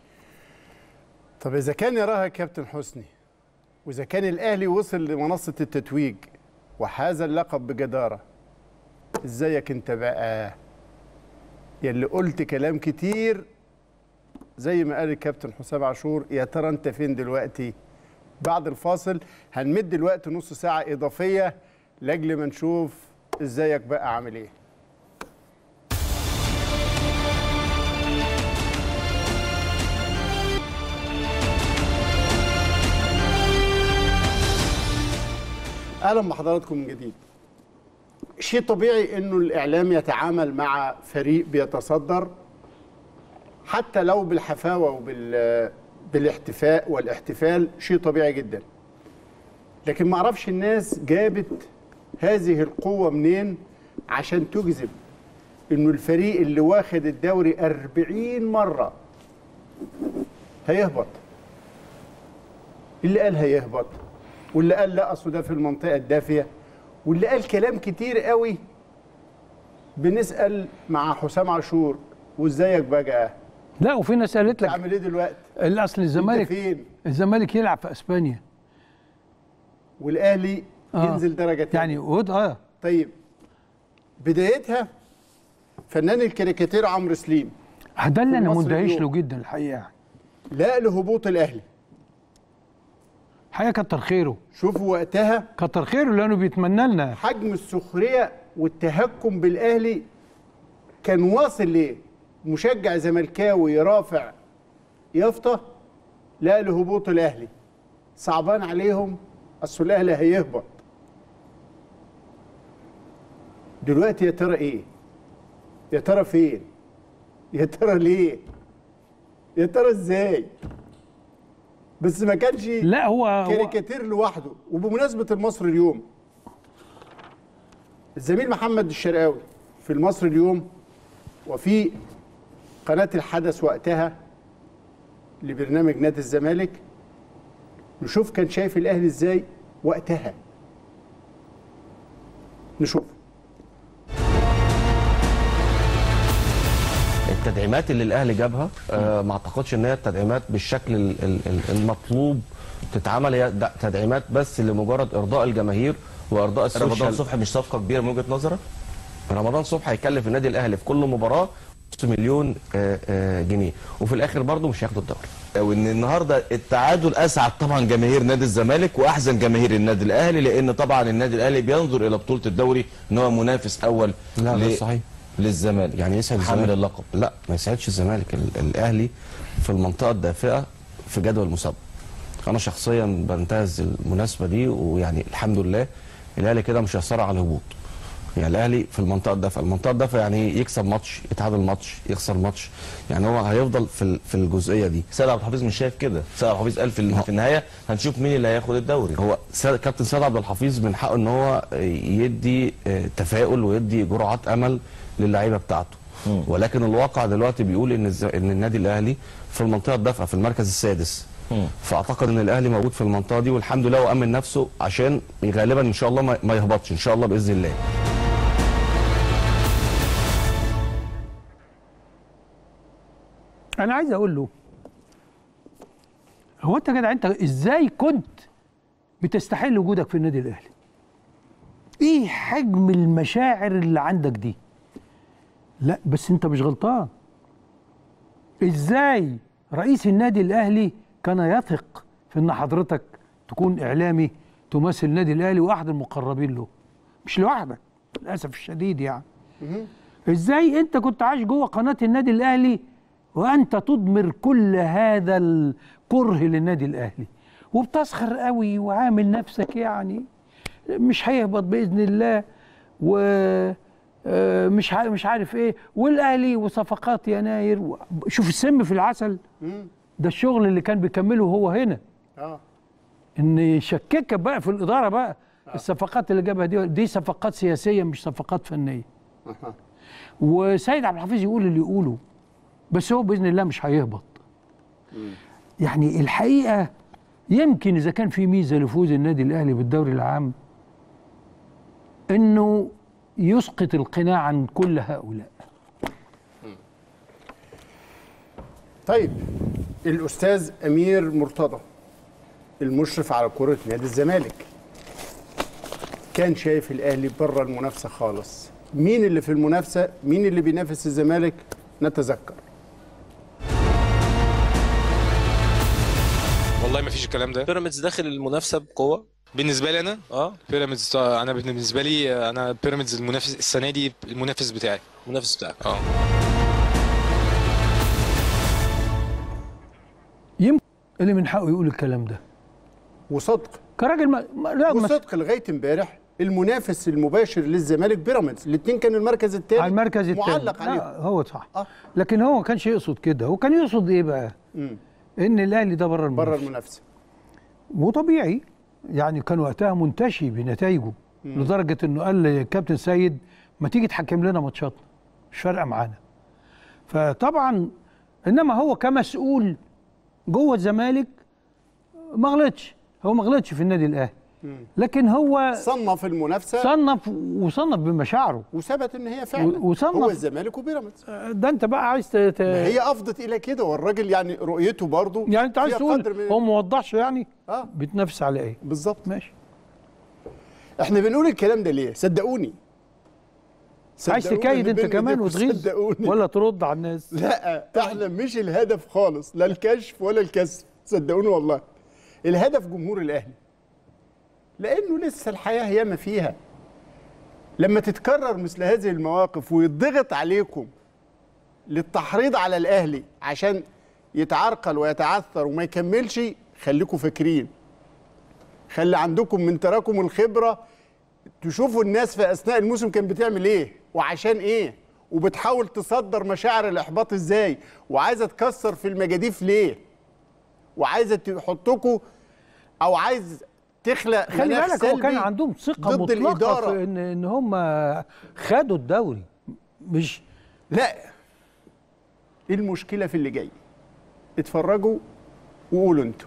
طب اذا كان يراها كابتن حسني واذا كان الاهلي وصل لمنصه التتويج وحاز اللقب بجداره ازيك انت بقى يلي قلت كلام كتير زي ما قال الكابتن حسام عاشور يا ترى انت فين دلوقتي بعد الفاصل هنمد دلوقتي نص ساعه اضافيه لاجل ما نشوف ازيك بقى عامل ايه اهلا بحضراتكم من جديد شيء طبيعي انه الاعلام يتعامل مع فريق بيتصدر حتى لو بالحفاوه وبال بالاحتفاء والاحتفال شيء طبيعي جدا لكن ما اعرفش الناس جابت هذه القوه منين عشان تجذب انه الفريق اللي واخد الدوري 40 مره هيهبط اللي قال هيهبط واللي قال لا اصل ده في المنطقه الدافيه واللي قال كلام كتير قوي بنسال مع حسام عاشور وازيك بقى لا وفي ناس قالت لك تعمل ايه دلوقتي الاصل الزمالك فين؟ الزمالك يلعب في اسبانيا والاهلي آه. ينزل درجه تانية. يعني ود اه طيب بدايتها فنان الكاريكاتير عمرو سليم ده اللي في انا مصر مندهش اليوم. له جدا الحقيقه لا لهبوط الاهلي الحقيقه كتر خيره شوفوا وقتها كتر خيره لانه بيتمنى لنا حجم السخريه والتهكم بالاهلي كان واصل ليه مشجع زملكاوي رافع يافطه لا لهبوط الاهلي صعبان عليهم اصل الاهلي هيهبط دلوقتي يا ترى ايه يا ترى فين يا ترى ليه يا ترى ازاي بس ما كانش لا هو هو- كاريكاتير لوحده وبمناسبه المصري اليوم الزميل محمد الشرقاوي في المصري اليوم وفي قناه الحدث وقتها لبرنامج نادي الزمالك نشوف كان شايف الاهلي ازاي وقتها نشوف التدعيمات اللي الاهلي جابها آه ما اعتقدش ان هي التدعيمات بالشكل ال- ال- ال- المطلوب تتعمل هي د- تدعيمات بس لمجرد ارضاء الجماهير وارضاء السوشيال رمضان صبحي مش صفقه كبيره من وجهه نظرك؟ رمضان صبحي هيكلف النادي الاهلي في كل مباراه نص مليون آه، آه، جنيه وفي الاخر برضه مش هياخدوا الدوري وان النهارده التعادل اسعد طبعا جماهير نادي الزمالك واحزن جماهير النادي الاهلي لان طبعا النادي الاهلي بينظر الى بطوله الدوري ان هو منافس اول لا غير ل- صحيح للزمالك يعني يسعد حامل الزمالك اللقب لا ما يسعدش الزمالك ال- الاهلي في المنطقه الدافئه في جدول المسابقه انا شخصيا بنتهز المناسبه دي ويعني الحمد لله الاهلي كده مش هيصارع على الهبوط يعني الاهلي في المنطقه الدافئه المنطقه الدافئه يعني يكسب ماتش يتعادل ماتش يخسر ماتش يعني هو هيفضل في ال- في الجزئيه دي سيد عبد الحفيظ مش شايف كده سيد عبد الحفيظ قال في, في النهايه هنشوف مين اللي هياخد الدوري هو سيد كابتن سيد عبد الحفيظ من حقه ان هو يدي آه، تفاؤل ويدي جرعات امل للعيبه بتاعته ولكن الواقع دلوقتي بيقول ان الز- ان النادي الاهلي في المنطقه الدافئه في المركز السادس فاعتقد ان الاهلي موجود في المنطقه دي والحمد لله وامن نفسه عشان غالبا ان شاء الله ما- ما يهبطش ان شاء الله باذن الله انا عايز اقول له هو انت يا جدع انت ازاي كنت بتستحل وجودك في النادي الاهلي ايه حجم المشاعر اللي عندك دي لا بس انت مش غلطان ازاي رئيس النادي الاهلي كان يثق في ان حضرتك تكون اعلامي تمثل النادي الاهلي واحد المقربين له مش لوحدك للاسف الشديد يعني ازاي انت كنت عايش جوه قناه النادي الاهلي وانت تضمر كل هذا الكره للنادي الاهلي وبتسخر قوي وعامل نفسك يعني مش هيهبط باذن الله و آه، مش ع- مش عارف ايه والاهلي وصفقات يناير و- شوف السم في العسل ده الشغل اللي كان بيكمله هو هنا اه ان يشككك بقى في الاداره بقى الصفقات اللي جابها دي دي صفقات سياسيه مش صفقات فنيه وسيد عبد الحفيظ يقول اللي يقوله بس هو باذن الله مش هيهبط يعني الحقيقه يمكن اذا كان في ميزه لفوز النادي الاهلي بالدوري العام انه يسقط القناع عن كل هؤلاء طيب الاستاذ امير مرتضى المشرف على كره نادي الزمالك كان شايف الاهلي بره المنافسه خالص مين اللي في المنافسه مين اللي بينافس الزمالك نتذكر والله ما فيش الكلام ده بيراميدز داخل المنافسه بقوه بالنسبه لي انا اه بيراميدز انا بالنسبه لي انا بيراميدز المنافس السنه دي المنافس بتاعي المنافس بتاعي اه يمكن اللي من حقه يقول الكلام ده وصدق كراجل ما ما- لا ما- وصدق لغايه امبارح المنافس المباشر للزمالك بيراميدز الاثنين كانوا المركز الثالث على المركز الثاني معلق لا، عليهم هو صح لكن هو ما كانش يقصد كده هو كان يقصد ايه بقى مم. ان الاهلي ده بره بره المنافسه المنافسه وطبيعي يعني كان وقتها منتشي بنتائجه مم. لدرجه انه قال لكابتن سيد ما تيجي تحكم لنا ماتشاتنا مش فارقه معانا فطبعا انما هو كمسؤول جوه الزمالك ما غلطش هو ما غلطش في النادي الاهلي لكن هو صنف المنافسه صنف وصنف بمشاعره وثبت ان هي فعلا و- وصنف- هو الزمالك وبيراميدز ده انت بقى عايز ت... ت... ما هي افضت الى كده والراجل يعني رؤيته برضه يعني انت عايز فيها تقول قدر من- هو ما وضحش يعني اه بتنافس على ايه بالظبط ماشي احنا بنقول الكلام ده ليه صدقوني عايز صدقوني تكايد اللي انت بيني كمان وبينكم وتغيظ صدقوني ولا ترد على الناس لا احنا مش الهدف خالص لا الكشف ولا الكسب صدقوني والله الهدف جمهور الاهلي لانه لسه الحياه ياما فيها لما تتكرر مثل هذه المواقف ويضغط عليكم للتحريض على الاهلي عشان يتعرقل ويتعثر وما يكملش خليكم فاكرين خلي عندكم من تراكم الخبره تشوفوا الناس في اثناء الموسم كانت بتعمل ايه وعشان ايه وبتحاول تصدر مشاعر الاحباط ازاي وعايزه تكسر في المجاديف ليه وعايزه تحطكم او عايز تخلق خلي مناخ بالك هو كان سلبي عندهم ثقه ضد مطلقه الاداره في ان ان هم خدوا الدوري مش لا ايه المشكله في اللي جاي اتفرجوا وقولوا انتوا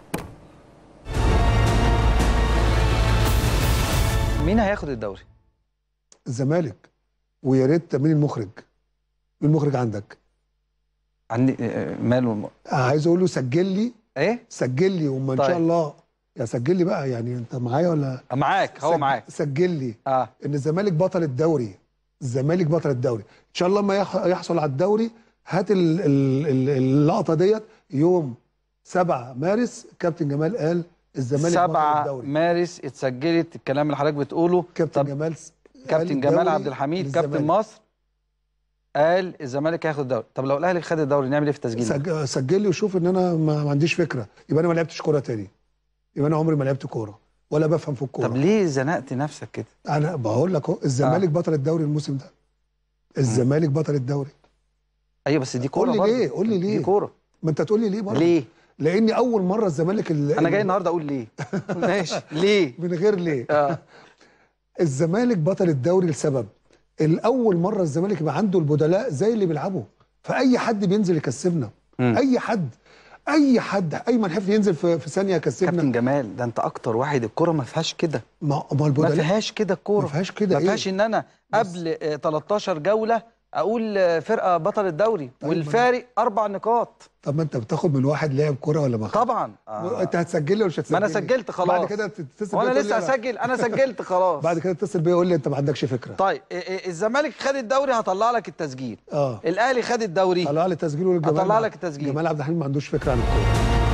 مين هياخد الدوري؟ الزمالك ويا ريت مين المخرج مين المخرج عندك عندي آه، ماله الم... عايز اقول له سجل لي ايه سجل لي وما ان طيب. شاء الله يا سجل لي بقى يعني انت معايا ولا معاك هو سج- معاك سجل لي اه ان الزمالك بطل الدوري الزمالك بطل الدوري ان شاء الله ما يح- يحصل على الدوري هات ال- ال- ال- اللقطه ديت يوم 7 مارس كابتن جمال قال الزمالك بطل 7 الدوري مارس اتسجلت الكلام اللي حضرتك بتقوله كابتن جمال كابتن جمال عبد الحميد كابتن للزمالك. مصر قال الزمالك هياخد الدوري طب لو الاهلي خد الدوري نعمل ايه في التسجيل ده؟ سج- سجل لي وشوف ان انا ما, ما عنديش فكره يبقى انا ما لعبتش كوره تاني يبقى انا عمري ما لعبت كوره ولا بفهم في الكوره طب ليه زنقت نفسك كده انا بقول لك اهو الزمالك بطل الدوري الموسم ده الزمالك بطل الدوري ايوه بس دي كوره قول لي برضه. ليه قول لي ليه دي كوره ما انت تقول لي ليه برضه ليه لاني اول مره الزمالك ال- انا جاي النهارده اقول ليه ماشي ليه من غير ليه اه الزمالك بطل الدوري لسبب الاول مره الزمالك يبقى عنده البدلاء زي اللي بيلعبوا فاي حد بينزل يكسبنا اي حد اي حد ايمن حفني ينزل في, في ثانيه يكسبنا كابتن جمال ده انت اكتر واحد الكوره ما فيهاش كده ما ما ما البدلاء فيهاش كده الكوره ما فيهاش كده ما فيهاش ان انا قبل آه، 13 جوله اقول آه، فرقه بطل الدوري والفارق اربع نقاط طب ما انت بتاخد من واحد لاعب كوره ولا ما طبعا آه. انت هتسجل لي ولا مش هتسجل ما انا لي؟ سجلت خلاص بعد كده تتصل وانا بيا تقول لسه لي أنا- هسجل انا سجلت خلاص بعد كده تتصل بيا يقول لي انت ما عندكش فكره طيب إيه إيه الزمالك خد الدوري هطلع لك التسجيل اه الاهلي خد الدوري طلع لي تسجيل والجمال هطلع ما- لك التسجيل جمال عبد الحليم ما عندوش فكره عن الكوره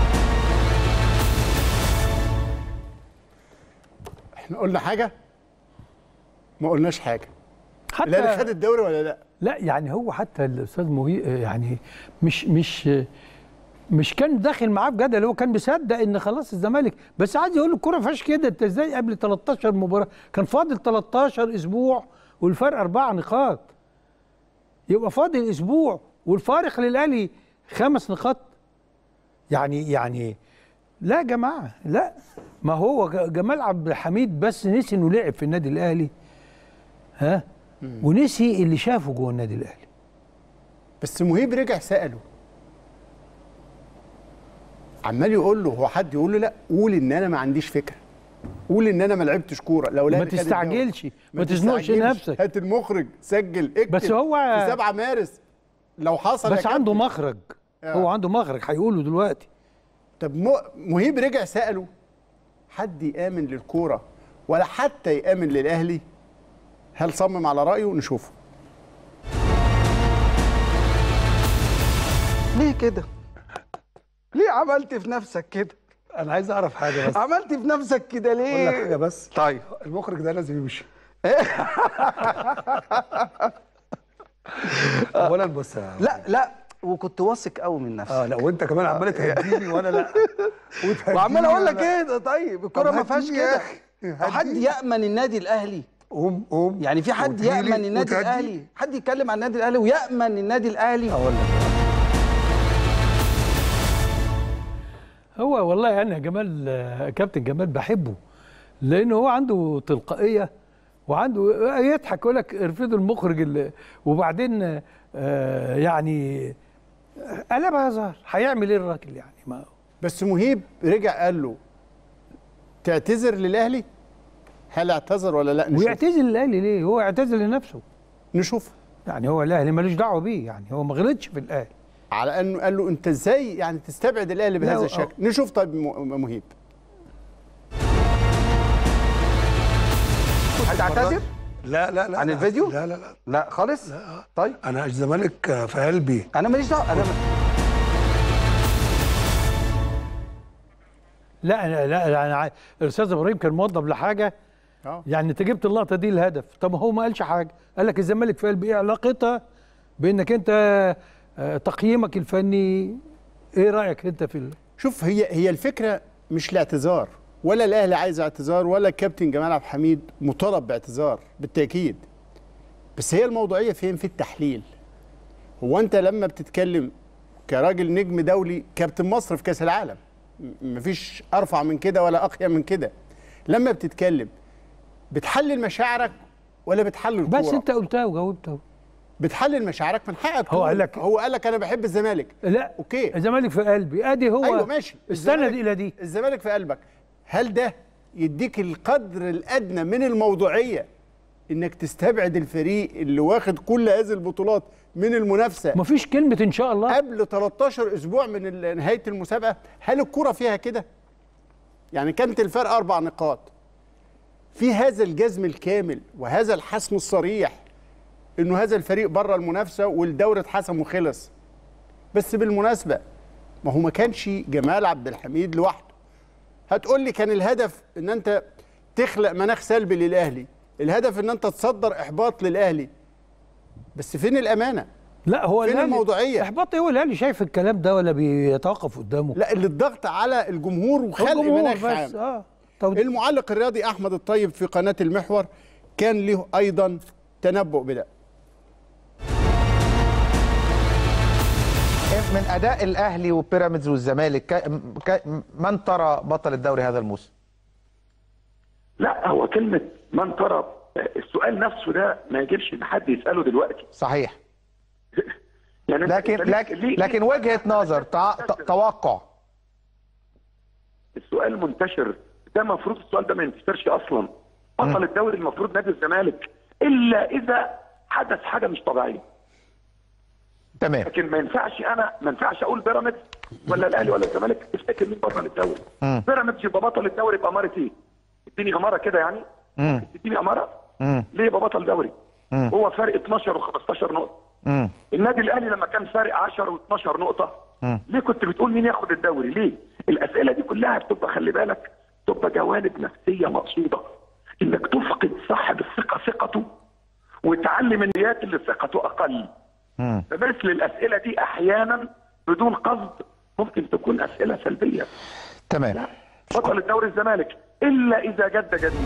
احنا قلنا حاجه ما قلناش حاجه حتى الاهلي خد الدوري ولا لا لا يعني هو حتى الاستاذ مهي يعني مش مش مش كان داخل معاه بجدل هو كان مصدق ان خلاص الزمالك بس عايز يقول الكوره ما فيهاش كده انت ازاي قبل 13 مباراه كان فاضل 13 اسبوع والفرق اربع نقاط يبقى فاضل اسبوع والفارق للاهلي خمس نقاط يعني يعني لا يا جماعه لا ما هو ج- جمال عبد الحميد بس نسي انه لعب في النادي الاهلي ها ونسي اللي شافه جوه النادي الاهلي بس مهيب رجع ساله عمال يقول له هو حد يقول له لا قول ان انا ما عنديش فكره قول ان انا ما لعبتش كوره لو ما الأهلي خد الدوري. تستعجلش ما تزنقش تستعجلش. نفسك هات المخرج سجل اكتب بس هو- في 7 مارس لو حصل يا بس كابتن. عنده مخرج آه. هو عنده مخرج هيقوله دلوقتي طب م- مهيب رجع ساله حد يامن للكوره ولا حتى يامن للاهلي هل صمم على رايه نشوفه ليه كده ليه عملت في نفسك كده انا عايز اعرف حاجه بس عملت في نفسك كده ليه اقول لك حاجه بس طيب المخرج ده لازم يمشي اولا بص يا لا لا وكنت واثق قوي من نفسك اه لا وانت كمان عمال تهديني وانا لا وتهديني وعمال اقول لك وأنا- ايه ده طيب الكوره طب ما فيهاش هديني يا كده أخي. حد يامن النادي الاهلي قوم قوم يعني في حد وتجيلي يامن النادي وتهدي. الاهلي حد يتكلم عن النادي الاهلي ويامن النادي الاهلي اقول لك هو والله انا جمال آه، كابتن جمال بحبه لانه هو عنده تلقائيه وعنده يضحك يقول لك ارفضوا المخرج اللي وبعدين آه، يعني قلبها هزار هيعمل ايه الراجل يعني ما بس مهيب رجع قال له تعتذر للاهلي هل اعتذر ولا لا نشوف ويعتزل الاهلي ليه هو اعتزل لنفسه نشوف يعني هو الاهلي ملوش دعوه بيه يعني هو ما غلطش في الاهلي على انه قال له انت ازاي يعني تستبعد الاهلي لا، بهذا هو- الشكل نشوف طيب م- مهيب هتعتذر لا لا لا عن لا. الفيديو؟ لا لا لا لا خالص لا طيب انا الزمالك في قلبي انا ماليش دعوه انا لا لا لا, لا انا عا- الاستاذ ابراهيم كان موظف لحاجه اه يعني انت جبت اللقطه دي الهدف طب هو ما قالش حاجه قال لك الزمالك في قلب ايه علاقتها بانك انت آه، تقييمك الفني ايه رايك انت في ال... شوف هي هي الفكره مش الاعتذار ولا الاهلي عايز اعتذار ولا الكابتن جمال عبد الحميد مطالب باعتذار بالتاكيد بس هي الموضوعيه فين في التحليل هو انت لما بتتكلم كراجل نجم دولي كابتن مصر في كاس العالم م- مفيش ارفع من كده ولا اقيم من كده لما بتتكلم بتحلل مشاعرك ولا بتحلل الكوره بس انت قلتها وجاوبتها بتحلل مشاعرك من حقك هو تقول. قال لك- هو قال لك انا بحب الزمالك لا اوكي الزمالك في قلبي ادي هو ايوه ماشي استند الزمالك- الى دي الزمالك في قلبك هل ده يديك القدر الادنى من الموضوعيه انك تستبعد الفريق اللي واخد كل هذه البطولات من المنافسه مفيش كلمه ان شاء الله قبل 13 اسبوع من ال- نهايه المسابقه هل الكره فيها كده يعني كانت الفرق اربع نقاط في هذا الجزم الكامل وهذا الحسم الصريح انه هذا الفريق بره المنافسه والدوري اتحسم وخلص بس بالمناسبه ما هو ما كانش جمال عبد الحميد لوحده هتقول لي كان الهدف ان انت تخلق مناخ سلبي للاهلي الهدف ان انت تصدر احباط للاهلي بس فين الامانه لا هو فين الأهلي- الموضوعيه احباط ايه هو الاهلي شايف الكلام ده ولا بيتوقف قدامه لا اللي الضغط على الجمهور وخلق الجمهور مناخ بس، عام اه المعلق الرياضي احمد الطيب في قناه المحور كان له ايضا تنبؤ بده من اداء الاهلي وبيراميدز والزمالك ك- ك- من ترى بطل الدوري هذا الموسم لا هو كلمة من ترى السؤال نفسه ده ما يجبش ان حد يسأله دلوقتي صحيح يعني أنت- لكن أنت ليه- لكن ليه- لكن وجهه نظر تع- ت- توقع السؤال منتشر ده المفروض السؤال ده ما ينتشرش اصلا بطل الدوري المفروض نادي الزمالك الا اذا حدث حاجه مش طبيعيه تمام لكن ما ينفعش انا ما ينفعش اقول بيراميدز ولا الاهلي ولا الزمالك تفتكر مين بطل الدوري مم. بيراميدز يبقى بطل الدوري يبقى اماره ايه؟ اديني اماره كده يعني مم. اديني اماره مم. ليه يبقى بطل دوري؟ مم. هو فارق 12 و15 نقطه مم. النادي الاهلي لما كان فارق 10 و12 نقطه مم. ليه كنت بتقول مين ياخد الدوري ليه الاسئله دي كلها بتبقى خلي بالك تبقى جوانب نفسيه مقصوده انك تفقد صاحب الثقه ثقته وتعلم النيات اللي ثقته اقل مم. فمثل الاسئله دي احيانا بدون قصد ممكن تكون اسئله سلبيه تمام بطل الدوري الزمالك الا اذا جد جديد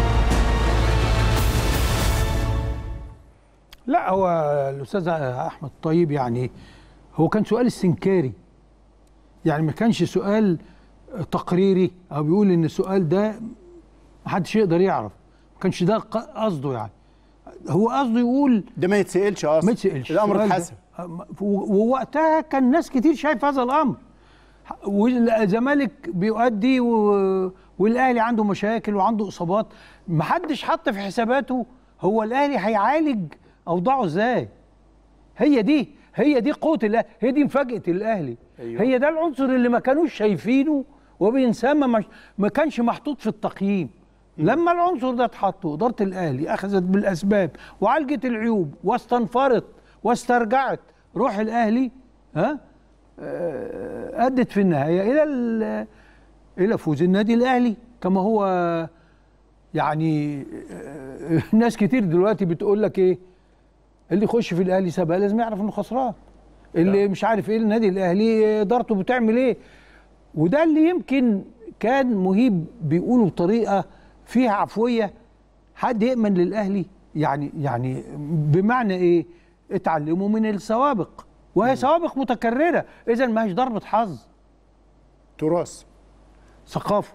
لا هو الاستاذ احمد طيب يعني هو كان سؤال استنكاري يعني ما كانش سؤال تقريري او بيقول ان السؤال ده محدش يقدر يعرف ما كانش ده ق- قصده يعني هو قصده يقول ده ما يتسالش اصلا ما يتسالش الامر السؤال ده. اتحسم و- ووقتها كان ناس كتير شايف هذا الامر والزمالك بيؤدي و... والاهلي عنده مشاكل وعنده اصابات محدش حط في حساباته هو الاهلي هيعالج اوضاعه ازاي هي دي هي دي قوه الاهلي هي دي مفاجاه الاهلي أيوة. هي ده العنصر اللي ما كانوش شايفينه وبينسمى مش ما كانش محطوط في التقييم لما العنصر ده اتحط واداره الاهلي اخذت بالاسباب وعالجت العيوب واستنفرت واسترجعت روح الاهلي ها آه، ادت في النهايه الى ال- الى فوز النادي الاهلي كما هو يعني آه، ناس كتير دلوقتي بتقول لك ايه اللي يخش في الاهلي سبق لازم يعرف انه خسران اللي مش عارف ايه النادي الاهلي ادارته بتعمل ايه وده اللي يمكن كان مهيب بيقوله بطريقه فيها عفويه حد يامن للاهلي يعني يعني بمعنى ايه اتعلموا من السوابق وهي سوابق متكرره اذا ما هيش ضربه حظ تراث ثقافه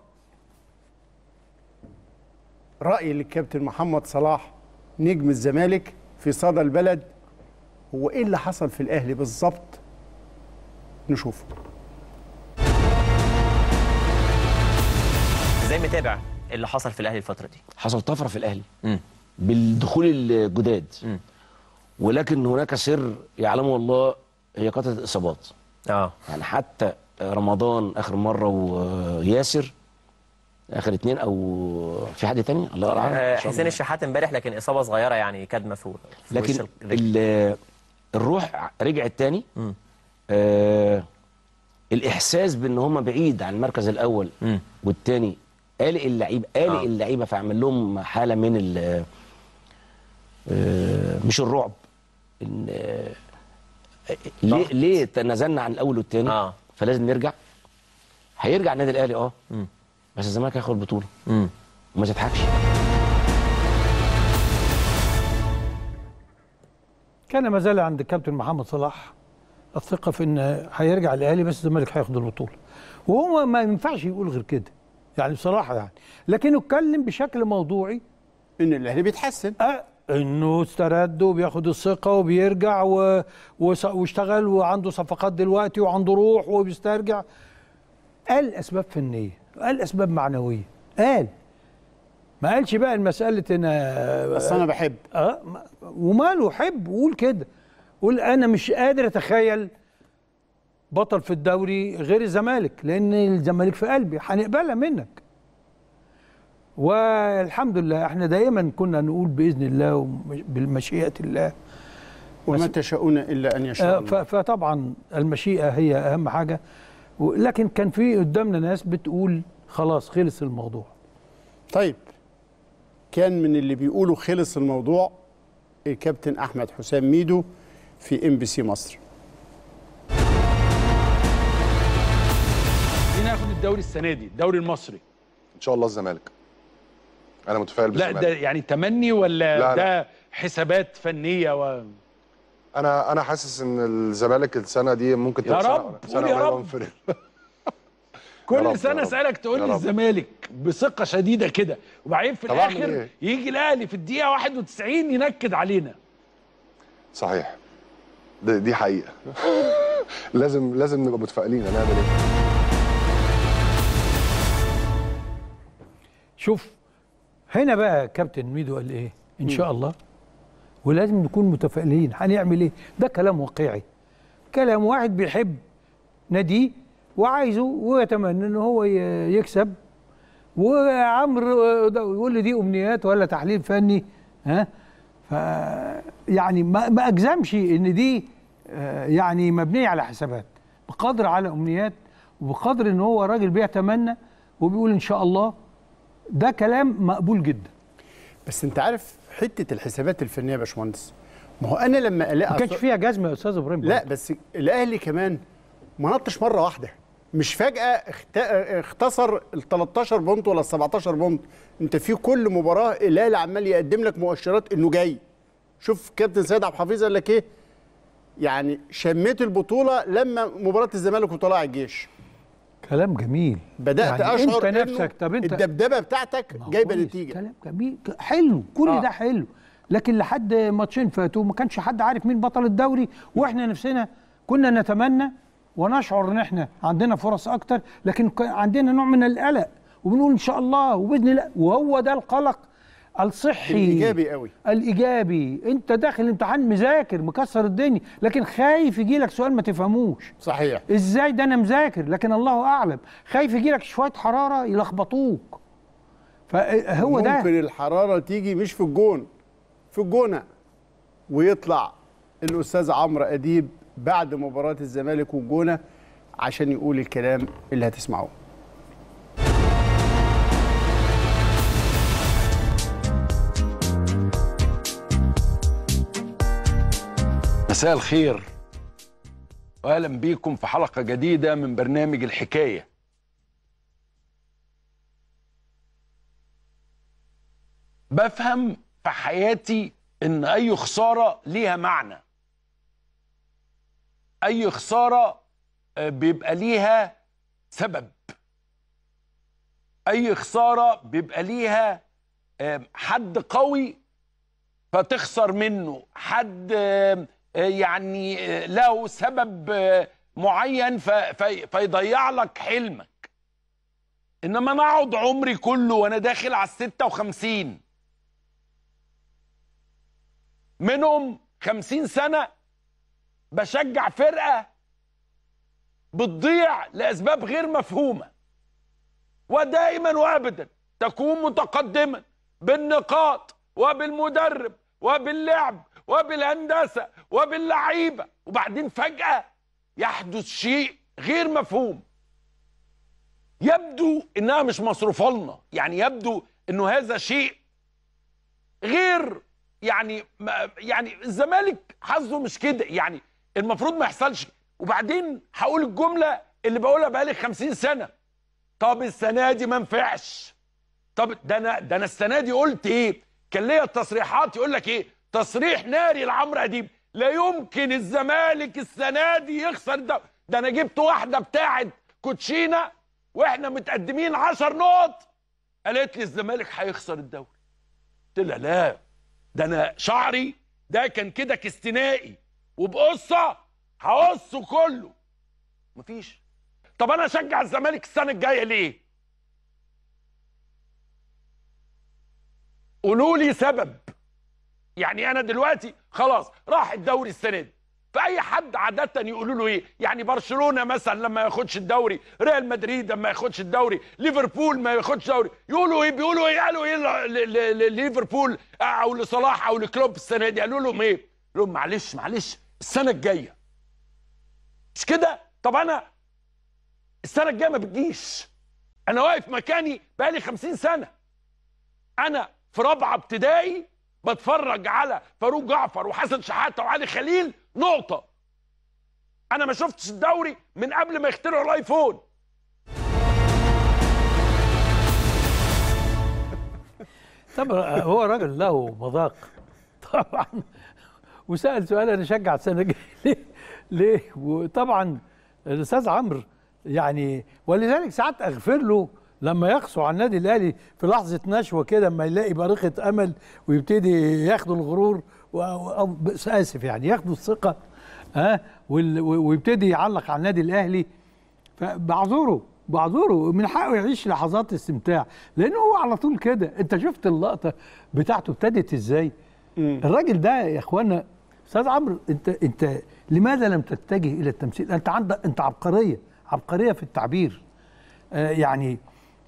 رأي للكابتن محمد صلاح نجم الزمالك في صدى البلد هو ايه اللي حصل في الاهلي بالظبط نشوفه ازاي متابع اللي حصل في الاهلي الفتره دي حصل طفره في الاهلي بالدخول الجداد ولكن هناك سر يعلمه الله هي كثره الاصابات اه يعني حتى رمضان اخر مره وياسر اخر اتنين او في حد تاني الله اعلم آه، إن شاء حسين الله. الشحات امبارح لكن اصابه صغيره يعني كدمه في في وش لكن الرجل. ال- الروح رجعت تاني آه الاحساس بان هم بعيد عن المركز الاول والتاني قلق اللعيبه قلق آه. اللعيبه فعمل لهم حاله من ال آه مش الرعب إن آه ليه ليه تنازلنا عن الاول والتاني آه. فلازم نرجع هيرجع النادي الاهلي اه بس الزمالك هياخد البطوله وما تضحكش كان ما زال عند الكابتن محمد صلاح الثقه في ان هيرجع الاهلي بس الزمالك هياخد البطوله وهو ما ينفعش يقول غير كده يعني بصراحه يعني لكنه اتكلم بشكل موضوعي ان الاهلي بيتحسن أه انه استرد وبياخد الثقه وبيرجع و... وص- واشتغل وعنده صفقات دلوقتي وعنده روح وبيسترجع قال اسباب فنيه قال اسباب معنويه قال ما قالش بقى المساله انا بس أنا بحب. اه ما- وماله حب وقول كده قول انا مش قادر اتخيل بطل في الدوري غير الزمالك لان الزمالك في قلبي هنقبلها منك والحمد لله احنا دائما كنا نقول باذن الله وبالمشيئه الله وما بس- تشاءون الا ان يشاء آه، ف- فطبعا المشيئه هي اهم حاجه و- لكن كان في قدامنا ناس بتقول خلاص خلص الموضوع طيب كان من اللي بيقولوا خلص الموضوع الكابتن احمد حسام ميدو في ام بي سي مصر مين هياخد الدوري السنه دي الدوري المصري ان شاء الله الزمالك انا متفائل لا بالزمالك ده يعني تمني ولا لا، لا. ده حسابات فنيه و... انا انا حاسس ان الزمالك السنه دي ممكن يا تبقى رب، سنه قول يا قريبة رب. من فريق. كل رب، يا سنه رب. اسالك تقول يا لي رب. الزمالك بثقه شديده كده وبعدين في طب أعمل الاخر إيه؟ يجي الاهلي في الدقيقه 91 ينكد علينا صحيح دي, دي حقيقه لازم لازم نبقى متفائلين هنعمل ايه شوف هنا بقى كابتن ميدو قال ايه ان شاء الله ولازم نكون متفائلين هنعمل ايه ده كلام واقعي كلام واحد بيحب ناديه وعايزه ويتمنى ان هو ي- يكسب وعمرو ده يقول لي دي امنيات ولا تحليل فني ها ف يعني ما, ما اجزمش ان دي آه، يعني مبنيه على حسابات بقدر على امنيات وبقدر ان هو راجل بيتمنى وبيقول ان شاء الله ده كلام مقبول جدا بس انت عارف حته الحسابات الفنيه يا باشمهندس ما هو انا لما الاقي ما كانش فيها جزمه يا استاذ ابراهيم لا بس الاهلي كمان ما نطش مره واحده مش فجاه اخت... اختصر ال 13 بونت ولا ال 17 بونت انت في كل مباراه الاهلي عمال يقدم لك مؤشرات انه جاي شوف كابتن سيد عبد الحفيظ قال لك ايه يعني شميت البطوله لما مباراه الزمالك وطلع الجيش كلام جميل بدات يعني اشعر انت إنه نفسك طب انت الدبدبه بتاعتك جايبه كويس، نتيجه كلام جميل حلو كل آه. ده حلو لكن لحد ماتشين فاتوا ما كانش حد عارف مين بطل الدوري واحنا نفسنا كنا نتمنى ونشعر ان احنا عندنا فرص اكتر لكن كان عندنا نوع من القلق وبنقول ان شاء الله وباذن الله وهو ده القلق الصحي الإيجابي قوي. الايجابي انت داخل امتحان مذاكر مكسر الدنيا لكن خايف يجي لك سؤال ما تفهموش صحيح ازاي ده انا مذاكر لكن الله اعلم خايف يجي لك شويه حراره يلخبطوك فهو ده ممكن الحراره تيجي مش في الجون في الجونه ويطلع الاستاذ عمرو اديب بعد مباراه الزمالك والجونه عشان يقول الكلام اللي هتسمعوه مساء الخير واهلا بيكم في حلقه جديده من برنامج الحكايه بفهم في حياتي ان اي خساره ليها معنى اي خساره آه، بيبقى ليها سبب اي خساره بيبقى ليها آه، حد قوي فتخسر منه حد آه، آه، يعني آه، له سبب آه، معين ف- في- فيضيع لك حلمك انما انا اقعد عمري كله وانا داخل على الستة وخمسين منهم خمسين سنة بشجع فرقة بتضيع لأسباب غير مفهومة ودائما وأبدا تكون متقدما بالنقاط وبالمدرب وباللعب وبالهندسة وباللعيبة وبعدين فجأة يحدث شيء غير مفهوم يبدو انها مش مصروفه لنا يعني يبدو انه هذا شيء غير يعني ما يعني الزمالك حظه مش كده يعني المفروض ما يحصلش وبعدين هقول الجمله اللي بقولها بقالي 50 سنه طب السنه دي ما نفعش طب ده انا ده انا السنه دي قلت ايه كان ليا تصريحات يقول لك ايه تصريح ناري لعمرو اديب لا يمكن الزمالك السنه دي يخسر ده ده انا جبت واحده بتاعت كوتشينا واحنا متقدمين 10 نقط قالت لي الزمالك هيخسر الدوري قلت لها لا ده انا شعري ده كان كده كاستنائي وبقصه هقصه كله مفيش طب انا اشجع الزمالك السنه الجايه ليه قولوا لي سبب يعني انا دلوقتي خلاص راح الدوري السنه دي فاي حد عاده يقولوا له ايه يعني برشلونه مثلا لما ياخدش الدوري ريال مدريد لما ياخدش الدوري ليفربول ما ياخدش دوري يقولوا ايه بيقولوا ايه قالوا ايه ل- ل- ل- لليفربول او لصلاح او لكلوب السنه دي قالوا لهم ايه قالوا لهم معلش معلش السنه الجايه مش كده طب انا السنه الجايه ما بتجيش انا واقف مكاني بقالي 50 سنه انا في رابعه ابتدائي بتفرج على فاروق جعفر وحسن شحاته وعلي خليل نقطه انا ما شفتش الدوري من قبل ما يخترعوا الايفون طب هو راجل له مذاق طبعا وسال سؤال انا اشجع السنه الجايه ليه؟ ليه؟ وطبعا الاستاذ عمرو يعني ولذلك ساعات اغفر له لما يقسو على النادي الاهلي في لحظه نشوه كده لما يلاقي بارقه امل ويبتدي ياخدوا الغرور و- و- أو بس اسف يعني ياخدوا الثقه ها وال- و- ويبتدي يعلق على النادي الاهلي فبعذره بعذره من حقه يعيش لحظات استمتاع لانه هو على طول كده انت شفت اللقطه بتاعته ابتدت ازاي الراجل ده يا اخوانا استاذ عمرو انت انت لماذا لم تتجه الى التمثيل انت عندك انت عبقريه عبقريه في التعبير آه يعني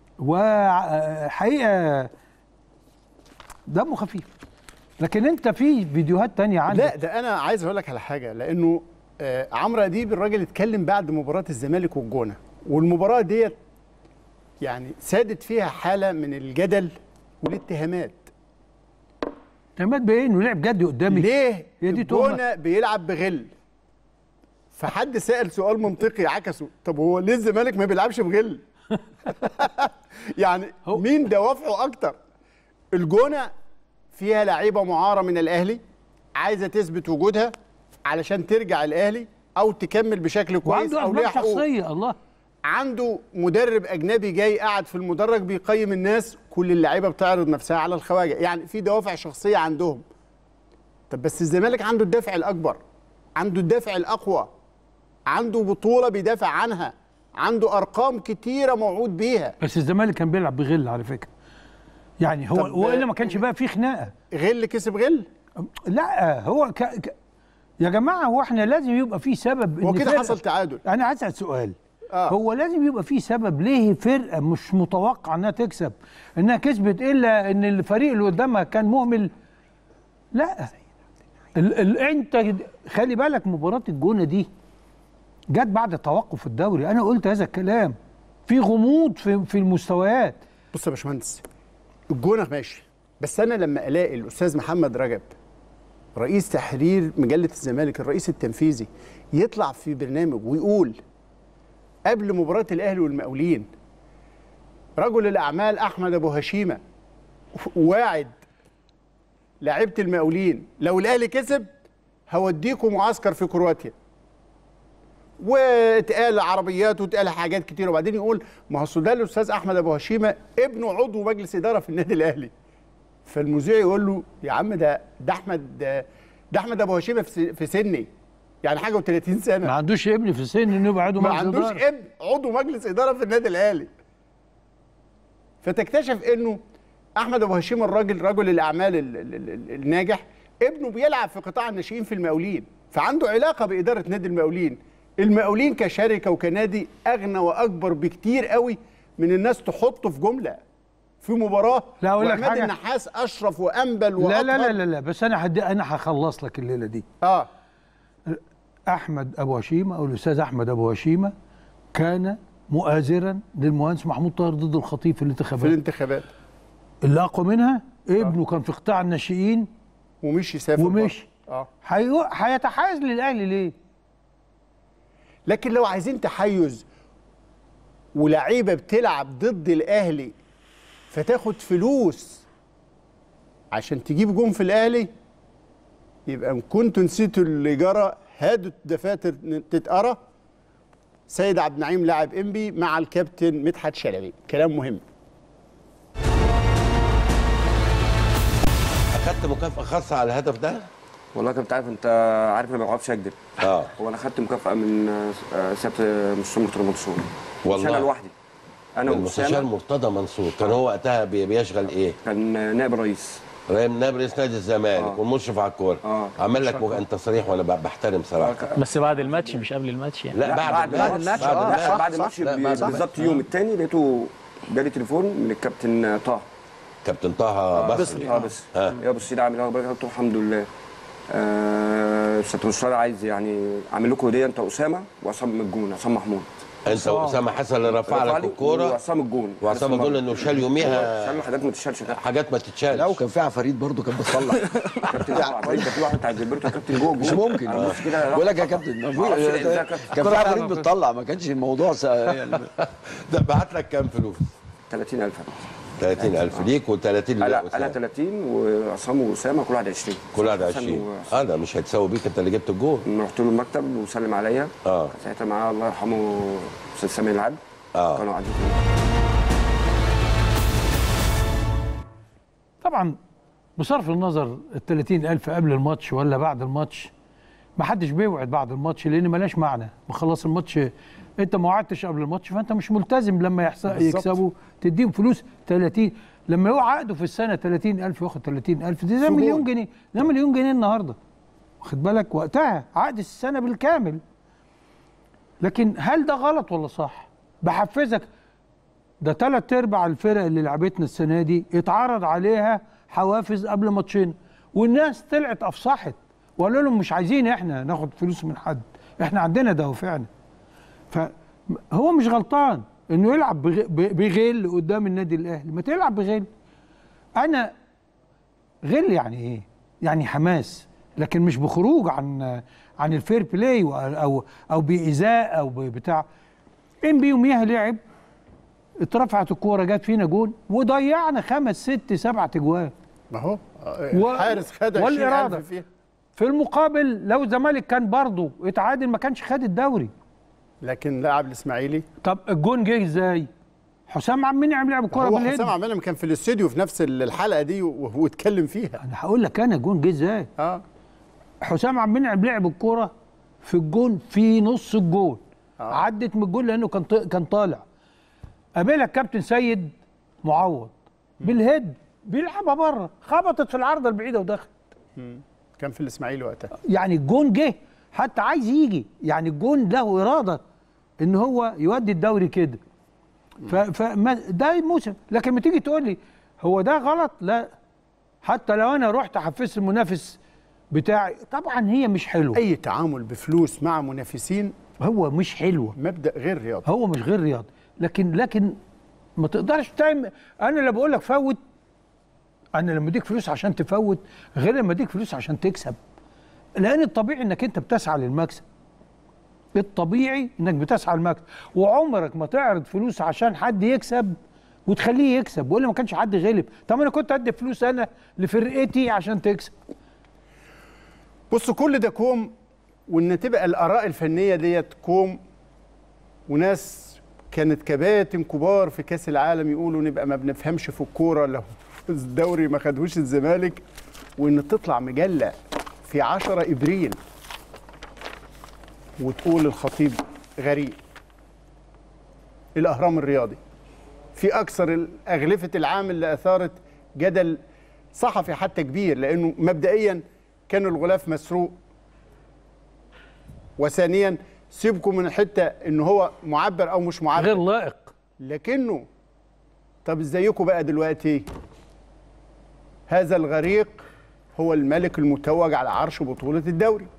وحقيقه دمه خفيف لكن انت في فيديوهات تانية عندك لا ده انا عايز اقول لك على حاجه لانه آه عمرو اديب الراجل اتكلم بعد مباراه الزمالك والجونه والمباراه ديت يعني سادت فيها حاله من الجدل والاتهامات اتهامات بايه انه لعب جد قدامي ليه هي دي تهمه الجونه بيلعب بغل فحد سأل سؤال منطقي عكسه طب هو ليه الزمالك ما بيلعبش بغل يعني مين دوافعه اكتر الجونه فيها لعيبه معاره من الاهلي عايزه تثبت وجودها علشان ترجع الاهلي او تكمل بشكل كويس وعنده او ليها اسباب حقوق شخصيه الله عنده مدرب اجنبي جاي قاعد في المدرج بيقيم الناس كل اللعيبه بتعرض نفسها على الخواجه يعني في دوافع شخصيه عندهم طب بس الزمالك عنده الدافع الاكبر عنده الدافع الاقوى عنده بطوله بيدافع عنها عنده ارقام كتيره موعود بيها بس الزمالك كان بيلعب بغل على فكره يعني هو طب- والا ما كانش بقى في خناقه غل كسب غل لا هو ك... ك... يا جماعه هو احنا لازم يبقى في سبب هو إن كده فرقة- حصل تعادل انا عايز اسال سؤال آه. هو لازم يبقى في سبب ليه فرقه مش متوقع انها تكسب انها كسبت الا ان الفريق اللي قدامها كان مهمل لا ال... ال... انت خلي بالك مباراه الجونه دي جت بعد توقف الدوري انا قلت هذا الكلام في غموض في في المستويات بص يا باشمهندس الجونه ماشي بس انا لما الاقي الاستاذ محمد رجب رئيس تحرير مجله الزمالك الرئيس التنفيذي يطلع في برنامج ويقول قبل مباراه الاهلي والمقاولين رجل الاعمال احمد ابو هشيمه واعد لعيبه المقاولين لو الاهلي كسب هوديكم معسكر في كرواتيا واتقال عربيات واتقال حاجات كتير وبعدين يقول ما هو أصل ده الاستاذ احمد ابو هشيمه ابنه عضو مجلس اداره في النادي الاهلي فالمذيع يقول له يا عم ده ده احمد ده احمد ابو هشيمه في س- في سني يعني حاجه و30 سنه ما عندوش ابن في سن انه يبقى عضو ما مجلس عندوش إدارة. ابن عضو مجلس اداره في النادي الاهلي فتكتشف انه احمد ابو هشيم الراجل رجل الاعمال ال- ال- ال- الناجح ابنه بيلعب في قطاع الناشئين في المقاولين فعنده علاقه باداره نادي المقاولين المقاولين كشركه وكنادي اغنى واكبر بكتير قوي من الناس تحطه في جمله في مباراه لا اقول لك وعماد حاجه النحاس اشرف وانبل لا واطهر لا لا لا, لا بس انا هدي انا هخلص لك الليله دي اه احمد ابو هشيمه او الاستاذ احمد ابو هشيمه كان مؤازرا للمهندس محمود طاهر ضد الخطيب في الانتخابات في الانتخابات اللي اقوى منها ابنه كان في قطاع الناشئين ومشي سافر ومشي اه هيو- هيتحيز للاهلي ليه؟ لكن لو عايزين تحيز ولعيبه بتلعب ضد الاهلي فتاخد فلوس عشان تجيب جون في الاهلي يبقى ان كنتوا نسيتوا اللي جرى هاتوا الدفاتر تتقرا سيد عبد النعيم لاعب انبي مع الكابتن مدحت شلبي كلام مهم اخدت مكافاه خاصه على الهدف ده والله كنت عارف انت عارف انا ما بعرفش اكذب اه هو انا خدت مكافاه من آه، سياده مستشار مرتضى منصور والله. مش انا لوحدي انا المستشار وأسامة مرتضى منصور كان هو وقتها بي- بيشغل ايه؟ كان نائب رئيس نائب رئيس نادي الزمالك آه. والمشرف على الكوره اه عمل لك مك- انت تصريح وانا ب- بحترم صراحه بس بعد الماتش مش قبل الماتش يعني لا بعد بعد الماتش بعد اه الماتش. لا، بعد الماتش لا، ب- بعد بالظبط يوم الثاني لقيته جالي تليفون من الكابتن طه كابتن طه بصري اه بس يا ابو السيد عامل ايه اخبارك قلت له الحمد لله آه سياده المستشار عايز يعني اعمل لكم هديه انت واسامه وعصام الجون عصام محمود انت واسامه حسن اللي رفع لك الكوره وعصام الجون وعصام الجون انه شال يوميها شال حاجات ما تتشالش حاجات ما تتشالش لا، وكان في عفاريت برضه كانت بتطلع كابتن طبعا عفاريت كان في واحد بتاع جilberto كابتن جوه مش جوه. ممكن أنا بص كده بقول لك يا كابتن ما مفهوم. أعرفش إزاي كابتن. كان في عفاريت بتطلع ما كانش الموضوع س... يعني ده بعت لك كام فلوس؟ 30000 30000 ليك و30 لا انا 30 وعصام واسامه كل واحد 20 كل واحد حسن 20 و- اه ده مش هيتساوي بيك انت اللي جبت الجول رحت له المكتب وسلم عليا اه كان ساعتها معاه الله يرحمه استاذ سامي العبد اه كانوا قاعدين طبعا بصرف النظر ال 30000 قبل الماتش ولا بعد الماتش ما حدش بيوعد بعد الماتش لان ملاش معنى بخلص الماتش انت ما وعدتش قبل الماتش فانت مش ملتزم لما يحصل بالظبط. يكسبوا تديهم فلوس 30 لما يقع عقده في السنه 30000 ياخد 30000 دي زي سجون. مليون جنيه ده مليون جنيه النهارده واخد بالك وقتها عقد السنه بالكامل لكن هل ده غلط ولا صح؟ بحفزك ده ثلاث ارباع الفرق اللي لعبتنا السنه دي اتعرض عليها حوافز قبل ماتشين والناس طلعت افصحت وقالوا لهم مش عايزين احنا ناخد فلوس من حد احنا عندنا دوافعنا فهو مش غلطان انه يلعب بغ- ب- بغل قدام النادي الاهلي ما تلعب بغل انا غل يعني ايه يعني حماس لكن مش بخروج عن عن الفير بلاي او او, أو بايذاء او بتاع ام بي يوميها لعب اترفعت الكوره جت فينا جون وضيعنا خمس ست سبع تجوان ما هو و- الحارس خد والإرادة. 20000 فيها في المقابل لو الزمالك كان برضه اتعادل ما كانش خد الدوري لكن لاعب الاسماعيلي طب الجون جه ازاي؟ حسام عبد المنعم لعب الكوره هو بالهيد حسام عبد المنعم كان في الاستوديو في نفس الحلقه دي و- واتكلم فيها انا هقول لك انا الجون جه ازاي اه حسام عبد المنعم لعب الكوره في الجون في نص الجون آه. عدت من الجون لانه كان ط- كان طالع قابلها الكابتن سيد معوض بالهيد بيلعبها بره خبطت في العارضه البعيده ودخل مم. كان في الاسماعيلي وقتها يعني الجون جه حتى عايز يجي يعني الجون له اراده ان هو يودي الدوري كده ف فما ده موسم لكن ما تيجي تقول لي هو ده غلط لا حتى لو انا رحت حفزت المنافس بتاعي طبعا هي مش حلوه اي تعامل بفلوس مع منافسين هو مش حلوه مبدا غير رياضي هو مش غير رياضي لكن لكن ما تقدرش تعمل انا اللي بقول لك فوت انا لما اديك فلوس عشان تفوت غير لما اديك فلوس عشان تكسب لان الطبيعي انك انت بتسعى للمكسب الطبيعي انك بتسعى للمكسب وعمرك ما تعرض فلوس عشان حد يكسب وتخليه يكسب ولا ما كانش حد غلب طب انا كنت ادي فلوس انا لفرقتي عشان تكسب بص كل ده كوم وان تبقى الاراء الفنيه ديت كوم وناس كانت كباتن كبار في كاس العالم يقولوا نبقى ما بنفهمش في الكوره لو الدوري ما خدهوش الزمالك وان تطلع مجله في 10 ابريل وتقول الخطيب غريب الاهرام الرياضي في اكثر اغلفه العام اللي اثارت جدل صحفي حتى كبير لانه مبدئيا كان الغلاف مسروق وثانيا سيبكم من الحته ان هو معبر او مش معبر غير لائق لكنه طب ازيكم بقى دلوقتي هذا الغريق هو الملك المتوج على عرش بطوله الدوري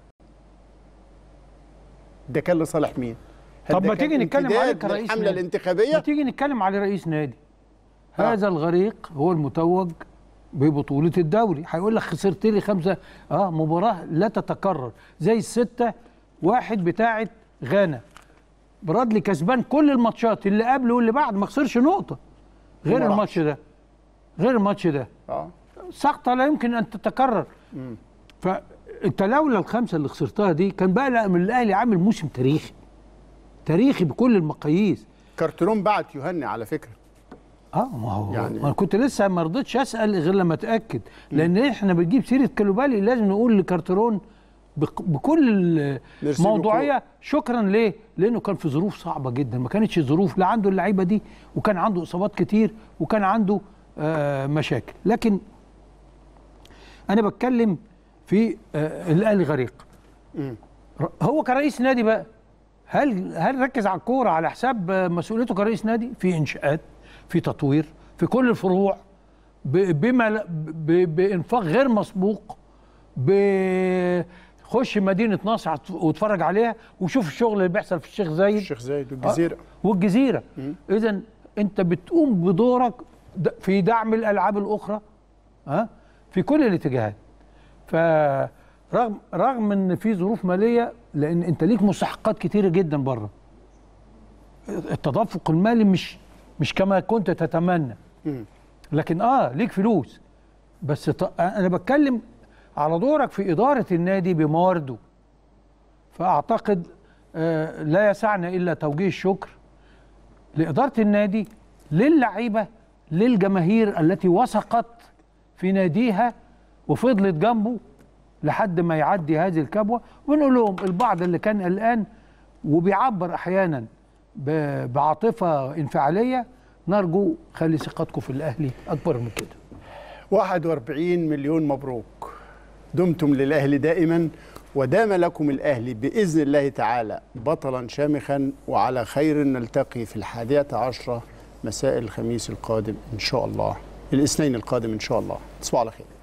ده كان لصالح مين هل طب ده ما كان تيجي نتكلم امتداد عليك كرئيس للحمله نادي. الانتخابيه ما تيجي نتكلم على رئيس نادي هذا الغريق هو المتوج ببطولة الدوري هيقول لك خسرت لي خمسة اه مباراة لا تتكرر زي الستة واحد بتاعة غانا برادلي كسبان كل الماتشات اللي قبله واللي بعد ما خسرش نقطة غير وما الماتش ده غير الماتش ده اه سقطة لا يمكن أن تتكرر فأنت لولا الخمسة اللي خسرتها دي كان بقى لا- من الأهلي عامل موسم تاريخي تاريخي بكل المقاييس كارترون بعت يهني على فكره اه ما هو يعني- يعني انا كنت لسه ما رضيتش اسال غير لما اتاكد لان احنا بنجيب سيره كلوبالي لازم نقول لكارترون بك- بكل نرسل له الموضوعيه شكرا ليه؟ لانه كان في ظروف صعبه جدا ما كانتش ظروف لا عنده اللعيبه دي وكان عنده اصابات كتير وكان عنده آه مشاكل لكن انا بتكلم في آه الاهلي غريق ر- هو كرئيس نادي بقى هل هل ركز على الكوره على حساب آه، مسؤوليته كرئيس نادي في انشاءات في تطوير في كل الفروع ب- بما لا- ب- بانفاق غير مسبوق بخش مدينه نصر هت- واتفرج عليها وشوف الشغل اللي بيحصل في الشيخ زايد الشيخ زايد والجزيره آه، والجزيره اذا انت بتقوم بدورك د- في دعم الالعاب الاخرى ها في كل الاتجاهات فرغم رغم ان في ظروف ماليه لان انت ليك مستحقات كتيره جدا بره التدفق المالي مش مش كما كنت تتمنى لكن اه ليك فلوس بس ط... انا بتكلم على دورك في اداره النادي بموارده فاعتقد آه لا يسعنا الا توجيه الشكر لاداره النادي للعيبه للجماهير التي وثقت في ناديها وفضلت جنبه لحد ما يعدي هذه الكبوه ونقول لهم البعض اللي كان قلقان وبيعبر احيانا ب- بعاطفه انفعاليه نرجو خلي ثقتكم في الاهلي اكبر من كده 41 مليون مبروك دمتم للأهلي دائما ودام لكم الأهلي بإذن الله تعالى بطلا شامخا وعلى خير نلتقي في الحادية عشرة مساء الخميس القادم إن شاء الله الاثنين القادم إن شاء الله تصبحوا على خير